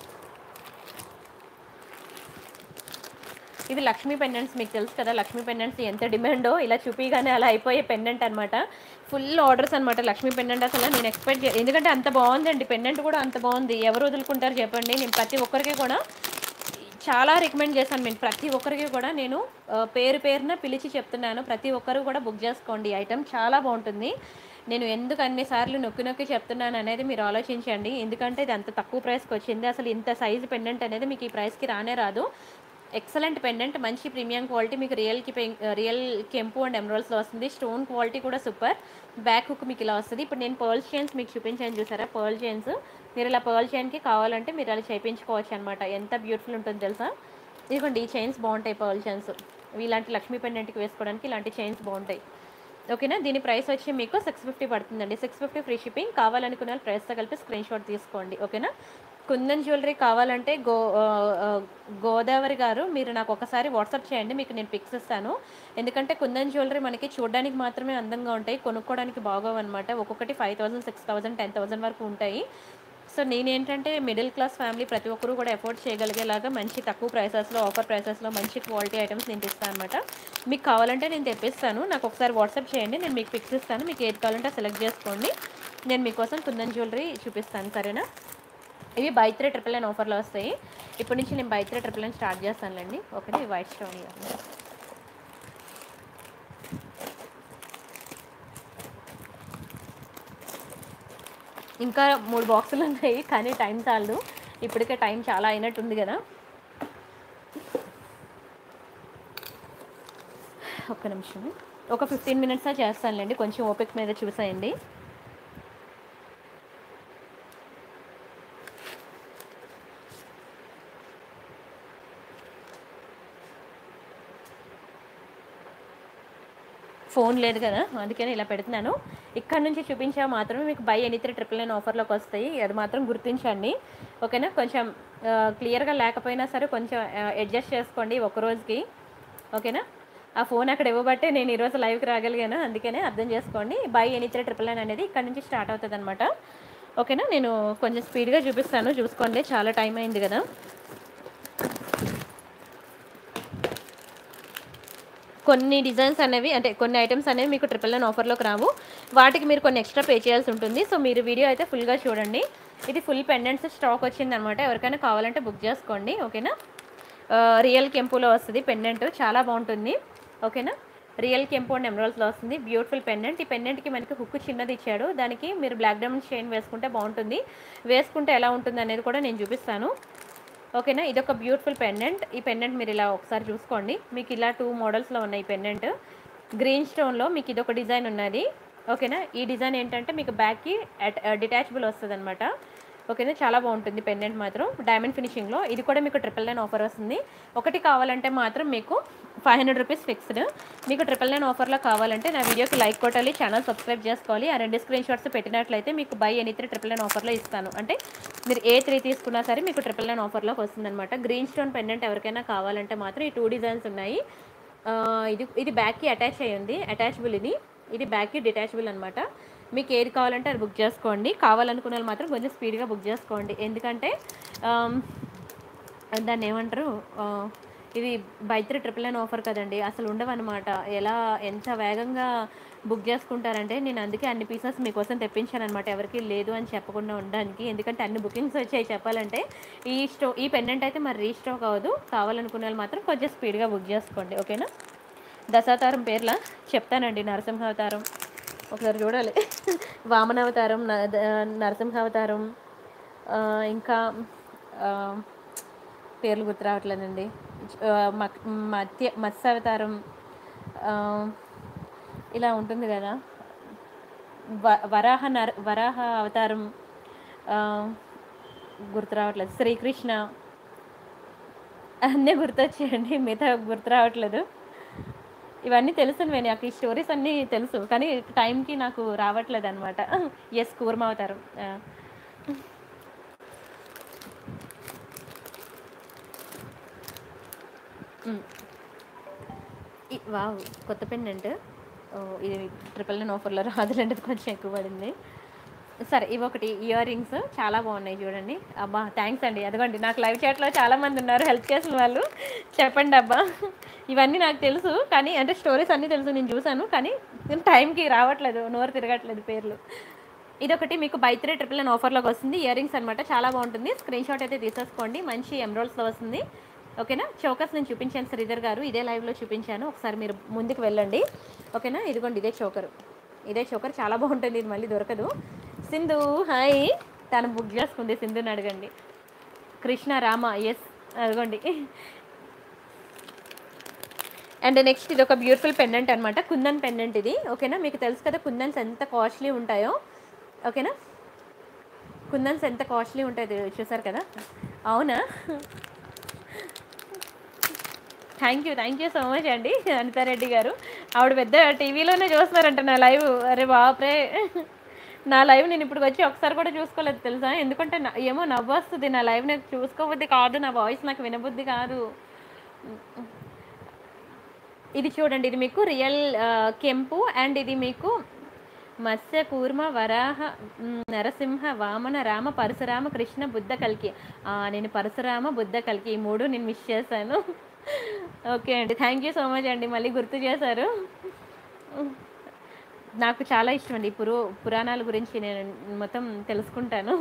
ఇది లక్ష్మీ పెండెంట్స్ మీకు తెలుసు కదా లక్ష్మీ పెండెంట్స్ ఎంత డిమాండో ఇలా చూపిగానే అలా అయిపోయే పెండెంట్ అనమాట ఫుల్ ఆర్డర్స్ అనమాట లక్ష్మీ పెండెంట్ అసలు నేను ఎక్స్పెక్ట్ చే ఎందుకంటే అంత బాగుందండి పెండెంట్ కూడా అంత బాగుంది ఎవరు వదులుకుంటారు చెప్పండి నేను ప్రతి ఒక్కరికి కూడా చాలా రికమెండ్ చేశాను నేను ప్రతి ఒక్కరికి కూడా నేను ఆ, పేరు పేరున పిలిచి చెప్తున్నాను ప్రతి ఒక్కరు కూడా బుక్ చేసుకోండి ఈ ఐటమ్ చాలా బాగుంటుంది నేను ఎందుకు అన్నిసార్లు నొక్కి నొక్కి చెప్తున్నాను అనేది మీరు ఆలోచించండి ఎందుకంటే ఇది అంత తక్కువ ప్రైస్కి వచ్చింది అసలు ఇంత సైజు పెండెంట్ అనేది మీకు ఈ ప్రైస్కి రానే రాదు ఎక్సలెంట్ పెండెంట్ మంచి ప్రీమియం క్వాలిటీ మీకు రియల్ కి రియల్ కెంపు అండ్ ఎమరాల్స్లో వస్తుంది స్టోన్ క్వాలిటీ కూడా సూపర్ బ్యాక్ హుక్ మీకు ఇలా వస్తుంది ఇప్పుడు నేను పర్ల్ చైన్స్ మీకు చూపించాను చూసారా పర్ల్ చైన్స్ మీరు ఇలా పర్ల్ చైన్కి కావాలంటే మీరు అలా చేయించుకోవచ్చు అనమాట ఎంత బ్యూటిఫుల్ ఉంటుందో తెలుసా ఇదిగోండి ఈ చైన్స్ బాగుంటాయి పర్ల్ చైన్స్ ఇలాంటి లక్ష్మీ పెండెంట్కి వేసుకోవడానికి ఇలాంటి చైన్స్ బాగుంటాయి ఓకేనా దీని ప్రైస్ వచ్చి మీకు సిక్స్ ఫిఫ్టీ పడుతుందండి సిక్స్ ఫిఫ్టీ ఫ్రీ షిప్పింగ్ కావాలనుకున్న వాళ్ళు ప్రైస్తో కలిపి స్క్రీన్ షాట్ తీసుకోండి ఓకేనా కుందన్ జ్యువెలరీ కావాలంటే గో ఆ, ఆ, గోదావరి గారు మీరు నాకు ఒకసారి వాట్సాప్ చేయండి మీకు నేను పిక్స్ ఇస్తాను ఎందుకంటే కుందన్ జ్యువెలరీ మనకి చూడడానికి మాత్రమే అందంగా ఉంటాయి కొనుక్కోవడానికి బాగోవు అనమాట ఒక్కొక్కటి five thousand six thousand ten thousand వరకు ఉంటాయి సో నేనేంటంటే మిడిల్ క్లాస్ ఫ్యామిలీ ప్రతి ఒక్కరూ కూడా ఎఫోర్డ్ చేయగలిగేలాగా మంచి తక్కువ ప్రైసెస్లో ఆఫర్ ప్రైసెస్లో మంచి క్వాలిటీ ఐటమ్స్ నేను ఇస్తాను అనమాట మీకు కావాలంటే నేను తెప్పిస్తాను నాకు ఒకసారి వాట్సాప్ చేయండి నేను మీకు పిక్స్ ఇస్తాను మీకు ఏది కావాలంటే సెలెక్ట్ చేసుకోండి నేను మీకోసం కుందన్ జ్యువెలరీ చూపిస్తాను సరేనా ఇవి బై త్రీ ట్రిపుల్ నైన్ ఆఫర్లో వస్తాయి ఇప్పటి నుంచి నేను buy three triple nine start చేస్తానులేండి ఒకటి వైట్ స్టోన్ ఇవ్వండి ఇంకా మూడు బాక్సులు ఉన్నాయి కానీ టైం చాలదు ఇప్పటికే టైం చాలా అయినట్టుంది కదా ఒక్క నిమిషం ఒక ఫిఫ్టీన్ మినిట్స్ చేస్తానులేండి కొంచెం ఓపిక మీద చూసేయండి ఫోన్ లేదు కదా అందుకని ఇలా పెడుతున్నాను ఇక్కడ నుంచి చూపించా మాత్రమే మీకు buy any three triple nine ఆఫర్లోకి వస్తాయి అది మాత్రం గుర్తించండి ఓకేనా కొంచెం క్లియర్గా లేకపోయినా సరే కొంచెం అడ్జస్ట్ చేసుకోండి ఒక రోజుకి ఓకేనా ఆ ఫోన్ అక్కడ ఇవ్వబట్టే నేను ఈరోజు లైవ్కి రాగలిగాను అందుకనే అర్థం చేసుకోండి buy any three triple nine అనేది ఇక్కడ నుంచి స్టార్ట్ అవుతుంది అనమాట ఓకేనా నేను కొంచెం స్పీడ్గా చూపిస్తాను చూసుకోండి చాలా టైం అయింది కదా కొన్ని డిజైన్స్ అనేవి అంటే కొన్ని ఐటమ్స్ అనేవి మీకు ట్రిపుల్ నైన్ ఆఫర్లోకి రావు వాటికి మీరు కొన్ని ఎక్స్ట్రా పే చేయాల్సి ఉంటుంది సో మీరు వీడియో అయితే ఫుల్గా చూడండి ఇది ఫుల్ పెండెంట్స్ స్టాక్ వచ్చింది అనమాట ఎవరికైనా కావాలంటే బుక్ చేసుకోండి ఓకేనా ఆ, రియల్ కెంపులో వస్తుంది పెండెంట్ చాలా బాగుంటుంది ఓకేనా రియల్ కెంపు అండ్ ఎమరాల్స్లో వస్తుంది బ్యూటిఫుల్ పెండెంట్ ఈ పెండెంట్కి మనకి హుక్ చిన్నది ఇచ్చాడు దానికి మీరు బ్లాక్ డైమండ్ చైన్ వేసుకుంటే బాగుంటుంది వేసుకుంటే ఎలా ఉంటుంది అనేది కూడా నేను చూపిస్తాను ఓకేనా ఇది ఒక బ్యూటిఫుల్ పెండెంట్ ఈ పెండెంట్ మీరు ఇలా ఒకసారి చూసుకోండి మీకు ఇలా టూ మోడల్స్లో ఉన్నాయి ఈ పెండెంట్ గ్రీన్ స్టోన్లో మీకు ఇది ఒక డిజైన్ ఉన్నది ఓకేనా ఈ డిజైన్ ఏంటంటే మీకు బ్యాక్కి డిటాచబుల్ వస్తుంది అనమాట ఓకేనా చాలా బాగుంటుంది పెండెంట్ మాత్రం డైమండ్ ఫినిషింగ్లో ఇది కూడా మీకు ట్రిపుల్ నైన్ ఆఫర్ వస్తుంది ఒకటి కావాలంటే మాత్రం మీకు ఫైవ్ హండ్రెడ్ రూపీస్ ఫిక్స్డ్ మీకు ట్రిపుల్ నైన్ ఆఫర్లో కావాలంటే నా వీడియోకి లైక్ కొట్టాలి ఛానల్ సబ్స్క్రైబ్ చేసుకోవాలి ఆ రెండు స్క్రీన్ షాట్స్ పెట్టినట్లయితే మీకు buy any three triple nine ఆఫర్లో ఇస్తాను అంటే మీరు ఏ త్రీ తీసుకున్నా సరే మీకు ట్రిపుల్ నైన్ ఆఫర్లోకి వస్తుందన్నమాట గ్రీన్ స్టోన్ పెండెంట్ ఎవరికైనా కావాలంటే మాత్రం ఈ టూ డిజైన్స్ ఉన్నాయి ఆ, ఇది ఇది బ్యాక్కి అటాచ్ అయ్యి ఉంది అటాచబుల్ ఇది ఇది బ్యాక్కి డిటాచబుల్ అనమాట మీకు ఏది కావాలంటే అది బుక్ చేసుకోండి కావాలనుకున్న వాళ్ళు మాత్రం కొంచెం స్పీడ్గా బుక్ చేసుకోండి ఎందుకంటే ఆమ్, దాన్ని ఏమంటారు ఆ, ఇది buy three triple nine offer కదండి అసలు ఉండవన్నమాట ఎలా ఎంత వేగంగా బుక్ చేసుకుంటారంటే నేను అందుకే అన్ని పీసెస్ మీకోసం తెప్పించాను అనమాట ఎవరికి లేదు అని చెప్పకుండా ఉండడానికి ఎందుకంటే అన్ని బుకింగ్స్ వచ్చాయి చెప్పాలంటే ఈ స్టో ఈ పెండెంట్ అయితే మరి రీస్టాక్ అవ్వదు కావాలనుకునే వాళ్ళు మాత్రం కొంచెం స్పీడ్గా బుక్ చేసుకోండి ఓకేనా దశావతారం పేర్ల చెప్తానండి నరసింహావతారం ఒకసారి చూడాలి వామనావతారం న- ద- నరసింహావతారం ఆ, ఇంకా ఆ, పేర్లు గుర్తు రావట్లేదండి ఆ, మక్- మత్య మత్స్యావతారం ఆ, ఇలా ఉంటుంది కదా వ- వరాహ నర వరాహ అవతారం ఆ, గుర్తు రావట్లేదు శ్రీకృష్ణ అన్నీ గుర్తొచ్చాయండి మిగతా గుర్తు రావట్లేదు ఇవన్నీ తెలుసు నాకు ఈ స్టోరీస్ అన్నీ తెలుసు కానీ టైంకి నాకు రావట్లేదు అనమాట ఎస్ కూర్మావతారం ఆ. మ్. ఈ- వావ్ కొత్త పెండెంట్ ఇది ట్రిపుల్ నైన్ ఆఫర్లో రాదులంటే కొంచెం ఎక్కువ పడింది సరే ఇవి ఒకటి ఇయర్ రింగ్స్ చాలా బాగున్నాయి చూడండి అబ్బా థ్యాంక్స్ అండి అదిగోండి నాకు లైవ్ చాట్లో చాలా మంది ఉన్నారు హెల్ప్ చేసిన వాళ్ళు చెప్పండి అబ్బా ఇవన్నీ నాకు తెలుసు కానీ అంటే స్టోరీస్ అన్నీ తెలుసు నేను చూశాను కానీ నేను టైంకి రావట్లేదు నోరు తిరగట్లేదు పేర్లు ఇదొకటి మీకు బై త్రీ ట్రిపుల్ నైన్ ఆఫర్లోకి వస్తుంది ఇయర్ రింగ్స్ అనమాట చాలా బాగుంటుంది స్క్రీన్ షాట్ అయితే తీసేసుకోండి మంచి ఎమ్రోల్స్లో వస్తుంది ఓకేనా చౌకస్ నేను చూపించాను శ్రీధర్ గారు ఇదే లైవ్లో చూపించాను ఒకసారి మీరు ముందుకు వెళ్ళండి ఓకేనా ఇదిగోండి ఇదే చోకర్ ఇదే చోకర్ చాలా బాగుంటుంది ఇది మళ్ళీ దొరకదు సింధు హాయ్ తను బుక్ చేసుకుంది సింధుని అడగండి కృష్ణ రామ ఎస్ అదిగోండి అండ్ నెక్స్ట్ ఇది ఒక బ్యూటిఫుల్ పెండెంట్ అనమాట కుందన్ పెండెంట్ ఇది ఓకేనా మీకు తెలుసు కదా కుందన్స్ ఎంత కాస్ట్లీ ఉంటాయో ఓకేనా కుందన్స్ ఎంత కాస్ట్లీ ఉంటాయి చూసారు కదా అవునా thank you thank you so much అండి అనితారెడ్డి గారు ఆవిడ పెద్ద టీవీలోనే చూస్తున్నారంట నా లైవ్ అరే బాప్రే నా లైవ్ నేను ఇప్పుడు వచ్చి ఒకసారి కూడా చూసుకోలేదు తెలుసా ఎందుకంటే నా- ఏమో నవ్వు వస్తుంది నా లైవ్ నాకు చూసుకోబుద్ధి కాదు నా వాయిస్ నాకు వినబుద్ధి కాదు ఇది చూడండి ఇది మీకు రియల్ ఆ, కెంపు అండ్ ఇది మీకు మత్స్య కూర్మ వరాహ మ్, నరసింహ వామన రామ పరశురామ కృష్ణ బుద్ధ కల్కి ఆ, నేను పరశురామ బుద్ధ కల్కి ఈ మూడు నేను మిస్ చేశాను ఓకే అండి థ్యాంక్ యూ సో మచ్ అండి మళ్ళీ గుర్తు చేశారు నాకు చాలా ఇష్టం అండి పురు పురాణాల గురించి నేను మొత్తం తెలుసుకుంటాను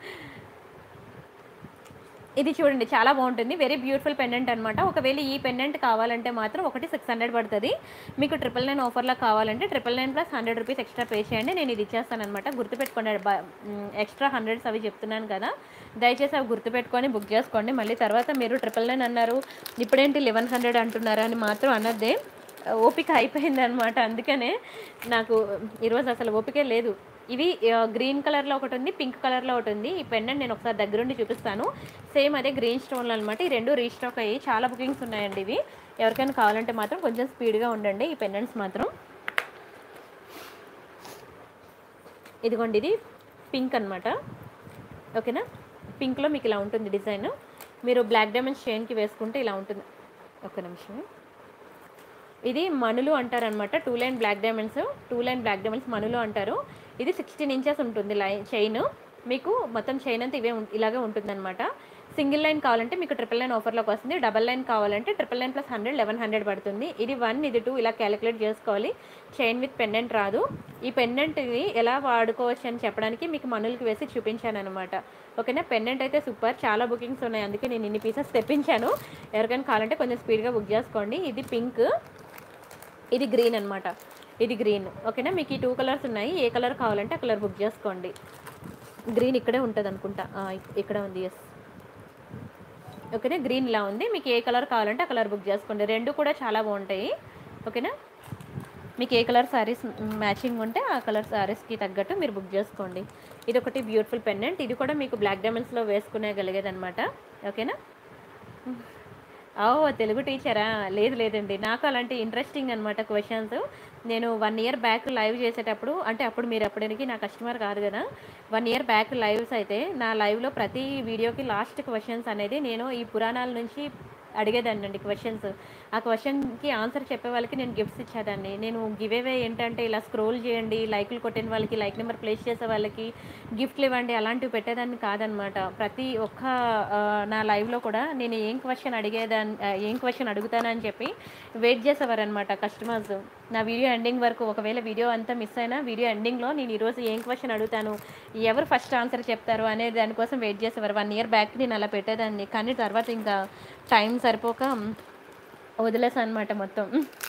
ఇది చూడండి చాలా బాగుంటుంది వెరీ బ్యూటిఫుల్ పెండెంట్ అనమాట ఒకవేళ ఈ పెండెంట్ కావాలంటే మాత్రం ఒకటి సిక్స్ హండ్రెడ్ పడుతుంది మీకు ట్రిపుల్ నైన్ ఆఫర్లో కావాలంటే triple nine plus hundred rupees extra pay చేయండి నేను ఇది ఇచ్చేస్తాను అనమాట గుర్తుపెట్టుకోండి ఎక్స్ట్రా హండ్రెడ్స్ అవి చెప్తున్నాను కదా దయచేసి అవి గుర్తుపెట్టుకొని బుక్ చేసుకోండి మళ్ళీ తర్వాత మీరు ట్రిపుల్ నైన్ అన్నారు ఇప్పుడేంటి లెవెన్ హండ్రెడ్ అంటున్నారు అని మాత్రం అన్నదే ఓపిక అయిపోయింది అనమాట అందుకనే నాకు ఈరోజు అసలు ఓపికే లేదు ఇవి ఆ, గ్రీన్ కలర్లో ఒకటి ఉంది పింక్ కలర్లో ఒకటి ఉంది ఈ పెండెంట్ నేను ఒకసారి దగ్గరుండి చూపిస్తాను సేమ్ అదే గ్రీన్ స్టోన్లు అనమాట ఈ రెండు రీస్టాక్ అయ్యి చాలా బుకింగ్స్ ఉన్నాయండి ఇవి ఎవరికైనా కావాలంటే మాత్రం కొంచెం స్పీడ్గా ఉండండి ఈ పెండెంట్స్ మాత్రం ఇదిగోండి ఇది పింక్ అనమాట ఓకేనా పింక్లో మీకు ఇలా ఉంటుంది డిజైన్ మీరు బ్లాక్ డైమండ్స్ చైన్కి వేసుకుంటే ఇలా ఉంటుంది ఒక నిమిషం ఇది మనులు అంటారనమాట two line black diamonds two line black diamonds మనులు అంటారు ఇది సిక్స్టీన్ ఇంచెస్ ఉంటుంది లైన్ చైన్ మీకు మొత్తం చైన్ అంతా ఇవే ఉం- ఇలాగే ఉంటుందన్నమాట సింగిల్ లైన్ కావాలంటే మీకు ట్రిపుల్ లైన్ ఆఫర్లోకి వస్తుంది డబల్ లైన్ కావాలంటే triple line plus hundred eleven hundred పడుతుంది ఇది వన్ ఇది టూ ఇలా క్యాలిక్యులేట్ చేసుకోవాలి చైన్ విత్ పెండెంట్ రాదు ఈ పెండెంట్ని ఎలా వాడుకోవచ్చు అని చెప్పడానికి మీకు మనులకి వేసి చూపించాను అనమాట ఓకేనా పెండెంట్ అయితే సూపర్ చాలా బుకింగ్స్ ఉన్నాయి అందుకే నేను ఇన్ని పీసెస్ తెప్పించాను ఎవరికైనా కావాలంటే కొంచెం స్పీడ్గా బుక్ చేసుకోండి ఇది పింక్ ఇది గ్రీన్ అన్నమాట ఇది గ్రీన్ ఓకేనా మీకు ఈ టూ కలర్స్ ఉన్నాయి ఏ కలర్ కావాలంటే ఆ కలర్ బుక్ చేసుకోండి గ్రీన్ ఇక్కడే ఉంటుంది అనుకుంటా ఆ, ఇక్- ఇక్కడ ఉంది ఎస్ ఓకేనా గ్రీన్ ఇలా ఉంది మీకు ఏ కలర్ కావాలంటే ఆ కలర్ బుక్ చేసుకోండి రెండు కూడా చాలా బాగుంటాయి ఓకేనా మీకు ఏ కలర్ శారీస్ మ్యాచింగ్ ఉంటే ఆ కలర్ శారీస్కి తగ్గట్టు మీరు బుక్ చేసుకోండి ఇది ఒకటి బ్యూటిఫుల్ పెండెంట్ ఇది కూడా మీకు బ్లాక్ డైమండ్స్లో వేసుకునేగలిగేదన్నమాట ఓకేనా ఓ తెలుగు టీచరా లేదు లేదండి నాకు అలాంటి ఇంట్రెస్టింగ్ అనమాట క్వశ్చన్స్ నేను వన్ ఇయర్ బ్యాక్ లైవ్ చేసేటప్పుడు అంటే అప్పుడు మీరు అప్పటికి నా కస్టమర్ కాదు కదా వన్ ఇయర్ బ్యాక్ లైవ్స్ అయితే నా లైవ్లో ప్రతి వీడియోకి లాస్ట్ క్వశ్చన్స్ అనేది నేను ఈ పురాణాల నుంచి అడిగేదాన్ని అండి క్వశ్చన్స్ ఆ క్వశ్చన్కి ఆన్సర్ చెప్పే వాళ్ళకి నేను గిఫ్ట్స్ ఇచ్చేదాన్ని నేను గివ్ అవే ఏంటంటే ఇలా స్క్రోల్ చేయండి లైకులు కొట్టిన వాళ్ళకి లైక్ నెంబర్ ప్లేస్ చేసే వాళ్ళకి గిఫ్ట్లు ఇవ్వండి అలాంటివి పెట్టేదాన్ని కాదనమాట ప్రతి ఒక్క ఆ, నా లైవ్లో కూడా నేను ఏం క్వశ్చన్ అడిగేదాన్ని ఆ, ఏం క్వశ్చన్ అడుగుతానని చెప్పి వెయిట్ చేసేవారనమాట కస్టమర్స్ నా వీడియో ఎండింగ్ వరకు ఒకవేళ వీడియో అంతా మిస్ అయినా వీడియో ఎండింగ్లో నేను ఈరోజు ఏం క్వశ్చన్ అడుగుతాను ఎవరు ఫస్ట్ ఆన్సర్ చెప్తారు అనే దానికోసం వెయిట్ చేసేవారు వన్ ఇయర్ బ్యాక్ నేను అలా పెట్టేదాన్ని కానీ తర్వాత ఇంకా టైం సరిపోక వదిలేసా అనమాట మొత్తం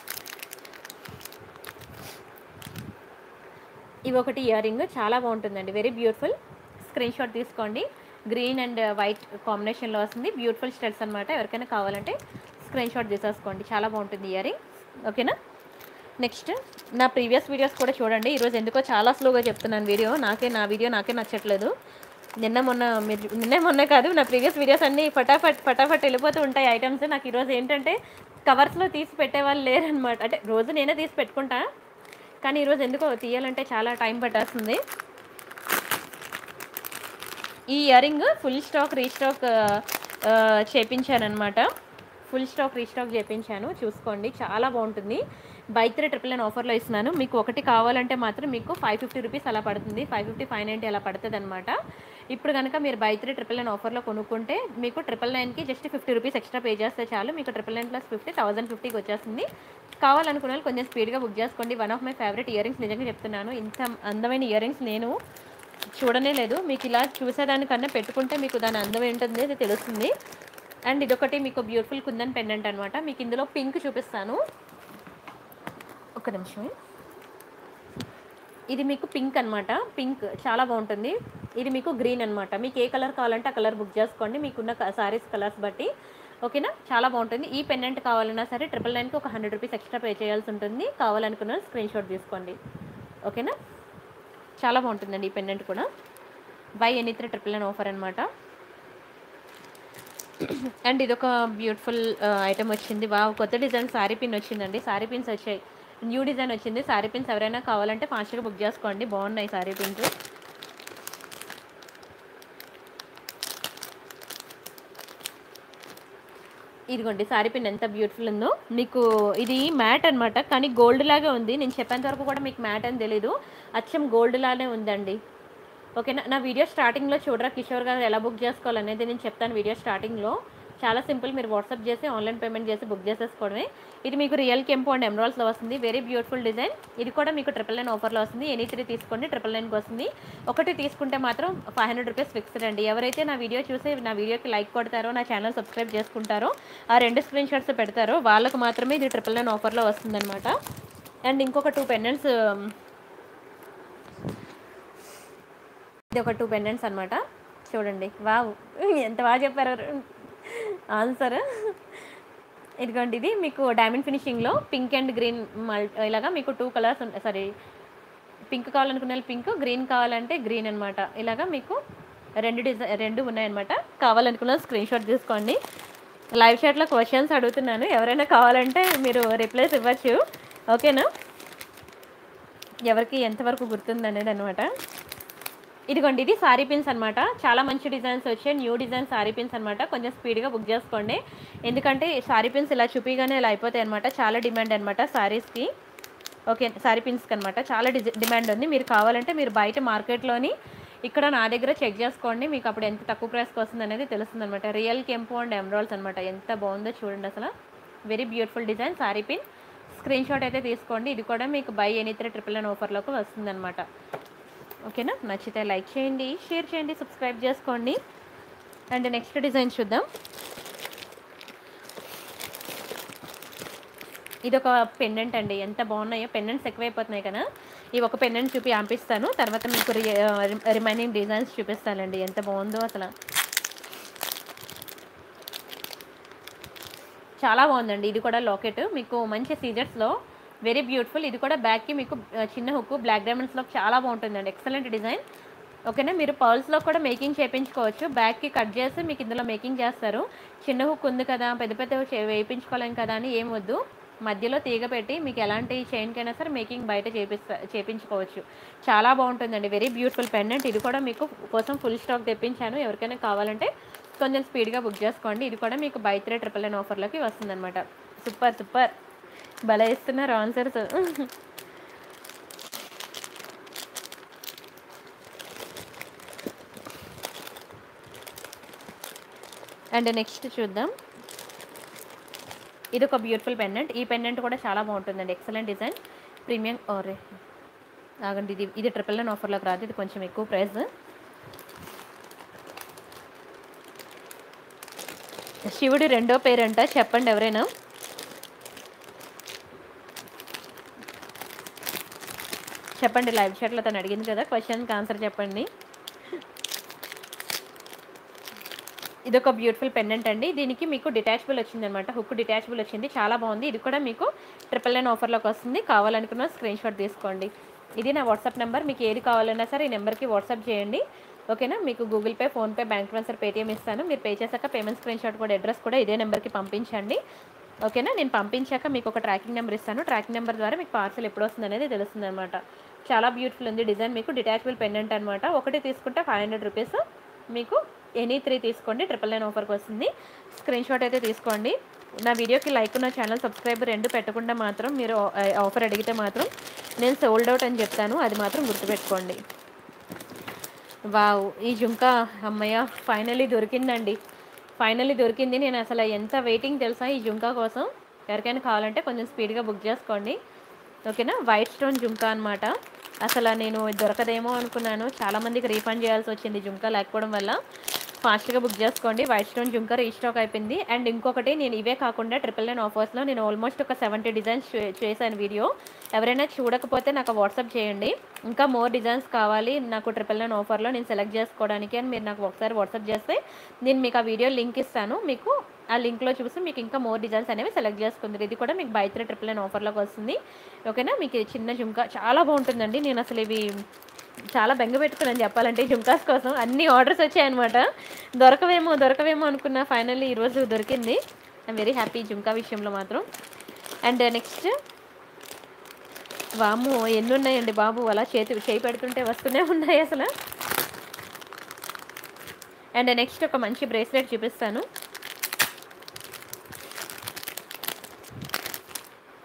ఇవి ఒకటి ఇయర్ రింగ్ చాలా బాగుంటుందండి వెరీ బ్యూటిఫుల్ స్క్రీన్ షాట్ తీసుకోండి గ్రీన్ అండ్ వైట్ కాంబినేషన్లో వస్తుంది బ్యూటిఫుల్ స్టెడ్స్ అనమాట ఎవరికైనా కావాలంటే స్క్రీన్ షాట్ తీసేసుకోండి చాలా బాగుంటుంది ఇయర్ రింగ్ ఓకేనా నెక్స్ట్ నా ప్రీవియస్ వీడియోస్ కూడా చూడండి ఈరోజు ఎందుకో చాలా స్లోగా చెప్తున్నాను వీడియో నాకే నా వీడియో నాకే నచ్చట్లేదు నిన్న మొన్న మీరు నిన్న మొన్న కాదు నా ప్రీవియస్ వీడియోస్ అన్నీ ఫటాఫట్ ఫటాఫట్ వెళ్ళిపోతూ ఉంటాయి ఐటమ్స్ నాకు ఈరోజు ఏంటంటే కవర్స్లో తీసి పెట్టేవాళ్ళు లేరనమాట అంటే రోజు నేనే తీసి పెట్టుకుంటా కానీ ఈరోజు ఎందుకో తీయాలంటే చాలా టైం పట్టేస్తుంది ఈ earring full stock restock చేపించానమాట ఫుల్ స్టాక్ రీస్టాక్ చేపించాను చూసుకోండి చాలా బాగుంటుంది బై త్రీ ట్రిపుల్ నైన్ ఆఫర్లో ఇస్తున్నాను మీకు ఒకటి కావాలంటే మాత్రం మీకు ఫైవ్ ఫిఫ్టీ రూపీస్ అలా పడుతుంది ఫైవ్ ఫిఫ్టీ ఫైవ్ నైంటీ అలా పడుతుంది అనమాట ఇప్పుడు కనుక మీరు బై త్రీ ట్రిపుల్ నైన్ ఆఫర్లో కొనుక్కుంటే మీకు ట్రిపుల్ నైన్కి just fifty rupees extra pay చేస్తే చాలు మీకు triple nine plus fifty thousand ఫిఫ్టీకి వచ్చేస్తుంది కావాలనుకున్న వాళ్ళు కొంచెం స్పీడ్గా బుక్ చేసుకోండి one of my favourite earrings నిజంగా చెప్తున్నాను ఇంత అందమైన ఇయర్ రింగ్స్ నేను చూడనే లేదు మీకు ఇలా చూసేదానికన్నా పెట్టుకుంటే మీకు దాని అందం ఏంటంది అది తెలుస్తుంది అండ్ ఇదొకటి మీకు బ్యూటిఫుల్ కుందన్ పెండెంట్ అనమాట మీకు ఇందులో పింక్ చూపిస్తాను ఒక నిమిషం ఇది మీకు పింక్ అన్నమాట పింక్ చాలా బాగుంటుంది ఇది మీకు గ్రీన్ అన్నమాట మీకు ఏ కలర్ కావాలంటే ఆ కలర్ బుక్ చేసుకోండి మీకున్న సారీస్ కలర్స్ బట్టి ఓకేనా చాలా బాగుంటుంది ఈ పెండెంట్ కావాలన్నా సరే ట్రిపుల్ నైన్కి ఒక హండ్రెడ్ రూపీస్ ఎక్స్ట్రా పే చేయాల్సి ఉంటుంది కావాలనుకున్న స్క్రీన్ షాట్ తీసుకోండి ఓకేనా చాలా బాగుంటుందండి ఈ పెండెంట్ కూడా buy any three triple nine offer అనమాట అండ్ ఇది ఒక బ్యూటిఫుల్ ఐటమ్ వచ్చింది వా కొత్త డిజైన్ సారీ పిన్ వచ్చిందండి సారీ పిన్స్ వచ్చాయి న్యూ డిజైన్ వచ్చింది సారీ పిన్స్ ఎవరైనా కావాలంటే ఫాస్ట్గా బుక్ చేసుకోండి బాగున్నాయి సారీ పిన్స్ ఇదిగోండి సారీ పిన్ ఎంత బ్యూటిఫుల్ ఉందో మీకు ఇది మ్యాట్ అన్నమాట కానీ గోల్డ్ లాగా ఉంది నేను చెప్పేంత వరకు కూడా మీకు మ్యాట్ అని తెలీదు అచ్చం గోల్డ్ లానే ఉందండి ఓకేనా నా వీడియో స్టార్టింగ్లో చూడరా కిషోర్ గారు ఎలా బుక్ చేసుకోవాలనేది నేను చెప్తాను వీడియో స్టార్టింగ్లో చాలా సింపుల్ మీరు వాట్సాప్ చేసి ఆన్లైన్ పేమెంట్ చేసి బుక్ చేసేసుకోవడమే ఇది మీకు రియల్ కెంపు అండ్ ఎమరాల్స్లో వస్తుంది వెరీ బ్యూటిఫుల్ డిజైన్ ఇది కూడా మీకు ట్రిపుల్ నైన్ ఆఫర్లో వస్తుంది ఎనీ త్రీ తీసుకోండి ట్రిపుల్ నైన్కి వస్తుంది ఒకటి తీసుకుంటే మాత్రం ఫైవ్ హండ్రెడ్ రూపీస్ ఫిక్స్డ్ అండి ఎవరైతే నా వీడియో చూసి నా వీడియోకి లైక్ కొడతారో నా ఛానల్ సబ్స్క్రైబ్ చేసుకుంటారో ఆ రెండు స్క్రీన్ షాట్స్ పెడతారో వాళ్ళకు మాత్రమే ఇది ట్రిపుల్ నైన్ ఆఫర్లో వస్తుందన్నమాట అండ్ ఇంకొక టూ పెండెంట్స్ ఇది ఒక టూ పెండెంట్స్ అనమాట చూడండి వావ్ ఎంత బాగా చెప్పారు ఆన్సర్ ఇదిగోండి ఇది మీకు డైమండ్ ఫినిషింగ్లో పింక్ అండ్ గ్రీన్ మల్ ఇలాగా మీకు టూ కలర్స్ ఉంటాయి సారీ పింక్ కావాలనుకునే పింక్ గ్రీన్ కావాలంటే గ్రీన్ అనమాట ఇలాగా మీకు రెండు డిజైన్ రెండు ఉన్నాయన్నమాట కావాలనుకున్న స్క్రీన్ షాట్ తీసుకోండి లైవ్ చాట్లో క్వశ్చన్స్ అడుగుతున్నాను ఎవరైనా కావాలంటే మీరు రిప్లైస్ ఇవ్వచ్చు ఓకేనా ఎవరికి ఎంతవరకు గుర్తుంది అనేది అనమాట ఇదిగోండి ఇది సారీ పిన్స్ అనమాట చాలా మంచి డిజైన్స్ వచ్చాయి న్యూ డిజైన్ సారీ పిన్స్ అనమాట కొంచెం స్పీడ్గా బుక్ చేసుకోండి ఎందుకంటే సారీ పిన్స్ ఇలా చూపిగానే ఇలా అయిపోతాయి అనమాట చాలా డిమాండ్ అనమాట సారీస్కి ఓకే సారీ పిన్స్కి అనమాట చాలా డిజ డిమాండ్ ఉంది మీరు కావాలంటే మీరు బయట మార్కెట్లోని ఇక్కడ నా దగ్గర చెక్ చేసుకోండి మీకు అప్పుడు ఎంత తక్కువ ప్రైస్కి వస్తుంది అనేది తెలుస్తుంది అనమాట రియల్ కెంపు అండ్ ఎమరాల్స్ అనమాట ఎంత బాగుందో చూడండి అసలు very beautiful design sari pin screen shot అయితే తీసుకోండి ఇది కూడా మీకు buy any three triple nine ఆఫర్లోకి వస్తుందన్నమాట ఓకేనా నచ్చితే లైక్ చేయండి షేర్ చేయండి సబ్స్క్రైబ్ చేసుకోండి అండ్ నెక్స్ట్ డిజైన్ చూద్దాం ఇది ఒక పెండెంట్ అండి ఎంత బాగున్నాయో పెండెంట్స్ ఎక్కువైపోతున్నాయి కదా ఈ ఒక పెండెంట్ చూపి ఆంపిస్తాను తర్వాత మీకు రిమైనింగ్ డిజైన్స్ చూపిస్తానండి ఎంత బాగుందో అసలు చాలా బాగుందండి ఇది కూడా లాకెట్ మీకు మంచి సీజర్స్లో వెరీ బ్యూటిఫుల్ ఇది కూడా బ్యాక్కి మీకు ఆ, చిన్న హుక్ బ్లాక్ డైమండ్స్లో చాలా బాగుంటుందండి ఎక్సలెంట్ డిజైన్ ఓకేనా మీరు పర్ల్స్లో కూడా మేకింగ్ చేయించుకోవచ్చు బ్యాక్కి కట్ చేసి మీకు ఇందులో మేకింగ్ చేస్తారు చిన్న హుక్ ఉంది కదా పెద్ద పెద్ద వేయించుకోలేం కదా అని ఏం వద్దు మధ్యలో తీగ పెట్టి మీకు ఎలాంటి చైన్కైనా సరే మేకింగ్ బయట చేపిస్తా చేయించుకోవచ్చు చాలా బాగుంటుందండి వెరీ బ్యూటిఫుల్ పెండెంట్ ఇది కూడా మీకు కోసం ఫుల్ స్టాక్ తెప్పించాను ఎవరికైనా కావాలంటే కొంచెం స్పీడ్గా బుక్ చేసుకోండి ఇది కూడా మీకు బై త్రీ ట్రిపుల్ నైన్ ఆఫర్లోకి వస్తుందన్నమాట సూపర్ సూపర్ భలే ఇస్తున్నారు ఆన్సర్స్ అండ్ నెక్స్ట్ చూద్దాం ఇది ఒక బ్యూటిఫుల్ పెండెంట్ ఈ పెండెంట్ కూడా చాలా బాగుంటుందండి ఎక్సలెంట్ డిజైన్ ప్రీమియం ఓరే ఆగండి ఇది ఇది ట్రిపుల్ నైన్ ఆఫర్లోకి రాదు ఇది కొంచెం ఎక్కువ ప్రైస్ శివుడి రెండో పేరంట చెప్పండి ఎవరైనా చెప్పండి లైవ్ చాట్లో తను అడిగింది కదా క్వశ్చన్కి ఆన్సర్ చెప్పండి ఇది ఒక బ్యూటిఫుల్ పెండెంట్ అండి దీనికి మీకు డిటాచబుల్ వచ్చింది అనమాట హుక్ డిటాచబుల్ వచ్చింది చాలా బాగుంది ఇది కూడా మీకు ట్రిపుల్ నైన్ ఆఫర్లోకి వస్తుంది కావాలనుకున్న స్క్రీన్ షాట్ తీసుకోండి ఇది నా వాట్సాప్ నెంబర్ మీకు ఏది కావాలన్నా సరే ఈ నెంబర్కి వాట్సాప్ చేయండి ఓకేనా మీకు Google pay PhonePe bank transfer Paytm ఇస్తాను మీరు పే చేశాక పేమెంట్ స్క్రీన్ షాట్ కూడా అడ్రస్ కూడా ఇదే నెంబర్కి పంపించండి ఓకేనా నేను పంపించాక మీకు ఒక ట్రాకింగ్ నెంబర్ ఇస్తాను ట్రాకింగ్ నెంబర్ ద్వారా మీకు పార్సల్ ఎప్పుడు వస్తుంది అనేది తెలుస్తుంది అనమాట చాలా బ్యూటిఫుల్ ఉంది డిజైన్ మీకు డిటాచబుల్ పెండెంట్ అనమాట ఒకటి తీసుకుంటే ఫైవ్ హండ్రెడ్ రూపీస్ మీకు ఎనీ త్రీ తీసుకోండి ట్రిపుల్ నైన్ ఆఫర్కి వస్తుంది స్క్రీన్ షాట్ అయితే తీసుకోండి నా వీడియోకి లైక్ ఉన్న ఛానల్ సబ్స్క్రైబ్ రెండు పెట్టకుండా మాత్రం మీరు ఆఫర్ అడిగితే మాత్రం నేను సోల్డ్ అవుట్ అని చెప్తాను అది మాత్రం గుర్తుపెట్టుకోండి వావ్ ఈ జుంకా అమ్మయ్య ఫైనల్లీ దొరికిందండి ఫైనల్లీ దొరికింది నేను అసలు ఎంత వెయిటింగ్ తెలుసా ఈ జుంకా కోసం ఎవరికైనా కావాలంటే కొంచెం స్పీడ్గా బుక్ చేసుకోండి ఓకేనా వైట్ స్టోన్ జుంకా అనమాట అసలు నేను దొరకదేమో అనుకున్నాను చాలామందికి రీఫండ్ చేయాల్సి వచ్చింది జుంకా లేకపోవడం వల్ల ఫాస్ట్గా బుక్ చేసుకోండి వైట్ స్టోన్ జుంకా రీస్టాక్ అయిపోయింది అండ్ ఇంకొకటి నేను ఇవే కాకుండా ట్రిపుల్ నైన్ ఆఫర్స్లో నేను ఆల్మోస్ట్ ఒక సెవెంటీ డిజైన్స్ చేశాను వీడియో ఎవరైనా చూడకపోతే నాకు వాట్సాప్ చేయండి ఇంకా మోర్ డిజైన్స్ కావాలి నాకు ట్రిపుల్ నైన్ ఆఫర్లో నేను సెలెక్ట్ చేసుకోవడానికి అని మీరు నాకు ఒకసారి వాట్సాప్ చేస్తే నేను మీకు ఆ వీడియో లింక్ ఇస్తాను మీకు ఆ లింక్లో చూసి మీకు ఇంకా మోర్ డిజైన్స్ అనేవి సెలెక్ట్ చేసుకుందరు ఇది కూడా మీకు బై త్రీ ట్రిపుల్ నైన్ ఆఫర్లోకి వస్తుంది ఓకేనా మీకు ఇది చిన్న జుంకా చాలా బాగుంటుందండి నేను అసలు ఇవి చాలా బెంగ పెట్టుకున్నాను చెప్పాలంటే ఈ జుంకాస్ కోసం అన్ని ఆర్డర్స్ వచ్చాయన్నమాట దొరకవేమో దొరకవేమో అనుకున్న ఫైనల్లీ ఈరోజు దొరికింది ఐమ్ వెరీ హ్యాపీ జుంకా విషయంలో మాత్రం అండ్ నెక్స్ట్ వాము ఎన్ని ఉన్నాయండి బాబు అలా చేతి చేయి పెడుతుంటే వస్తూనే ఉన్నాయి అసలు అండ్ నెక్స్ట్ ఒక మంచి బ్రేస్లెట్ చూపిస్తాను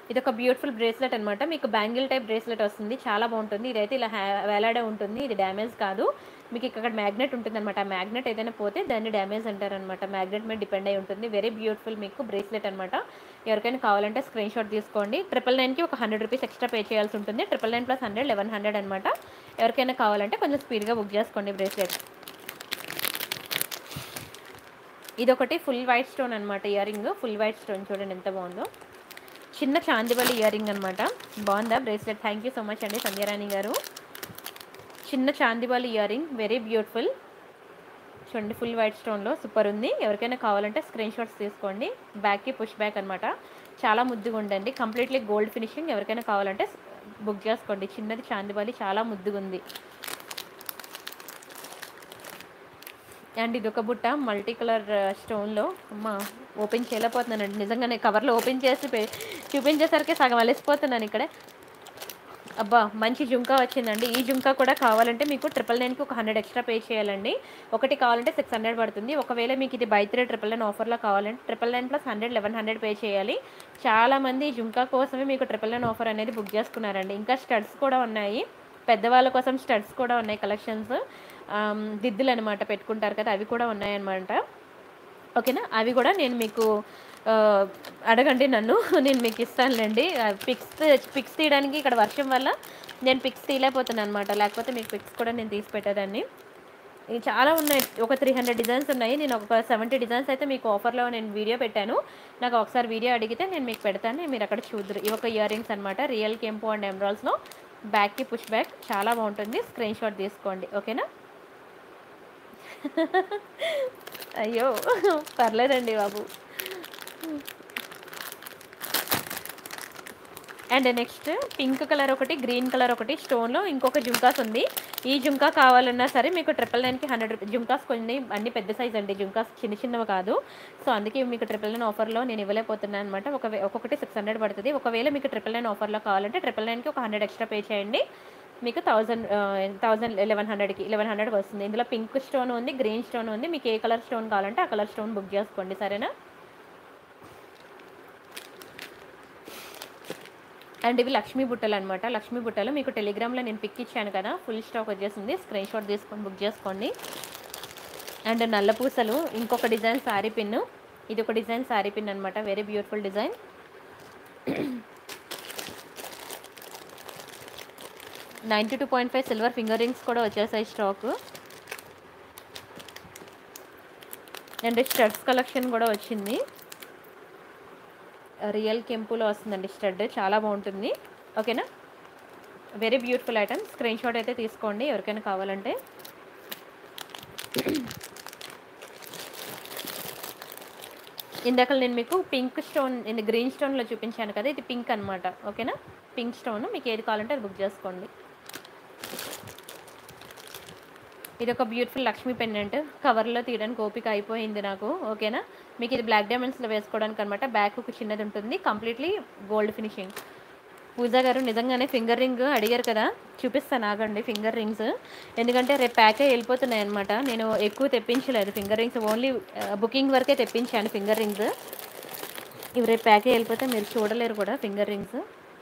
ఇది ఒక బ్యూటిఫుల్ బ్రేస్లెట్ అనమాట మీకు బ్యాంగిల్ టైప్ బ్రేస్లెట్ వస్తుంది చాలా బాగుంటుంది ఇదైతే ఇలా హ్యా- వేలాడే ఉంటుంది ఇది డ్యామేజ్ కాదు మీకు ఇక్కడ మ్యాగ్నెట్ ఉంటుంది అనమాట ఆ మ్యాగ్నెట్ ఏదైనా పోతే దాన్ని డ్యామేజ్ అంటారనమాట మ్యాగ్నెట్ మీద డిపెండ్ అయి ఉంటుంది వెరీ బ్యూటిఫుల్ మీకు బ్రేస్లెట్ అనమాట ఎవరికైనా కావాలంటే స్క్రీన్ షాట్ తీసుకోండి ట్రిపుల్ నైన్కి ఒక హండ్రెడ్ రూపీస్ ఎక్స్ట్రా పే చేయాల్సి ఉంటుంది triple nine plus hundred eleven hundred అనమాట ఎవరికైనా కావాలంటే కొంచెం స్పీడ్గా బుక్ చేసుకోండి బ్రేస్లెట్ ఇది ఒకటి ఫుల్ వైట్ స్టోన్ అనమాట earring full white stone చూడండి ఎంత బాగుందో చిన్న చాందివల్లి ఇయర్ రింగ్ అనమాట బాగుందా bracelet thank you so much అండి సంధ్యారాణి గారు చిన్న చాందివల్లి ఇయర్ రింగ్ వెరీ బ్యూటిఫుల్ చూడండి ఫుల్ వైట్ స్టోన్లో సూపర్ ఉంది ఎవరికైనా కావాలంటే స్క్రీన్ షాట్స్ తీసుకోండి బ్యాక్కి పుష్ బ్యాక్ అనమాట చాలా ముద్దుగా ఉండండి కంప్లీట్లీ గోల్డ్ ఫినిషింగ్ ఎవరికైనా కావాలంటే బుక్ చేసుకోండి చిన్నది చాందివల్లి చాలా ముద్దుగా ఉంది అండ్ ఇది ఒక బుట్ట మల్టీ కలర్ స్టోన్లో అమ్మ ఓపెన్ చేయలేకపోతున్నానండి నిజంగానే కవర్లో ఓపెన్ చేసి పె- చూపించేసరికి సగం అలసిపోతున్నాను ఇక్కడే అబ్బా మంచి జుంకా వచ్చిందండి ఈ జుంకా కూడా కావాలంటే మీకు ట్రిపుల్ నైన్కి ఒక హండ్రెడ్ ఎక్స్ట్రా పే చేయాలండి ఒకటి కావాలంటే సిక్స్ హండ్రెడ్ పడుతుంది ఒకవేళ మీకు ఇది బై త్రీ ట్రిపుల్ నైన్ ఆఫర్లో కావాలంటే triple nine plus hundred eleven hundred pay చేయాలి చాలామంది ఈ జుంకా కోసమే మీకు ట్రిపుల్ నైన్ ఆఫర్ అనేది బుక్ చేసుకున్నారండి ఇంకా స్టడ్స్ కూడా ఉన్నాయి పెద్దవాళ్ళ కోసం స్టడ్స్ కూడా ఉన్నాయి కలెక్షన్స్ దిద్దులు అనమాట పెట్టుకుంటారు కదా అవి కూడా ఉన్నాయన్నమాట ఓకేనా అవి కూడా నేను మీకు ఆ, అడగండి నన్ను నేను మీకు ఇస్తానులేండి పిక్స్ పిక్స్ తీయడానికి ఇక్కడ వర్షం వల్ల నేను పిక్స్ తీయలేకపోతున్నాను అనమాట లేకపోతే మీకు పిక్స్ కూడా నేను తీసి పెట్టేదాన్ని ఇవి చాలా ఉన్నాయి ఒక త్రీ హండ్రెడ్ డిజైన్స్ ఉన్నాయి నేను ఒక సెవెంటీ డిజైన్స్ అయితే మీకు ఆఫర్లో నేను వీడియో పెట్టాను నాకు ఒకసారి వీడియో అడిగితే నేను మీకు పెడతాను మీరు అక్కడ చూద్దరు ఇవి ఒక ఇయర్ రింగ్స్ అనమాట రియల్ కెంపు అండ్ ఎమరాల్స్లో బ్యాక్కి పుష్ బ్యాక్ చాలా బాగుంటుంది స్క్రీన్ షాట్ తీసుకోండి ఓకేనా అయ్యో పర్లేదండి బాబు అండ్ నెక్స్ట్ పింక్ కలర్ ఒకటి గ్రీన్ కలర్ ఒకటి స్టోన్లో ఇంకొక జుంకాస్ ఉంది ఈ జుంకా కావాలన్నా సరే మీకు ట్రిపుల్ నైన్కి హండ్రెడ్ రూపీస్ జుంకాస్ కొన్ని అన్ని పెద్ద సైజ్ అండి జుంకాస్ చిన్న చిన్నవి కాదు సో అందుకే మీకు ట్రిపుల్ నైన్ ఆఫర్లో నేను ఇవ్వలేకపోతున్నాను అనమాట ఒక ఒక్కొక్కటి సిక్స్ హండ్రెడ్ పడుతుంది ఒకవేళ మీకు ట్రిపుల్ నైన్ ఆఫర్లో కావాలంటే ట్రిపుల్ నైన్కి ఒక హండ్రెడ్ ఎక్స్ట్రా పే చేయండి మీకు థౌజండ్ థౌజండ్ లెవెన్ హండ్రెడ్కి లెవెన్ హండ్రెడ్కి వస్తుంది ఇందులో పింక్ స్టోన్ ఉంది గ్రీన్ స్టోన్ ఉంది మీకు ఏ కలర్ స్టోన్ కావాలంటే ఆ కలర్ స్టోన్ బుక్ చేసుకోండి సరేనా అండ్ ఇవి లక్ష్మీ బుట్టలు అనమాట లక్ష్మీ బుట్టలు మీకు టెలిగ్రామ్లో నేను పిక్ ఇచ్చాను కదా ఫుల్ స్టాక్ వచ్చేసింది స్క్రీన్ షాట్ తీసుకొని బుక్ చేసుకోండి అండ్ నల్ల పూసలు ఇంకొక డిజైన్ శారీ పిన్ ఇది ఒక డిజైన్ శారీ పిన్ అనమాట very beautiful design ninety two point five silver finger rings కూడా వచ్చేసాయి స్టాక్ అండ్ స్టడ్స్ కలెక్షన్ కూడా వచ్చింది రియల్ కెంపులో వస్తుందండి స్టడ్ చాలా బాగుంటుంది ఓకేనా very beautiful item screen shot అయితే తీసుకోండి ఎవరికైనా కావాలంటే ఇందాక నేను మీకు పింక్ స్టోన్ గ్రీన్ స్టోన్లో చూపించాను కదా ఇది పింక్ అనమాట ఓకేనా పింక్ స్టోన్ మీకు ఏది కావాలంటే అది బుక్ చేసుకోండి ఇది ఒక బ్యూటిఫుల్ లక్ష్మీ పెండెంట్ కవర్లో తీయడానికి ఓపిక అయిపోయింది నాకు ఓకేనా మీకు ఇది బ్లాక్ డైమండ్స్లో వేసుకోవడానికి అనమాట బ్యాక్ ఒక చిన్నది ఉంటుంది కంప్లీట్లీ గోల్డ్ ఫినిషింగ్ పూజా గారు నిజంగానే ఫింగర్ రింగ్ అడిగారు కదా చూపిస్తాను ఆగండి ఫింగర్ రింగ్స్ ఎందుకంటే రేపు ప్యాకే వెళ్ళిపోతున్నాయి అనమాట నేను ఎక్కువ తెప్పించలేదు ఫింగర్ రింగ్స్ ఓన్లీ బుకింగ్ వరకే తెప్పించాను ఫింగర్ రింగ్స్ ఇవి రేపు ప్యాకే వెళ్ళిపోతే మీరు చూడలేరు కూడా ఫింగర్ రింగ్స్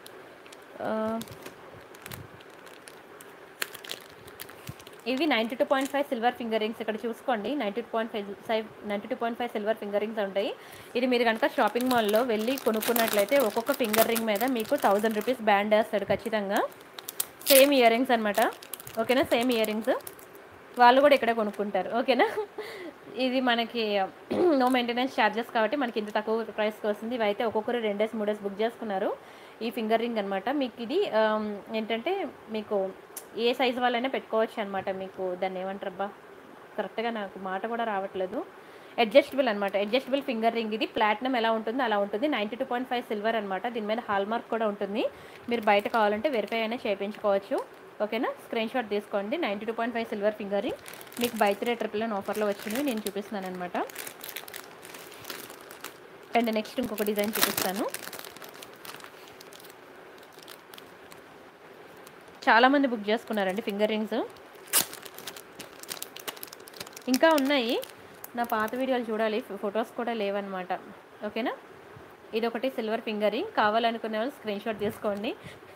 ఇవి ninety two point five silver finger rings ఇక్కడ చూసుకోండి ninety two point five five ninety two point five silver finger rings ఉంటాయి ఇది మీరు కనుక షాపింగ్ మాల్లో వెళ్ళి కొనుక్కున్నట్లయితే ఒక్కొక్క ఫింగర్ రింగ్ మీద మీకు థౌజండ్ రూపీస్ బ్యాండ్ వేస్తాడు ఖచ్చితంగా సేమ్ ఇయర్ రింగ్స్ అనమాట ఓకేనా సేమ్ ఇయర్ రింగ్స్ వాళ్ళు కూడా ఇక్కడే కొనుక్కుంటారు ఓకేనా ఇది మనకి నో మెయింటెనెన్స్ ఛార్జెస్ కాబట్టి మనకి ఇంత తక్కువ ప్రైస్కి వస్తుంది ఇవి అయితే ఒక్కొక్కరు రెండేసి మూడేసి బుక్ చేసుకున్నారు ఈ ఫింగర్ రింగ్ అనమాట మీకు ఇది ఆమ్, ఏంటంటే మీకు ఏ సైజు వాళ్ళైనా పెట్టుకోవచ్చు అనమాట మీకు దాన్ని ఏమంటారబ్బా కరెక్ట్గా నాకు మాట కూడా రావట్లేదు అడ్జస్టబుల్ అనమాట అడ్జస్టబుల్ ఫింగర్ రింగ్ ఇది ప్లాటినం ఎలా ఉంటుందో అలా ఉంటుంది ninety two point five silver అనమాట దీని మీద హాల్ మార్క్ కూడా ఉంటుంది మీరు బయట కావాలంటే వెరిఫై అయినా చేయించుకోవచ్చు ఓకేనా స్క్రీన్ షాట్ తీసుకోండి ninety two point five silver finger ring మీకు బై త్రీ ట్రిపుల్ నైన్ ఆఫర్లో వచ్చినవి నేను చూపిస్తున్నాను అనమాట అండ్ నెక్స్ట్ ఇంకొక డిజైన్ చూపిస్తాను చాలామంది బుక్ చేసుకున్నారండి ఫింగర్ రింగ్స్ ఇంకా ఉన్నాయి నా పాత వీడియోలు చూడాలి ఫొటోస్ కూడా లేవన్నమాట ఓకేనా ఇది ఒకటి సిల్వర్ ఫింగర్ రింగ్ కావాలనుకునే వాళ్ళు స్క్రీన్ షాట్ తీసుకోండి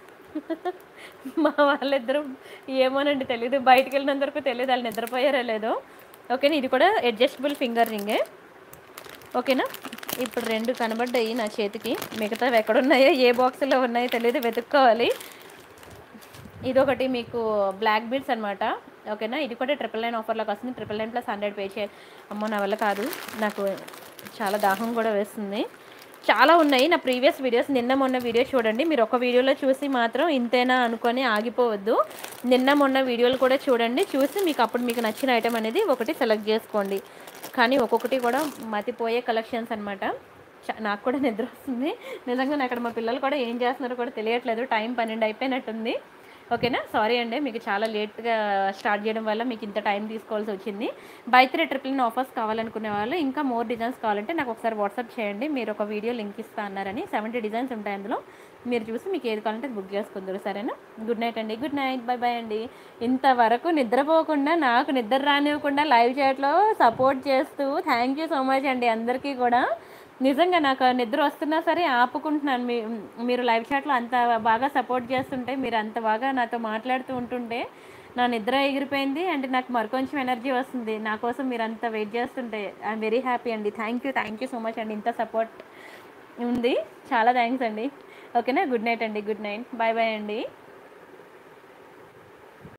మా వాళ్ళిద్దరూ ఏమోనండి తెలియదు బయటికి వెళ్ళినంత వరకు తెలియదు వాళ్ళు నిద్రపోయారో లేదో ఓకేనా ఇది కూడా అడ్జస్టబుల్ ఫింగర్ రింగే ఓకేనా ఇప్పుడు రెండు కనబడ్డాయి నా చేతికి మిగతావి ఎక్కడున్నాయో ఏ బాక్స్లో ఉన్నాయో తెలియదు వెతుక్కోవాలి ఇదొకటి మీకు బ్లాక్ బీడ్స్ అనమాట ఓకేనా ఇది కూడా ట్రిపుల్ నైన్ ఆఫర్లోకి వస్తుంది triple nine plus hundred pay చే అమ్మో నా వల్ల కాదు నాకు చాలా దాహం కూడా వేస్తుంది చాలా ఉన్నాయి నా ప్రీవియస్ వీడియోస్ నిన్న మొన్న వీడియో చూడండి మీరు ఒక వీడియోలో చూసి మాత్రం ఇంతేనా అనుకొని ఆగిపోవద్దు నిన్న మొన్న వీడియోలు కూడా చూడండి చూసి మీకు అప్పుడు మీకు నచ్చిన ఐటెం అనేది ఒకటి సెలెక్ట్ చేసుకోండి కానీ ఒక్కొక్కటి కూడా మతిపోయే కలెక్షన్స్ అనమాట నాకు కూడా నిద్ర వస్తుంది నిజంగా అక్కడ మా పిల్లలు కూడా ఏం చేస్తున్నారో కూడా తెలియట్లేదు టైం పన్నెండు అయిపోయినట్టుంది ఓకేనా సారీ అండి మీకు చాలా లేట్గా స్టార్ట్ చేయడం వల్ల మీకు ఇంత టైం తీసుకోవాల్సి వచ్చింది buy three triple nine offers కావాలనుకునే వాళ్ళు ఇంకా మోర్ డిజైన్స్ కావాలంటే నాకు ఒకసారి వాట్సాప్ చేయండి మీరు ఒక వీడియో లింక్ ఇస్తా అన్నారని సెవెంటీ డిజైన్స్ ఉంటాయి అందులో మీరు చూసి మీకు ఏది కావాలంటే అది బుక్ చేసుకుందరు సరేనా గుడ్ నైట్ అండి గుడ్ నైట్ బై బై అండి ఇంతవరకు నిద్రపోకుండా నాకు నిద్ర రానివ్వకుండా లైవ్ చేయట్లో సపోర్ట్ చేస్తూ థ్యాంక్ యూ సో మచ్ అండి అందరికీ కూడా నిజంగా నాకు నిద్ర వస్తున్నా సరే ఆపుకుంటున్నాను మీ మీరు లైవ్ చాట్లో అంత బాగా సపోర్ట్ చేస్తుంటే మీరు అంత బాగా నాతో మాట్లాడుతూ ఉంటుంటే నా నిద్ర ఎగిరిపోయింది అండ్ నాకు మరికొంచెం ఎనర్జీ వస్తుంది నా కోసం మీరు అంత వెయిట్ చేస్తుంటే ఐఎమ్ వెరీ హ్యాపీ అండి thank you thank you so much అండి ఇంత సపోర్ట్ ఉంది చాలా థ్యాంక్స్ అండి ఓకేనా గుడ్ నైట్ అండి గుడ్ నైట్ బాయ్ బాయ్ అండి